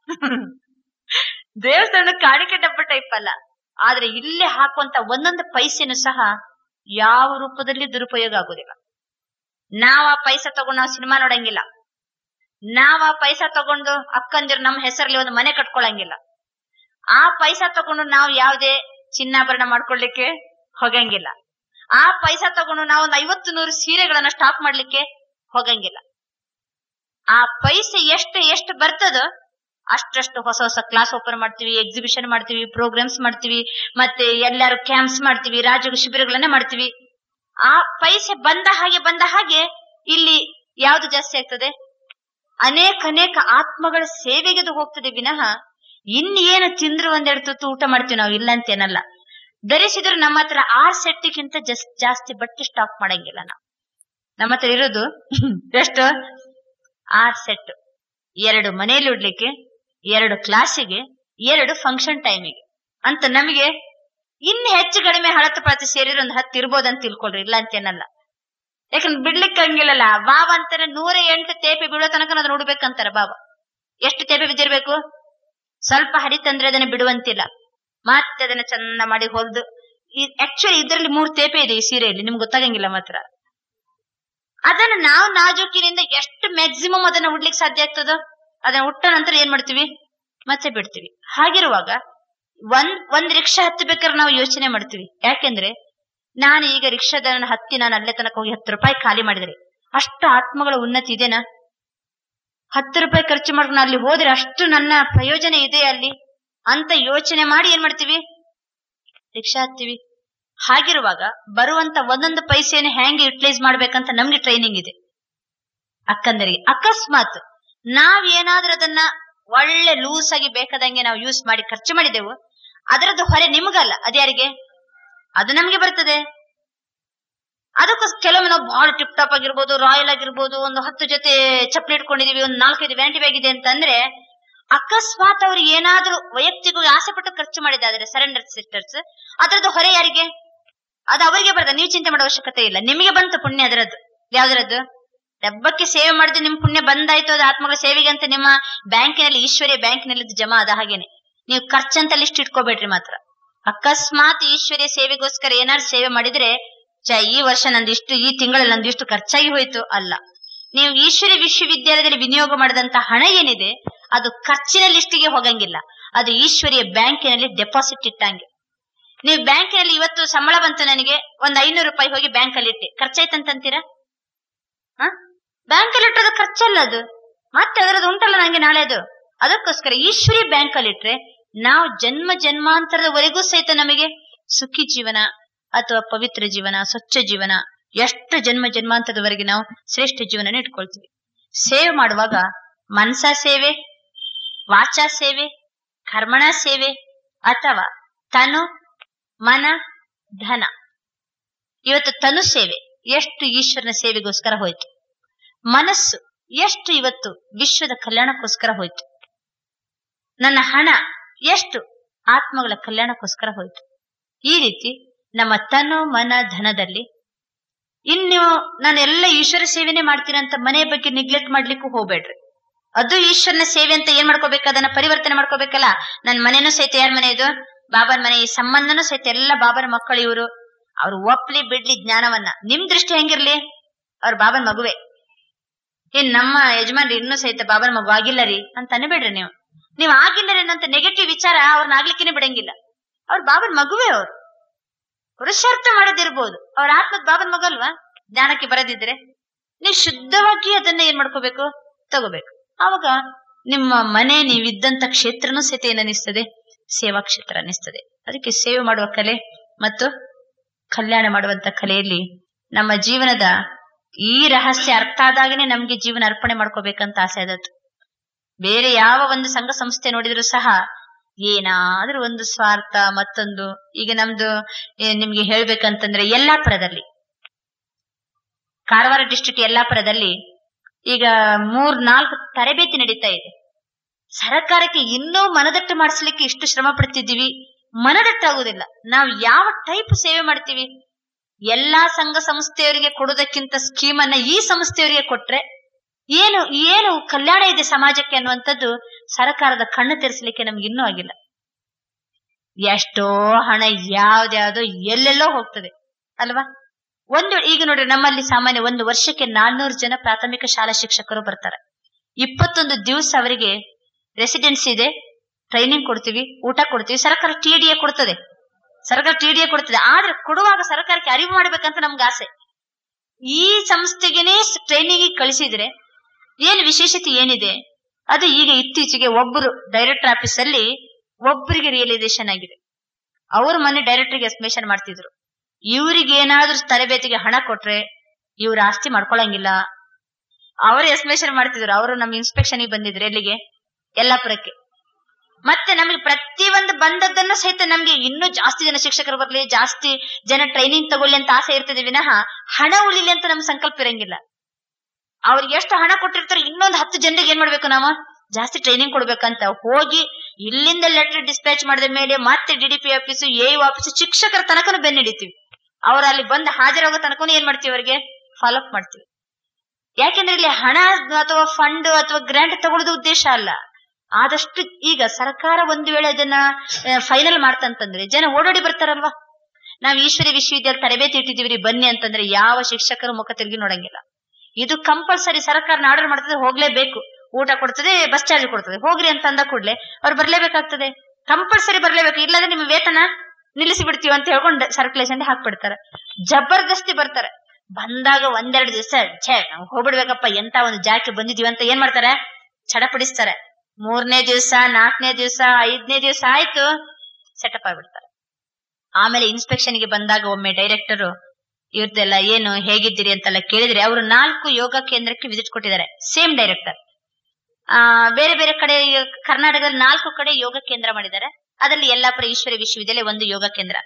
ದೇವಸ್ಥಾನದ ಕಾಣಿಕೆ ಡಬ್ಬ ಟೈಪ್ ಅಲ್ಲ ಆದ್ರೆ ಇಲ್ಲೇ ಹಾಕುವಂತ ಒಂದೊಂದು ಪೈಸೆನೂ ಸಹ ಯಾವ ರೂಪದಲ್ಲಿ ದುರುಪಯೋಗ ಆಗುದಿಲ್ಲ ನಾವ್ ಆ ಪೈಸಾ ತಗೊಂಡು ನಾವು ಸಿನಿಮಾ ನೋಡಂಗಿಲ್ಲ ನಾವ್ ಆ ಪೈಸಾ ತಗೊಂಡು ಅಕ್ಕಂದಿರು ನಮ್ಮ ಹೆಸರಲ್ಲಿ ಒಂದು ಮನೆ ಕಟ್ಕೊಳಂಗಿಲ್ಲ ಆ ಪೈಸಾ ತಗೊಂಡು ನಾವು ಯಾವ್ದೇ ಚಿನ್ನಾಭರಣ ಮಾಡ್ಕೊಳ್ಲಿಕ್ಕೆ ಹೋಗಂಗಿಲ್ಲ ಆ ಪೈಸಾ ತಗೊಂಡು ನಾವು ಒಂದು ಐವತ್ತು ನೂರು ಸೀರೆಗಳನ್ನ ಸ್ಟಾಕ್ ಮಾಡ್ಲಿಕ್ಕೆ ಹೋಗಂಗಿಲ್ಲ ಆ ಪೈಸೆ ಎಷ್ಟು ಎಷ್ಟು ಬರ್ತದೋ ಅಷ್ಟಷ್ಟು ಹೊಸ ಹೊಸ ಕ್ಲಾಸ್ ಓಪನ್ ಮಾಡ್ತೀವಿ ಎಕ್ಸಿಬಿಷನ್ ಮಾಡ್ತೀವಿ ಪ್ರೋಗ್ರಾಮ್ಸ್ ಮಾಡ್ತೀವಿ ಮತ್ತೆ ಎಲ್ಲಾರು ಕ್ಯಾಂಪ್ಸ್ ಮಾಡ್ತೀವಿ ರಾಜ್ಯ ಶಿಬಿರಗಳನ್ನ ಮಾಡ್ತೀವಿ ಆ ಪೈಸೆ ಬಂದ ಹಾಗೆ ಬಂದ ಹಾಗೆ ಇಲ್ಲಿ ಯಾವ್ದು ಜಾಸ್ತಿ ಆಗ್ತದೆ ಅನೇಕ ಅನೇಕ ಆತ್ಮಗಳ ಸೇವೆಗೆ ಅದು ಹೋಗ್ತದೆ ವಿನಃ ಇನ್ನೇನು ತಿಂದ್ರು ಒಂದೆರಡು ತುತ್ತು ಊಟ ಮಾಡ್ತೀವಿ ನಾವು ಇಲ್ಲ ಅಂತೇನಲ್ಲ ಧರಿಸಿದ್ರು ನಮ್ಮ ಹತ್ರ ಆರ್ ಸೆಟ್ಗಿಂತ ಜಸ್ ಜಾಸ್ತಿ ಬಟ್ಟೆ ಸ್ಟಾಕ್ ಮಾಡಂಗಿಲ್ಲ ನಾವು ನಮ್ಮ ಹತ್ರ ಇರೋದು ಎಷ್ಟು ಆರ್ ಸೆಟ್ ಎರಡು ಮನೆಯಲ್ಲಿ ಉಡ್ಲಿಕ್ಕೆ ಎರಡು ಕ್ಲಾಸಿಗೆ ಎರಡು ಫಂಕ್ಷನ್ ಟೈಮಿಗೆ ಅಂತ ನಮಗೆ ಇನ್ನು ಹೆಚ್ಚು ಕಡಿಮೆ ಹಳತ್ತು ಪಾತಿ ಸೇರಿದ್ರೆ ಒಂದು ಹತ್ತು ಇರ್ಬೋದಂತ ತಿಳ್ಕೊಳ್ರಿ ಇಲ್ಲ ಅಂತೇನಲ್ಲ ಯಾಕಂದ್ರೆ ಬಿಡ್ಲಿಕ್ಕೆ ಹಂಗಿಲ್ಲಲ್ಲ ಬಾಬಾ ಅಂತಾರೆ ನೂರ ಎಂಟು ತೇಪೆ ಬೀಳೋ ತನಕ ನಾವು ನೋಡ್ಬೇಕಂತಾರ ಬಾಬಾ ಎಷ್ಟು ತೇಪೆ ಬಿದ್ದಿರ್ಬೇಕು ಸ್ವಲ್ಪ ಹರಿತಂದ್ರೆ ಅದನ್ನ ಬಿಡುವಂತಿಲ್ಲ ಮತ್ತೆ ಅದನ್ನ ಚಂದ ಮಾಡಿ ಹೊಲ್ದು ಆಕ್ಚುಲಿ ಇದರಲ್ಲಿ ಮೂರು ತೇಪೆ ಇದೆ ಈ ಸೀರೆಯಲ್ಲಿ ನಿಮ್ಗೆ ಗೊತ್ತಾಗಂಗಿಲ್ಲ ಮಾತ್ರ ಅದನ್ನ ನಾವು ನಾಜೂಕಿನಿಂದ ಎಷ್ಟು ಮ್ಯಾಕ್ಸಿಮಮ್ ಅದನ್ನ ಉಡ್ಲಿಕ್ಕೆ ಸಾಧ್ಯ ಆಗ್ತದೋ ಅದನ್ನ ಉಟ್ಟ ನಂತರ ಏನ್ ಮಾಡ್ತೀವಿ ಮತ್ತೆ ಬಿಡ್ತೀವಿ ಹಾಗಿರುವಾಗ ಒಂದ್ ಒಂದ್ ರಿಕ್ಷಾ ಹತ್ತಬೇಕಾದ್ರೆ ನಾವು ಯೋಚನೆ ಮಾಡ್ತೀವಿ ಯಾಕೆಂದ್ರೆ ನಾನು ಈಗ ರಿಕ್ಷಾದ ಹತ್ತಿ ನಾನು ಅಲ್ಲೇ ತನಕ ಹೋಗಿ ಹತ್ತು ರೂಪಾಯಿ ಖಾಲಿ ಮಾಡಿದ್ರೆ ಅಷ್ಟು ಆತ್ಮಗಳ ಉನ್ನತಿ ಇದೆನಾ ಹತ್ತು ರೂಪಾಯಿ ಖರ್ಚು ಮಾಡ್ಕೊಂಡು ಅಲ್ಲಿ ಹೋದ್ರೆ ಅಷ್ಟು ನನ್ನ ಪ್ರಯೋಜನ ಇದೆ ಅಲ್ಲಿ ಅಂತ ಯೋಚನೆ ಮಾಡಿ ಏನ್ ಮಾಡ್ತೀವಿ ರಿಕ್ಷಾ ಹತ್ತೀವಿ ಹಾಗಿರುವಾಗ ಬರುವಂತ ಒಂದೊಂದು ಪೈಸೆಯನ್ನು ಹೆಂಗೆ ಯುಟಿಲೈಸ್ ಮಾಡ್ಬೇಕಂತ ನಮ್ಗೆ ಟ್ರೈನಿಂಗ್ ಇದೆ ಅಕ್ಕಂದರಿಗೆ ಅಕಸ್ಮಾತ್ ನಾವ್ ಏನಾದ್ರೂ ಅದನ್ನ ಒಳ್ಳೆ ಲೂಸ್ ಆಗಿ ಬೇಕಾದಂಗೆ ನಾವು ಯೂಸ್ ಮಾಡಿ ಖರ್ಚು ಮಾಡಿದೆವು ಅದರದ್ದು ಹೊರೆ ನಿಮ್ಗಲ್ಲ ಅದ್ಯಾರಿಗೆ ಅದು ನಮ್ಗೆ ಬರ್ತದೆ ಅದಕ್ಕೋಸ್ಕರ ಕೆಲವೊಮ್ಮೆ ನಾವು ಬಹಳ ಟಿಪ್ ಟಾಪ್ ಆಗಿರ್ಬೋದು ರಾಯಲ್ ಆಗಿರ್ಬೋದು ಒಂದು ಹತ್ತು ಜೊತೆ ಚಪ್ಪಲಿ ಇಟ್ಕೊಂಡಿದೀವಿ ಒಂದು ನಾಲ್ಕೈದು ವ್ಯಾಂಟಿ ಬ್ಯಾಗ್ ಇದೆ ಅಂತಂದ್ರೆ ಅಕಸ್ಮಾತ್ ಅವ್ರಿಗೆ ಏನಾದ್ರೂ ವೈಯಕ್ತಿಕವಾಗಿ ಆಸೆ ಪಟ್ಟು ಖರ್ಚು ಮಾಡಿದಾದ್ರೆ ಸರೆಂಡರ್ ಸಿಸ್ಟರ್ಸ್ ಅದರದ್ದು ಹೊರೆ ಯಾರಿಗೆ ಅದು ಅವರಿಗೆ ಬರ್ತದೆ ನೀವು ಚಿಂತೆ ಮಾಡೋ ಅವಶ್ಯಕತೆ ಇಲ್ಲ ನಿಮಗೆ ಬಂತು ಪುಣ್ಯ ಅದರದ್ದು ಯಾವ್ದರದ್ದು ಡಬ್ಬಕ್ಕೆ ಸೇವೆ ಮಾಡಿದ್ರೆ ನಿಮ್ ಪುಣ್ಯ ಬಂದಾಯ್ತು ಅದು ಆತ್ಮಗಳ ಸೇವೆಗೆ ಅಂತ ನಿಮ್ಮ ಬ್ಯಾಂಕಿನಲ್ಲಿ ಈಶ್ವರ್ಯ ಬ್ಯಾಂಕಿನಲ್ಲಿ ಜಮಾ ಅದ ಹಾಗೇನೆ ನೀವು ಖರ್ಚಂತ ಲಿಸ್ಟ್ ಇಟ್ಕೋಬೇಡ್ರಿ ಮಾತ್ರ ಅಕಸ್ಮಾತ್ ಈಶ್ವರ್ಯ ಸೇವೆಗೋಸ್ಕರ ಏನಾದ್ರು ಸೇವೆ ಮಾಡಿದ್ರೆ ಚ ಈ ವರ್ಷ ನಂದಿಷ್ಟು ಈ ತಿಂಗಳಲ್ಲಿ ನಂದಿಷ್ಟು ಖರ್ಚಾಗಿ ಹೋಯ್ತು ಅಲ್ಲ ನೀವು ಈಶ್ವರ್ಯ ವಿಶ್ವವಿದ್ಯಾಲಯದಲ್ಲಿ ವಿನಿಯೋಗ ಮಾಡಿದಂತ ಹಣ ಏನಿದೆ ಅದು ಖರ್ಚಿನ ಲಿಸ್ಟಿಗೆ ಹೋಗಂಗಿಲ್ಲ ಅದು ಈಶ್ವರ್ಯ ಬ್ಯಾಂಕಿನಲ್ಲಿ ಡೆಪಾಸಿಟ್ ಇಟ್ಟಂಗೆ ನೀವು ಬ್ಯಾಂಕಿನಲ್ಲಿ ಇವತ್ತು ಸಂಬಳ ಬಂತು ನನಗೆ ಒಂದ್ ಐನೂರು ರೂಪಾಯಿ ಹೋಗಿ ಬ್ಯಾಂಕ್ ಅಲ್ಲಿ ಇಟ್ಟೆ ಖರ್ಚಾಯ್ತಂತೀರಾ ಹ ಬ್ಯಾಂಕ್ ಅಲ್ಲಿ ಇಟ್ಟಅದು ಖರ್ಚಲ್ಲ ಅದು ಮತ್ತೆ ಅದರದ್ದು ಉಂಟಲ್ಲ ನಂಗೆ ನಾಳೆ ಅದು ಅದಕ್ಕೋಸ್ಕರ ಈಶ್ವರಿ ಬ್ಯಾಂಕ್ ಅಲ್ಲಿ ಇಟ್ರೆ ನಾವು ಜನ್ಮ ಜನ್ಮಾಂತರದವರೆಗೂ ಸಹಿತ ನಮಗೆ ಸುಖಿ ಜೀವನ ಅಥವಾ ಪವಿತ್ರ ಜೀವನ ಸ್ವಚ್ಛ ಜೀವನ ಎಷ್ಟು ಜನ್ಮ ಜನ್ಮಾಂತರದವರೆಗೆ ನಾವು ಶ್ರೇಷ್ಠ ಜೀವನ ಇಟ್ಕೊಳ್ತೀವಿ ಸೇವೆ ಮಾಡುವಾಗ ಮನಸ ಸೇವೆ ವಾಚಾ ಸೇವೆ ಕರ್ಮಣ ಸೇವೆ ಅಥವಾ ತನು ಮನ ಧನ ಇವತ್ತು ತನು ಸೇವೆ ಎಷ್ಟು ಈಶ್ವರನ ಸೇವೆಗೋಸ್ಕರ ಹೋಯ್ತು ಮನಸ್ಸು ಎಷ್ಟು ಇವತ್ತು ವಿಶ್ವದ ಕಲ್ಯಾಣಕ್ಕೋಸ್ಕರ ಹೋಯ್ತು ನನ್ನ ಹಣ ಎಷ್ಟು ಆತ್ಮಗಳ ಕಲ್ಯಾಣಕ್ಕೋಸ್ಕರ ಹೋಯ್ತು ಈ ರೀತಿ ನಮ್ಮ ತನು ಮನ ಧನದಲ್ಲಿ ಇನ್ನು ನಾನು ಎಲ್ಲ ಈಶ್ವರ ಸೇವೆನೆ ಮಾಡ್ತೀನಿ ಅಂತ ಮನೆ ಬಗ್ಗೆ ನಿಗ್ಲೆಕ್ಟ್ ಮಾಡ್ಲಿಕ್ಕೂ ಹೋಗ್ಬೇಡ್ರಿ ಅದು ಈಶ್ವರನ ಸೇವೆ ಅಂತ ಏನ್ ಮಾಡ್ಕೋಬೇಕು ಅದನ್ನ ಪರಿವರ್ತನೆ ಮಾಡ್ಕೋಬೇಕಲ್ಲ ನನ್ ಮನೆನೂ ಸಹಿತ ಯಾರ ಮನೆ ಇದು ಬಾಬನ ಮನೆ ಈ ಸಂಬಂಧನೂ ಸಹಿತ ಎಲ್ಲ ಬಾಬನ ಮಕ್ಕಳು ಇವರು ಅವ್ರು ಒಪ್ಲಿ ಬಿಡ್ಲಿ ಜ್ಞಾನವನ್ನ ನಿಮ್ ದೃಷ್ಟಿ ಹೆಂಗಿರ್ಲಿ ಅವ್ರ ಬಾಬನ ಮಗುವೆ ಏನ್ ನಮ್ಮ ಯಜಮಾನ್ರಿ ಇನ್ನೂ ಸಹಿತ ಬಾಬನ ಮಗು ಆಗಿಲ್ಲ ರೀ ಅಂತ ಅನ್ಬೇಡ್ರಿ ನೀವು ನೀವ್ ಆಗಿಲ್ಲ ರೀ ಅನ್ನೋಂತ ನೆಗೆಟಿವ್ ವಿಚಾರ ಅವ್ರನ್ನ ಆಗ್ಲಿಕ್ಕೇನೆ ಬಿಡಂಗಿಲ್ಲ ಅವ್ರ ಬಾಬನ ಮಗುವೆ ಅವ್ರು ಪುರುಷಾರ್ಥ ಮಾಡದಿರ್ಬೋದು ಅವ್ರ ಆತ್ಮಕ್ ಬಾಬನ ಮಗಲ್ವಾ ಜ್ಞಾನಕ್ಕೆ ಬರದಿದ್ರೆ ನೀವು ಶುದ್ಧವಾಗಿ ಅದನ್ನ ಏನ್ ಮಾಡ್ಕೋಬೇಕು ತಗೋಬೇಕು ಆವಾಗ ನಿಮ್ಮ ಮನೆ ನೀವಿದ್ದಂತ ಕ್ಷೇತ್ರನೂ ಸಹಿತ ಏನನ್ನಿಸ್ತದೆ ಸೇವಾ ಕ್ಷೇತ್ರ ಅನ್ನಿಸ್ತದೆ ಅದಕ್ಕೆ ಸೇವೆ ಮಾಡುವ ಕಲೆ ಮತ್ತು ಕಲ್ಯಾಣ ಮಾಡುವಂತ ಕಲೆಯಲ್ಲಿ ನಮ್ಮ ಜೀವನದ ಈ ರಹಸ್ಯ ಅರ್ಥ ಆದಾಗನೇ ನಮ್ಗೆ ಜೀವನ ಅರ್ಪಣೆ ಮಾಡ್ಕೋಬೇಕಂತ ಆಸೆ ಆದದ್ದು ಬೇರೆ ಯಾವ ಒಂದು ಸಂಘ ಸಂಸ್ಥೆ ನೋಡಿದ್ರು ಸಹ ಏನಾದ್ರೂ ಒಂದು ಸ್ವಾರ್ಥ ಮತ್ತೊಂದು ಈಗ ನಮ್ದು ಏ, ನಿಮ್ಗೆ ಹೇಳ್ಬೇಕಂತಂದ್ರೆ ಯಲ್ಲಾಪುರದಲ್ಲಿ ಕಾರವಾರ ಡಿಸ್ಟ್ರಿಕ್ಟ್ ಯಲ್ಲಾಪುರದಲ್ಲಿ ಈಗ ಮೂರ್ ನಾಲ್ಕು ತರಬೇತಿ ನಡೀತಾ ಇದೆ ಸರ್ಕಾರಕ್ಕೆ ಇನ್ನೂ ಮನದಟ್ಟು ಮಾಡಿಸ್ಲಿಕ್ಕೆ ಇಷ್ಟು ಶ್ರಮ ಪಡ್ತಿದ್ದೀವಿ ಮನದಟ್ಟಾಗುದಿಲ್ಲ ನಾವು ಯಾವ ಟೈಪ್ ಸೇವೆ ಮಾಡ್ತೀವಿ ಎಲ್ಲಾ ಸಂಘ ಸಂಸ್ಥೆಯವರಿಗೆ ಕೊಡೋದಕ್ಕಿಂತ ಸ್ಕೀಮ್ ಅನ್ನ ಈ ಸಂಸ್ಥೆಯವರಿಗೆ ಕೊಟ್ರೆ ಏನು ಏನು ಕಲ್ಯಾಣ ಇದೆ ಸಮಾಜಕ್ಕೆ ಅನ್ನುವಂಥದ್ದು ಸರ್ಕಾರದ ಕಣ್ಣು ತೆರೆಸಲಿಕ್ಕೆ ನಮ್ಗೆ ಇನ್ನೂ ಆಗಿಲ್ಲ ಎಷ್ಟೋ ಹಣ ಯಾವ್ದ್ಯಾವ್ದೋ ಎಲ್ಲೆಲ್ಲೋ ಹೋಗ್ತದೆ ಅಲ್ವಾ ಒಂದು ಈಗ ನೋಡ್ರಿ ನಮ್ಮಲ್ಲಿ ಸಾಮಾನ್ಯ ಒಂದು ವರ್ಷಕ್ಕೆ ನಾನ್ನೂರು ಜನ ಪ್ರಾಥಮಿಕ ಶಾಲಾ ಶಿಕ್ಷಕರು ಬರ್ತಾರೆ ಇಪ್ಪತ್ತೊಂದು ದಿವಸ ಅವರಿಗೆ ರೆಸಿಡೆನ್ಸಿ ಇದೆ ಟ್ರೈನಿಂಗ್ ಕೊಡ್ತೀವಿ ಊಟ ಕೊಡ್ತೀವಿ ಸರ್ಕಾರ ಟಿ ಡಿ ಎ ಕೊಡ್ತದೆ ಸರ್ಕಾರ ಟಿ ಡಿ ಎ ಕೊಡ್ತದೆ ಆದ್ರೆ ಕೊಡುವಾಗ ಸರ್ಕಾರಕ್ಕೆ ಅರಿವು ಮಾಡ್ಬೇಕಂತ ನಮ್ಗೆ ಆಸೆ ಈ ಸಂಸ್ಥೆಗೆನೇ ಟ್ರೈನಿಂಗ್ ಕಳಿಸಿದ್ರೆ ಏನು ವಿಶೇಷತೆ ಏನಿದೆ ಅದು ಈಗ ಇತ್ತೀಚೆಗೆ ಒಬ್ಬರು ಡೈರೆಕ್ಟರ್ ಆಫೀಸ್ ಅಲ್ಲಿ ಒಬ್ಬರಿಗೆ ರಿಯಲೈಸೇಷನ್ ಆಗಿದೆ ಅವ್ರ ಮನೆ ಡೈರೆಕ್ಟರ್ಗೆ ಎಸ್ಟಿಮೇಷನ್ ಮಾಡ್ತಿದ್ರು ಇವ್ರಿಗೆ ಏನಾದ್ರೂ ತರಬೇತಿಗೆ ಹಣ ಕೊಟ್ರೆ ಇವ್ರ ಆಸ್ತಿ ಮಾಡ್ಕೊಳಂಗಿಲ್ಲ ಅವರು ಎಸ್ಟಿಮೇಷನ್ ಮಾಡ್ತಿದ್ರು ಅವರು ನಮ್ಮ ಇನ್ಸ್ಪೆಕ್ಷನ್ ಬಂದಿದ್ರು ಎಲ್ಲಿಗೆ ಯಲ್ಲಾಪುರಕ್ಕೆ ಮತ್ತೆ ನಮಗೆ ಪ್ರತಿ ಒಂದು ಬಂದದ್ದನ್ನ ಸಹಿತ ನಮ್ಗೆ ಇನ್ನೂ ಜಾಸ್ತಿ ಜನ ಶಿಕ್ಷಕರು ಬರ್ಲಿ ಜಾಸ್ತಿ ಜನ ಟ್ರೈನಿಂಗ್ ತಗೊಳ್ಳಿ ಅಂತ ಆಸೆ ಇರ್ತದೆ ವಿನಃ ಹಣ ಉಳಿಲಿ ಅಂತ ನಮ್ ಸಂಕಲ್ಪ ಇರಂಗಿಲ್ಲ ಅವ್ರಿಗೆ ಎಷ್ಟು ಹಣ ಕೊಟ್ಟಿರ್ತಾರೆ ಇನ್ನೊಂದು ಹತ್ತು ಜನರಿಗೆ ಏನ್ ಮಾಡ್ಬೇಕು ನಾವು ಜಾಸ್ತಿ ಟ್ರೈನಿಂಗ್ ಕೊಡ್ಬೇಕಂತ ಹೋಗಿ ಇಲ್ಲಿಂದ ಲೆಟರ್ ಡಿಸ್ಪ್ಯಾಚ್ ಮಾಡಿದ ಮೇಲೆ ಮತ್ತೆ D D P office A office ಶಿಕ್ಷಕರ ತನಕನು ಬೆನ್ನ ಹಿಡಿತೀವಿ ಅವ್ರು ಅಲ್ಲಿ ಬಂದು ಹಾಜರಾಗೋ ತನಕನು ಏನ್ ಮಾಡ್ತೀವಿ ಅವ್ರಿಗೆ ಫಾಲೋ ಅಪ್ ಮಾಡ್ತೀವಿ ಯಾಕೆಂದ್ರೆ ಇಲ್ಲಿ ಹಣ ಅಥವಾ ಫಂಡ್ ಅಥವಾ ಗ್ರಾಂಟ್ ತಗೊಳ್ಳೋದು ಉದ್ದೇಶ ಅಲ್ಲ ಆದಷ್ಟು ಈಗ ಸರ್ಕಾರ ಒಂದು ವೇಳೆ ಅದನ್ನ ಫೈನಲ್ ಮಾಡ್ತಂತಂದ್ರೆ ಜನ ಓಡೋಡಿ ಬರ್ತಾರಲ್ವಾ ನಾವ್ ಈಶ್ವರಿ ವಿಶ್ವವಿದ್ಯಾಲಯ ತರಬೇತಿ ಇಟ್ಟಿದೀವಿ ಬನ್ನಿ ಅಂತಂದ್ರೆ ಯಾವ ಶಿಕ್ಷಕರು ಮುಖ ತಿರುಗಿ ನೋಡಂಗಿಲ್ಲ ಇದು ಕಂಪಲ್ಸರಿ ಸರ್ಕಾರ ಆರ್ಡರ್ ಮಾಡ್ತದೆ ಹೋಗ್ಲೇಬೇಕು ಊಟ ಕೊಡ್ತದೆ ಬಸ್ ಚಾರ್ಜ್ ಕೊಡ್ತದೆ ಹೋಗ್ರಿ ಅಂತ ಅಂದ ಕೂಡ್ಲೆ ಅವ್ರು ಬರ್ಲೇಬೇಕಾಗ್ತದೆ ಕಂಪಲ್ಸರಿ ಬರ್ಲೇಬೇಕು ಇಲ್ಲಾಂದ್ರೆ ನಿಮ್ಮ ವೇತನ ನಿಲ್ಲಿಸಿ ಬಿಡ್ತೀವಿ ಅಂತ ಹೇಳ್ಕೊಂಡು ಸರ್ಕ್ಯುಲೇಷನ್ ಹಾಕ್ಬಿಡ್ತಾರೆ ಜಬರ್ದಸ್ತಿ ಬರ್ತಾರೆ ಬಂದಾಗ ಒಂದೆರಡು ದಿವಸ ಛೇ ನಾವು ಹೋಗ್ಬಿಡ್ಬೇಕಪ್ಪ ಎಂತ ಒಂದು ಜಾಗಕ್ಕೆ ಬಂದಿದೀವಿ ಅಂತ ಏನ್ ಮಾಡ್ತಾರೆ ಚಡಪಡಿಸ್ತಾರೆ ಮೂರನೇ ದಿವಸ ನಾಲ್ಕನೇ ದಿವಸ ಐದನೇ ದಿವಸ ಆಯ್ತು ಸೆಟಪ್ ಆಗ್ಬಿಡ್ತಾರೆ ಆಮೇಲೆ ಇನ್ಸ್ಪೆಕ್ಷನ್ ಗೆ ಬಂದಾಗ ಒಮ್ಮೆ ಡೈರೆಕ್ಟರ್ ಇವ್ರದ್ದೆಲ್ಲ ಏನು ಹೇಗಿದ್ದೀರಿ ಅಂತೆಲ್ಲ ಕೇಳಿದ್ರೆ ಅವರು ನಾಲ್ಕು ಯೋಗ ಕೇಂದ್ರಕ್ಕೆ ವಿಸಿಟ್ ಕೊಟ್ಟಿದ್ದಾರೆ ಸೇಮ್ ಡೈರೆಕ್ಟರ್ ಆ ಬೇರೆ ಬೇರೆ ಕಡೆ ಈಗ ಕರ್ನಾಟಕದಲ್ಲಿ ನಾಲ್ಕು ಕಡೆ ಯೋಗ ಕೇಂದ್ರ ಮಾಡಿದ್ದಾರೆ ಅದರಲ್ಲಿ ಯಲ್ಲಾಪುರ ಈಶ್ವರಿ ವಿಶ್ವವಿದ್ಯಾಲಯ ಒಂದು ಯೋಗ ಕೇಂದ್ರ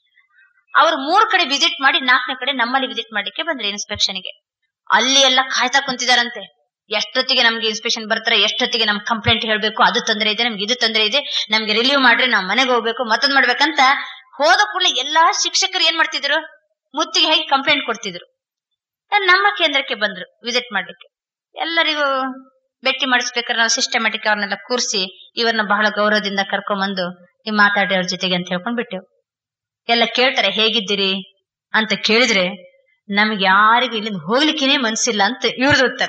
ಅವರು ಮೂರ್ ಕಡೆ ವಿಸಿಟ್ ಮಾಡಿ ನಾಲ್ಕನೇ ಕಡೆ ನಮ್ಮಲ್ಲಿ ವಿಸಿಟ್ ಮಾಡ್ಲಿಕ್ಕೆ ಬಂದ್ರೆ ಇನ್ಸ್ಪೆಕ್ಷನ್ ಗೆ ಅಲ್ಲಿ ಎಲ್ಲ ಕಾಯ್ತಾ ಕುಂತಿದಾರಂತೆ ಎಷ್ಟೊತ್ತಿಗೆ ನಮ್ಗೆ ಇನ್ಸ್ಪೆಕ್ಷನ್ ಬರ್ತಾರೆ ಎಷ್ಟೊತ್ತಿಗೆ ನಮ್ ಕಂಪ್ಲೇಂಟ್ ಹೇಳ್ಬೇಕು ಅದು ತೊಂದರೆ ಇದೆ ನಮ್ಗೆ ಇದು ತೊಂದರೆ ಇದೆ ನಮ್ಗೆ ರಿಲೀವ್ ಮಾಡ್ರಿ ನಾವ್ ಮನೆಗೆ ಹೋಗ್ಬೇಕು ಮತ್ತೊಂದ್ ಮಾಡ್ಬೇಕಂತ ಹೋದ ಕೂಡಲೇ ಎಲ್ಲಾ ಶಿಕ್ಷಕರು ಏನ್ ಮಾಡ್ತಿದ್ರು ಮುತ್ತಿಗೆ ಹೇಗೆ ಕಂಪ್ಲೇಂಟ್ ಕೊಡ್ತಿದ್ರು ನಮ್ಮ ಕೇಂದ್ರಕ್ಕೆ ಬಂದ್ರು ವಿಸಿಟ್ ಮಾಡ್ಲಿಕ್ಕೆ ಎಲ್ಲರಿಗೂ ಭೇಟಿ ಮಾಡಿಸ್ಬೇಕಾದ್ರೆ ನಾವು ಸಿಸ್ಟಮ್ಯಾಟಿಕ್ ಅವ್ರನ್ನೆಲ್ಲ ಕೂರಿಸಿ ಇವ್ರನ್ನ ಬಹಳ ಗೌರವದಿಂದ ಕರ್ಕೊಂಬಂದು ನೀವು ಮಾತಾಡಿ ಅವ್ರ ಜೊತೆಗೆ ಅಂತ ಹೇಳ್ಕೊಂಡ್ ಬಿಟ್ಟೆವು ಎಲ್ಲ ಕೇಳ್ತಾರೆ ಹೇಗಿದ್ದೀರಿ ಅಂತ ಕೇಳಿದ್ರೆ ನಮ್ಗೆ ಯಾರಿಗೂ ಇಲ್ಲಿಂದ ಹೋಗ್ಲಿಕ್ಕೇನೆ ಮನ್ಸಿಲ್ಲ ಅಂತ ಇವ್ರದ್ದು ಉತ್ತರ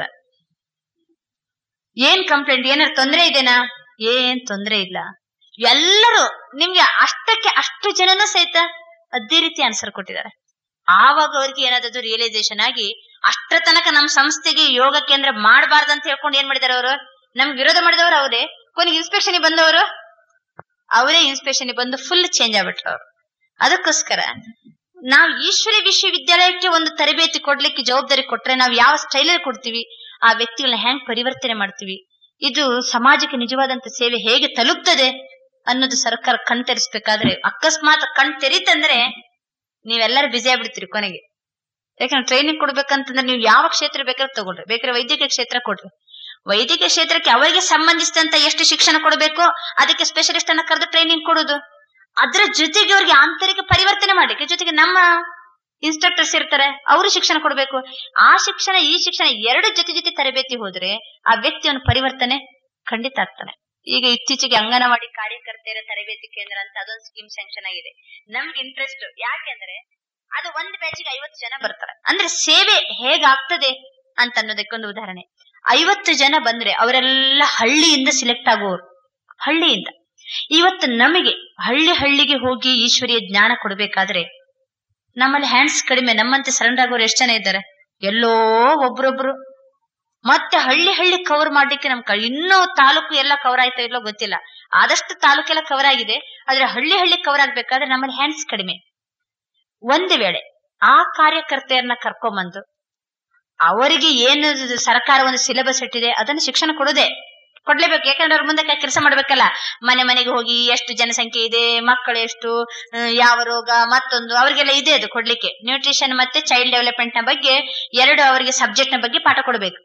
ಏನ್ ಕಂಪ್ಲೇಂಟ್ ಏನಾರು ತೊಂದರೆ ಇದೆನಾ ಏನ್ ತೊಂದರೆ ಇಲ್ಲ ಎಲ್ಲರೂ ನಿಮ್ಗೆ ಅಷ್ಟಕ್ಕೆ ಅಷ್ಟು ಜನನೂ ಸಹಿತ ಅದೇ ರೀತಿ ಆನ್ಸರ್ ಕೊಟ್ಟಿದ್ದಾರೆ ಆವಾಗ ಅವ್ರಿಗೆ ಏನಾದ್ರು ರಿಯಲೈಸೇಷನ್ ಆಗಿ ಅಷ್ಟರ ತನಕ ನಮ್ಮ ಸಂಸ್ಥೆಗೆ ಯೋಗ ಕೇಂದ್ರ ಮಾಡಬಾರ್ದು ಅಂತ ಹೇಳ್ಕೊಂಡು ಏನ್ ಮಾಡಿದಾರೆ ಅವರು ನಮ್ಗೆ ವಿರೋಧ ಮಾಡಿದವರು ಅವರೇ ಕೊನೆಗೆ ಇನ್ಸ್ಪೆಕ್ಷನ್ ಬಂದವರು ಅವರೇ ಇನ್ಸ್ಪೆಕ್ಷನ್ ಬಂದು ಫುಲ್ ಚೇಂಜ್ ಆಗ್ಬಿಟ್ರು ಅವರು ಅದಕ್ಕೋಸ್ಕರ ನಾವು ಈಶ್ವರಿ ವಿಶ್ವವಿದ್ಯಾಲಯಕ್ಕೆ ಒಂದು ತರಬೇತಿ ಕೊಡ್ಲಿಕ್ಕೆ ಜವಾಬ್ದಾರಿ ಕೊಟ್ರೆ ನಾವು ಯಾವ ಸ್ಟೈಲಲ್ಲಿ ಕೊಡ್ತೀವಿ ಆ ವ್ಯಕ್ತಿಗಳನ್ನ ಹೆಂಗ್ ಪರಿವರ್ತನೆ ಮಾಡ್ತೀವಿ ಇದು ಸಮಾಜಕ್ಕೆ ನಿಜವಾದಂತ ಸೇವೆ ಹೇಗೆ ತಲುಪ್ತದೆ ಅನ್ನೋದು ಸರ್ಕಾರ ಕಣ್ ತೆರೆಸ್ಬೇಕಾದ್ರೆ ಅಕಸ್ಮಾತ್ ಕಣ್ ತೆರೀತಂದ್ರೆ ನೀವೆಲ್ಲರೂ ಬಿಸಿ ಆಗ್ಬಿಡ್ತೀರಿ ಕೊನೆಗೆ ಯಾಕಂದ್ರೆ ಟ್ರೈನಿಂಗ್ ಕೊಡ್ಬೇಕಂತಂದ್ರೆ ನೀವು ಯಾವ ಕ್ಷೇತ್ರ ಬೇಕಾದ್ರೆ ತಗೊಳ್ರಿ ಬೇಕಾದ್ರೆ ವೈದ್ಯಕೀಯ ಕ್ಷೇತ್ರ ಕೊಡ್ರಿ ವೈದ್ಯಕೀಯ ಕ್ಷೇತ್ರಕ್ಕೆ ಅವರಿಗೆ ಸಂಬಂಧಿಸಿದಂತ ಎಷ್ಟು ಶಿಕ್ಷಣ ಕೊಡಬೇಕು ಅದಕ್ಕೆ ಸ್ಪೆಷಲಿಸ್ಟ್ ಅನ್ನ ಕರೆದು ಟ್ರೈನಿಂಗ್ ಕೊಡೋದು ಅದ್ರ ಜೊತೆಗೆ ಅವ್ರಿಗೆ ಆಂತರಿಕ ಪರಿವರ್ತನೆ ಮಾಡ್ಲಿಕ್ಕೆ ಜೊತೆಗೆ ನಮ್ಮ ಇನ್ಸ್ಟ್ರಕ್ಟರ್ಸ್ ಇರ್ತಾರೆ ಅವರು ಶಿಕ್ಷಣ ಕೊಡಬೇಕು ಆ ಶಿಕ್ಷಣ ಈ ಶಿಕ್ಷಣ ಎರಡು ಜೊತೆ ಜೊತೆ ತರಬೇತಿ ಹೋದ್ರೆ ಆ ವ್ಯಕ್ತಿಯನ್ನು ಪರಿವರ್ತನೆ ಖಂಡಿತ ಆಗ್ತಾನೆ ಈಗ ಇತ್ತೀಚೆಗೆ ಅಂಗನವಾಡಿ ಕಾರ್ಯಕರ್ತೆಯರ ತರಬೇತಿ ಕೇಂದ್ರ ಅಂತ ಅದೊಂದು ಸ್ಕೀಮ್ ಸ್ಯಾಂಕ್ಷನ್ ಆಗಿದೆ ನಮ್ಗೆ ಇಂಟ್ರೆಸ್ಟ್ ಯಾಕೆಂದ್ರೆ ಅದು ಒಂದ್ ಬ್ಯಾಚಿಗೆ ಐವತ್ತು ಜನ ಬರ್ತಾರೆ ಅಂದ್ರೆ ಸೇವೆ ಹೇಗಾಗ್ತದೆ ಅಂತ ಅನ್ನೋದಕ್ಕೊಂದು ಉದಾಹರಣೆ ಐವತ್ತು ಜನ ಬಂದ್ರೆ ಅವರೆಲ್ಲ ಹಳ್ಳಿಯಿಂದ ಸಿಲೆಕ್ಟ್ ಆಗುವವರು ಹಳ್ಳಿಯಿಂದ ಇವತ್ತು ನಮಗೆ ಹಳ್ಳಿ ಹಳ್ಳಿಗೆ ಹೋಗಿ ಈಶ್ವರಿಯ ಜ್ಞಾನ ಕೊಡಬೇಕಾದ್ರೆ ನಮ್ಮಲ್ಲಿ ಹ್ಯಾಂಡ್ಸ್ ಕಡಿಮೆ ನಮ್ಮಂತೆ ಸರೆಂಡರ್ ಆಗೋರು ಎಷ್ಟು ಜನ ಇದ್ದಾರೆ ಎಲ್ಲೋ ಒಬ್ರೊಬ್ರು ಮತ್ತೆ ಹಳ್ಳಿ ಹಳ್ಳಿ ಕವರ್ ಮಾಡ್ಲಿಕ್ಕೆ ನಮ್ ಕ- ಇನ್ನೂ ತಾಲೂಕು ಎಲ್ಲ ಕವರ್ ಆಯ್ತೋ ಇಲ್ಲೋ ಗೊತ್ತಿಲ್ಲ ಆದಷ್ಟು ತಾಲೂಕೆಲ್ಲ ಕವರ್ ಆಗಿದೆ ಆದ್ರೆ ಹಳ್ಳಿ ಹಳ್ಳಿ ಕವರ್ ಆಗ್ಬೇಕಾದ್ರೆ ನಮ್ಮಲ್ಲಿ ಹ್ಯಾಂಡ್ಸ್ ಕಡಿಮೆ ಒಂದು ವೇಳೆ ಆ ಕಾರ್ಯಕರ್ತೆಯರನ್ನ ಕರ್ಕೊಂಬಂದು ಅವರಿಗೆ ಏನು ಸರ್ಕಾರ ಒಂದು ಸಿಲೆಬಸ್ ಇಟ್ಟಿದೆ ಅದನ್ನು ಶಿಕ್ಷಣ ಕೊಡೋದೆ ಕೊಡ್ಲೇಬೇಕು ಯಾಕಂದ್ರೆ ಅವ್ರ ಮುಂದೆ ಕೆಲಸ ಮಾಡ್ಬೇಕಲ್ಲ ಮನೆ ಮನೆಗೆ ಹೋಗಿ ಎಷ್ಟು ಜನಸಂಖ್ಯೆ ಇದೆ ಮಕ್ಕಳು ಎಷ್ಟು ಆ, ಯಾವ ರೋಗ ಮತ್ತೊಂದು ಅವರಿಗೆಲ್ಲ ಇದೆ ಅದು ಕೊಡ್ಲಿಕ್ಕೆ ನ್ಯೂಟ್ರಿಷನ್ ಮತ್ತೆ ಚೈಲ್ಡ್ ಡೆವಲಪ್ಮೆಂಟ್ ನ ಬಗ್ಗೆ ಎರಡು ಅವರಿಗೆ ಸಬ್ಜೆಕ್ಟ್ ನ ಬಗ್ಗೆ ಪಾಠ ಕೊಡಬೇಕು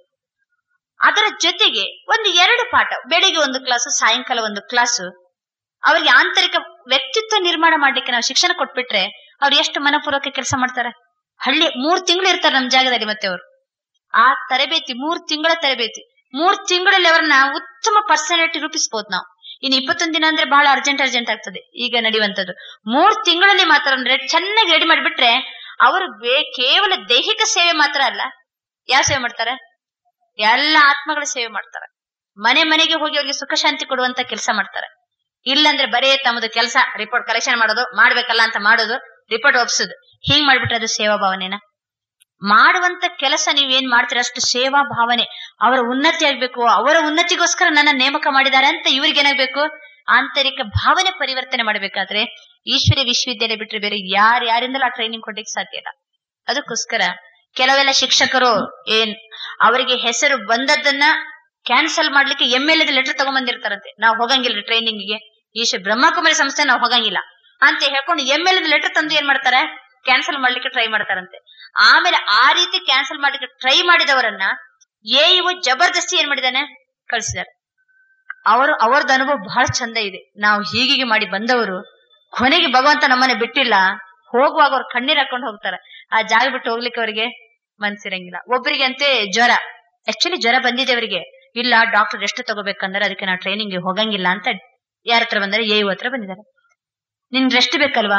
ಅದರ ಜೊತೆಗೆ ಒಂದು ಎರಡು ಪಾಠ ಬೆಳಿಗ್ಗೆ ಒಂದು ಕ್ಲಾಸು ಸಾಯಂಕಾಲ ಒಂದು ಕ್ಲಾಸು ಅವರಿಗೆ ಆಂತರಿಕ ವ್ಯಕ್ತಿತ್ವ ನಿರ್ಮಾಣ ಮಾಡ್ಲಿಕ್ಕೆ ನಾವು ಶಿಕ್ಷಣ ಕೊಟ್ಬಿಟ್ರೆ ಅವ್ರು ಎಷ್ಟು ಮನಪೂರ್ವಕ ಕೆಲಸ ಮಾಡ್ತಾರೆ ಹಳ್ಳಿ ಮೂರ್ ತಿಂಗಳು ಇರ್ತಾರೆ ನಮ್ ಜಾಗದಲ್ಲಿ ಮತ್ತೆ ಅವರು ಆ ತರಬೇತಿ ಮೂರ್ ತಿಂಗಳ ತರಬೇತಿ ಮೂರ್ ತಿಂಗಳಲ್ಲಿ ಅವರನ್ನ ಉತ್ತಮ ಪರ್ಸನಾಲಿಟಿ ರೂಪಿಸಬಹುದು ನಾವು ಇನ್ನು ಇಪ್ಪತ್ತೊಂದು ದಿನ ಅಂದ್ರೆ ಬಹಳ ಅರ್ಜೆಂಟ್ ಅರ್ಜೆಂಟ್ ಆಗ್ತದೆ ಈಗ ನಡೆಯುವಂತದ್ದು ಮೂರ್ ತಿಂಗಳಲ್ಲಿ ಮಾತ್ರ ಅಂದ್ರೆ ಚೆನ್ನಾಗಿ ರೆಡಿ ಮಾಡಿಬಿಟ್ರೆ ಅವರು ಬೇ- ಕೇವಲ ದೈಹಿಕ ಸೇವೆ ಮಾತ್ರ ಅಲ್ಲ ಯಾವ ಸೇವೆ ಮಾಡ್ತಾರೆ ಎಲ್ಲ ಆತ್ಮಗಳ ಸೇವೆ ಮಾಡ್ತಾರೆ ಮನೆ ಮನೆಗೆ ಹೋಗಿ ಅವ್ರಿಗೆ ಸುಖ ಶಾಂತಿ ಕೊಡುವಂತ ಕೆಲಸ ಮಾಡ್ತಾರೆ ಇಲ್ಲಂದ್ರೆ ಬರೇ ತಮ್ಮದು ಕೆಲಸ ರಿಪೋರ್ಟ್ ಕಲೆಕ್ಷನ್ ಮಾಡೋದು ಮಾಡ್ಬೇಕಲ್ಲ ಅಂತ ಮಾಡೋದು ರಿಪೋರ್ಟ್ ಒಪ್ಸೋದು ಹಿಂಗ್ ಮಾಡ್ಬಿಟ್ರೆ ಅದು ಸೇವಾ ಭಾವನೆನ ಮಾಡುವಂತ ಕೆಲಸ ನೀವೇನ್ ಮಾಡ್ತೀರ ಅಷ್ಟು ಸೇವಾ ಭಾವನೆ ಅವರ ಉನ್ನತಿ ಆಗ್ಬೇಕು ಅವರ ಉನ್ನತಿಗೋಸ್ಕರ ನನ್ನ ನೇಮಕ ಮಾಡಿದ್ದಾರೆ ಅಂತ ಇವ್ರಿಗೆ ಏನಾಗ್ಬೇಕು ಆಂತರಿಕ ಭಾವನೆ ಪರಿವರ್ತನೆ ಮಾಡ್ಬೇಕಾದ್ರೆ ಈಶ್ವರಿ ವಿಶ್ವವಿದ್ಯಾಲಯ ಬಿಟ್ರೆ ಬೇರೆ ಯಾರು ಯಾರಿಂದಲೂ ಆ ಟ್ರೈನಿಂಗ್ ಕೊಡ್ಲಿಕ್ಕೆ ಸಾಧ್ಯ ಇಲ್ಲ ಅದಕ್ಕೋಸ್ಕರ ಕೆಲವೆಲ್ಲ ಶಿಕ್ಷಕರು ಏನ್ ಅವರಿಗೆ ಹೆಸರು ಬಂದದ್ದನ್ನ ಕ್ಯಾನ್ಸಲ್ ಮಾಡ್ಲಿಕ್ಕೆ ಎಂ ಎಲ್ ಲೆಟರ್ ತಗೊಂಡ್ಬಂದಿರ್ತಾರಂತೆ ನಾವು ಹೋಗಂಗಿಲ್ಲ ಟ್ರೈನಿಂಗ್ಗೆ ಈಶ್ವರ ಬ್ರಹ್ಮಕುಮಾರಿ ಸಂಸ್ಥೆ ನಾವು ಹೋಗಂಗಿಲ್ಲ ಅಂತ ಹೇಳ್ಕೊಂಡು ಎಂ ಎಲ್ ಲೆಟರ್ ತಂದು ಏನ್ ಮಾಡ್ತಾರೆ ಕ್ಯಾನ್ಸಲ್ ಮಾಡ್ಲಿಕ್ಕೆ ಟ್ರೈ ಮಾಡ್ತಾರಂತೆ ಆಮೇಲೆ ಆ ರೀತಿ ಕ್ಯಾನ್ಸಲ್ ಮಾಡ್ಲಿಕ್ಕೆ ಟ್ರೈ ಮಾಡಿದವರನ್ನ ಎ ಇವು ಜಬರ್ದಸ್ತಿ ಏನ್ ಮಾಡಿದಾನೆ ಕಳಿಸಿದಾರೆ ಅವರು ಅವರದ್ದು ಅನುಭವ ಬಹಳ ಚಂದ ಇದೆ ನಾವು ಹೀಗೆ ಮಾಡಿ ಬಂದವರು ಕೊನೆಗೆ ಭಗವಂತ ನಮ್ಮನೆ ಬಿಟ್ಟಿಲ್ಲ ಹೋಗುವಾಗ ಅವ್ರು ಕಣ್ಣೀರ್ ಹಾಕೊಂಡು ಹೋಗ್ತಾರೆ ಆ ಜಾಗ ಬಿಟ್ಟು ಹೋಗ್ಲಿಕ್ಕೆ ಅವರಿಗೆ ಮನ್ಸಿರಂಗಿಲ್ಲ ಒಬ್ಬರಿಗೆ ಅಂತೆ ಜ್ವರ ಆಕ್ಚುಲಿ ಜ್ವರ ಬಂದಿದೆ ಅವರಿಗೆ ಇಲ್ಲ ಡಾಕ್ಟರ್ ರೆಸ್ಟ್ ತಗೋಬೇಕಂದ್ರೆ ಅದಕ್ಕೆ ನಾವು ಟ್ರೈನಿಂಗ್ ಹೋಗಂಗಿಲ್ಲ ಅಂತ ಯಾರ ಹತ್ರ ಬಂದರೆ ಎ ಹತ್ರ ಬಂದಿದ್ದಾರೆ ನಿನ್ ರೆಸ್ಟ್ ಬೇಕಲ್ವಾ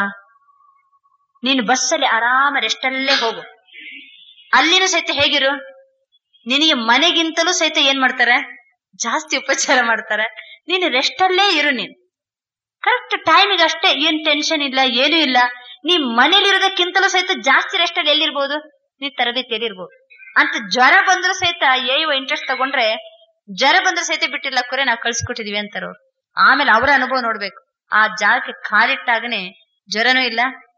ನೀನು ಬಸ್ಸಲ್ಲಿ ಆರಾಮ ರೆಸ್ಟ್ ಅಲ್ಲೇ ಹೋಗು ಅಲ್ಲಿನೂ ಸಹಿತ ಹೇಗಿರು ನಿನಗೆ ಮನೆಗಿಂತಲೂ ಸಹಿತ ಏನ್ ಮಾಡ್ತಾರೆ ಜಾಸ್ತಿ ಉಪಚಾರ ಮಾಡ್ತಾರೆ ನೀನು ರೆಸ್ಟ್ ಅಲ್ಲೇ ಇರು ನೀನು ಕರೆಕ್ಟ್ ಟೈಮಿಗೆ ಅಷ್ಟೇ ಏನ್ ಟೆನ್ಷನ್ ಇಲ್ಲ ಏನೂ ಇಲ್ಲ ನೀ ಮನೇಲಿರೋದಕ್ಕಿಂತಲೂ ಸಹಿತ ಜಾಸ್ತಿ ರೆಸ್ಟ್ ಅಲ್ಲಿ ಎಲ್ಲಿರ್ಬೋದು ನೀ ತರಬೇತಿಯಲ್ಲಿ ಇರ್ಬೋದು ಅಂತ ಜ್ವರ ಬಂದ್ರು ಸಹಿತ ಏವ ಇಂಟ್ರೆಸ್ಟ್ ತಗೊಂಡ್ರೆ ಜ್ವರ ಬಂದ್ರೆ ಸಹಿತ ಬಿಟ್ಟಿಲ್ಲ ಕುರೆ ನಾವು ಕಳ್ಸಿಕೊಟ್ಟಿದೀವಿ ಅಂತಾರ ಅವ್ರು ಆಮೇಲೆ ಅವರ ಅನುಭವ ನೋಡ್ಬೇಕು ಆ ಜಾಗಕ್ಕೆ ಕಾಲಿಟ್ಟಾಗನೆ ಜ್ವರನೂ ಇಲ್ಲ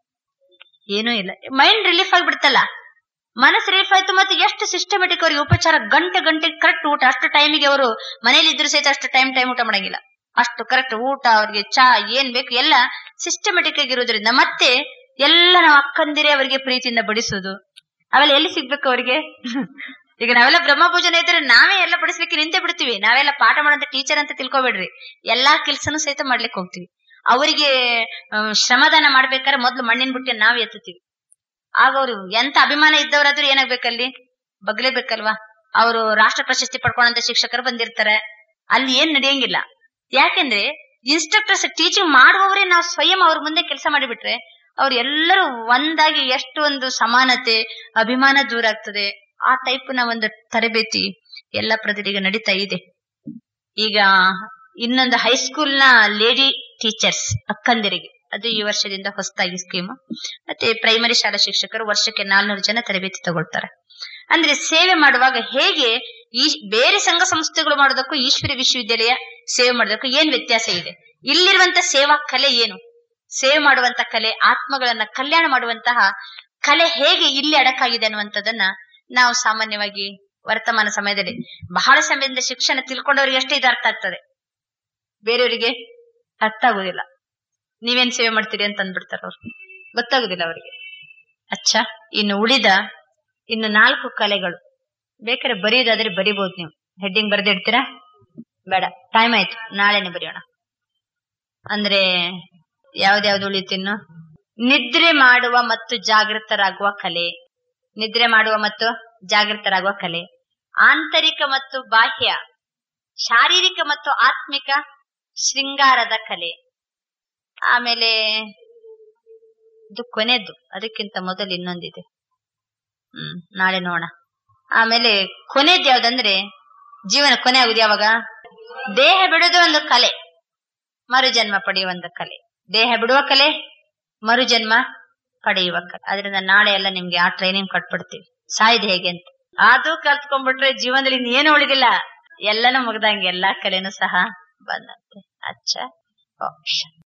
ಏನೂ ಇಲ್ಲ ಮೈಂಡ್ ರಿಲೀಫ್ ಆಗ್ಬಿಡ್ತಲ್ಲ ಮನಸ್ಸು ರಿಲೀಫ್ ಆಯ್ತು ಮತ್ತೆ ಎಷ್ಟು ಸಿಸ್ಟಮೆಟಿಕ್ ಅವ್ರಿಗೆ ಉಪಚಾರ ಗಂಟೆ ಗಂಟೆ ಕರೆಕ್ಟ್ ಊಟ ಅಷ್ಟು ಟೈಮಿಗೆ ಅವರು ಮನೇಲಿ ಇದ್ರು ಸಹಿತ ಅಷ್ಟು ಟೈಮ್ ಟೈಮ್ ಊಟ ಮಾಡಂಗಿಲ್ಲ ಅಷ್ಟು ಕರೆಕ್ಟ್ ಊಟ ಅವ್ರಿಗೆ ಚಾ ಏನ್ ಬೇಕು ಎಲ್ಲ ಸಿಸ್ಟಮೆಟಿಕ್ ಆಗಿರೋದ್ರಿಂದ ಮತ್ತೆ ಎಲ್ಲ ನಾವು ಅಕ್ಕಂದಿರೇ ಅವರಿಗೆ ಪ್ರೀತಿಯಿಂದ ಬಡಿಸೋದು ಅವೆಲ್ಲ ಎಲ್ಲಿ ಸಿಗ್ಬೇಕು ಅವರಿಗೆ ಈಗ ನಾವೆಲ್ಲ ಬ್ರಹ್ಮ ಪೂಜನೆ ಇದ್ರೆ ನಾವೇ ಎಲ್ಲ ಬಡಿಸ್ಲಿಕ್ಕೆ ನಿಂತೆ ಬಿಡ್ತೀವಿ ನಾವೆಲ್ಲ ಪಾಠ ಮಾಡೋಂತ ಟೀಚರ್ ಅಂತ ತಿಳ್ಕೊಬೇಡ್ರಿ ಎಲ್ಲಾ ಕೆಲ್ಸನೂ ಸಹಿತ ಮಾಡ್ಲಿಕ್ಕೆ ಹೋಗ್ತೀವಿ ಅವರಿಗೆ ಆ, ಶ್ರಮದಾನ ಮಾಡ್ಬೇಕಾದ್ರೆ ಮೊದ್ಲು ಮಣ್ಣಿನ ಬುಟ್ಟಿಯನ್ನು ನಾವ್ ಎತ್ತುತ್ತೀವಿ ಆಗ ಅವರು ಎಂತ ಅಭಿಮಾನ ಇದ್ದವರಾದ್ರೂ ಏನಾಗ್ಬೇಕಲ್ಲಿ ಬಗ್ಲೇಬೇಕಲ್ವಾ ಅವರು ರಾಷ್ಟ್ರ ಪ್ರಶಸ್ತಿ ಪಡ್ಕೊಂಡಂತ ಶಿಕ್ಷಕರು ಬಂದಿರ್ತಾರೆ ಅಲ್ಲಿ ಏನ್ ನಡೆಯಂಗಿಲ್ಲ ಯಾಕೆಂದ್ರೆ ಇನ್ಸ್ಟ್ರಕ್ಟರ್ಸ್ ಟೀಚಿಂಗ್ ಮಾಡುವವರೇ ನಾವು ಸ್ವಯಂ ಅವ್ರ ಮುಂದೆ ಕೆಲಸ ಮಾಡಿಬಿಟ್ರೆ ಅವ್ರು ಎಲ್ಲರೂ ಒಂದಾಗಿ ಎಷ್ಟು ಒಂದು ಸಮಾನತೆ ಅಭಿಮಾನ ದೂರ ಆಗ್ತದೆ ಆ ಟೈಪ್ ನ ಒಂದು ತರಬೇತಿ ಎಲ್ಲ ಪ್ರತಿನಿಧಿಗೆ ನಡೀತಾ ಇದೆ ಈಗ ಇನ್ನೊಂದು ಹೈಸ್ಕೂಲ್ ನ ಲೇಡಿ ಟೀಚರ್ಸ್ ಅಕ್ಕಂದಿರಿಗೆ ಅದು ಈ ವರ್ಷದಿಂದ ಹೊಸದಾಗಿ ಸ್ಕೀಮ್ ಮತ್ತೆ ಪ್ರೈಮರಿ ಶಾಲಾ ಶಿಕ್ಷಕರು ವರ್ಷಕ್ಕೆ ನಾಲ್ನೂರು ಜನ ತರಬೇತಿ ತಗೊಳ್ತಾರೆ ಅಂದ್ರೆ ಸೇವೆ ಮಾಡುವಾಗ ಹೇಗೆ ಈ ಬೇರೆ ಸಂಘ ಸಂಸ್ಥೆಗಳು ಮಾಡೋದಕ್ಕೂ ಈಶ್ವರಿ ವಿಶ್ವವಿದ್ಯಾಲಯ ಸೇವೆ ಮಾಡೋದಕ್ಕೂ ಏನ್ ವ್ಯತ್ಯಾಸ ಇದೆ ಇಲ್ಲಿರುವಂತ ಸೇವಾ ಕಲೆ ಏನು ಸೇವೆ ಮಾಡುವಂತ ಕಲೆ ಆತ್ಮಗಳನ್ನ ಕಲ್ಯಾಣ ಮಾಡುವಂತಹ ಕಲೆ ಹೇಗೆ ಇಲ್ಲಿ ಅಡಕಾಗಿದೆ ಅನ್ನುವಂಥದ್ದನ್ನ ನಾವು ಸಾಮಾನ್ಯವಾಗಿ ವರ್ತಮಾನ ಸಮಯದಲ್ಲಿ ಬಹಳ ಸಮಯದಿಂದ ಶಿಕ್ಷಣ ತಿಳ್ಕೊಂಡವರಿಗೆ ಅಷ್ಟೇ ಇದು ಅರ್ಥ ಆಗ್ತದೆ ಬೇರೆಯವರಿಗೆ ಅರ್ಥ ಆಗುದಿಲ್ಲ ನೀವೇನ್ ಸೇವೆ ಮಾಡ್ತೀರಿ ಅಂತ ಅಂದ್ಬಿಡ್ತಾರ ಅವ್ರು ಗೊತ್ತಾಗುದಿಲ್ಲ ಅವರಿಗೆ ಅಚ್ಚ ಇನ್ನು ಉಳಿದ ಇನ್ನು ನಾಲ್ಕು ಕಲೆಗಳು ಬೇಕಾದ್ರೆ ಬರೆಯೋದಾದ್ರೆ ಬರಿಬಹುದು ನೀವು ಹೆಡ್ಡಿಂಗ್ ಬರ್ದಿಡ್ತೀರಾ ಬೇಡ ಟೈಮ್ ಆಯ್ತು ನಾಳೆನೆ ಬರೆಯೋಣ ಅಂದ್ರೆ ಯಾವ್ದ್ಯಾವ್ದು ಉಳಿತಿನ್ನು ನಿದ್ರೆ ಮಾಡುವ ಮತ್ತು ಜಾಗೃತರಾಗುವ ಕಲೆ ನಿದ್ರೆ ಮಾಡುವ ಮತ್ತು ಜಾಗೃತರಾಗುವ ಕಲೆ ಆಂತರಿಕ ಮತ್ತು ಬಾಹ್ಯ ಶಾರೀರಿಕ ಮತ್ತು ಆತ್ಮಿಕ ಶೃಂಗಾರದ ಕಲೆ ಆಮೇಲೆ ಇದು ಕೊನೆದ್ದು ಅದಕ್ಕಿಂತ ಮೊದಲು ಇನ್ನೊಂದಿದೆ ಹ್ಮ್ ನಾಳೆ ನೋಡೋಣ ಆಮೇಲೆ ಕೊನೆದ್ದು ಯಾವ್ದಂದ್ರೆ ಜೀವನ ಕೊನೆ ಆಗುದು ಯಾವಾಗ ದೇಹ ಬಿಡುವುದು ಒಂದು ಕಲೆ ಮರುಜನ್ಮ ಪಡೆಯುವ ಒಂದು ಕಲೆ ದೇಹ ಬಿಡುವ ಕಲೆ ಮರುಜನ್ಮ ಪಡೆಯುವ ಕಲೆ ಅದರಿಂದ ನಾಳೆ ಎಲ್ಲ ನಿಮ್ಗೆ ಆ ಟ್ರೈನಿಂಗ್ ಕೊಟ್ಬಿಡ್ತೀವಿ ಸಾಯ್ದು ಹೇಗೆ ಅಂತ ಅದು ಕಲ್ತ್ಕೊಂಡ್ಬಿಟ್ರೆ ಜೀವನದಲ್ಲಿ ಇನ್ನೇನು ಉಳಿದಿಲ್ಲ ಎಲ್ಲನೂ ಮುಗ್ದಂಗೆ ಎಲ್ಲಾ ಕಡೆನೂ ಸಹ ಬಂದಂತೆ ಅಚ್ಚ ಓ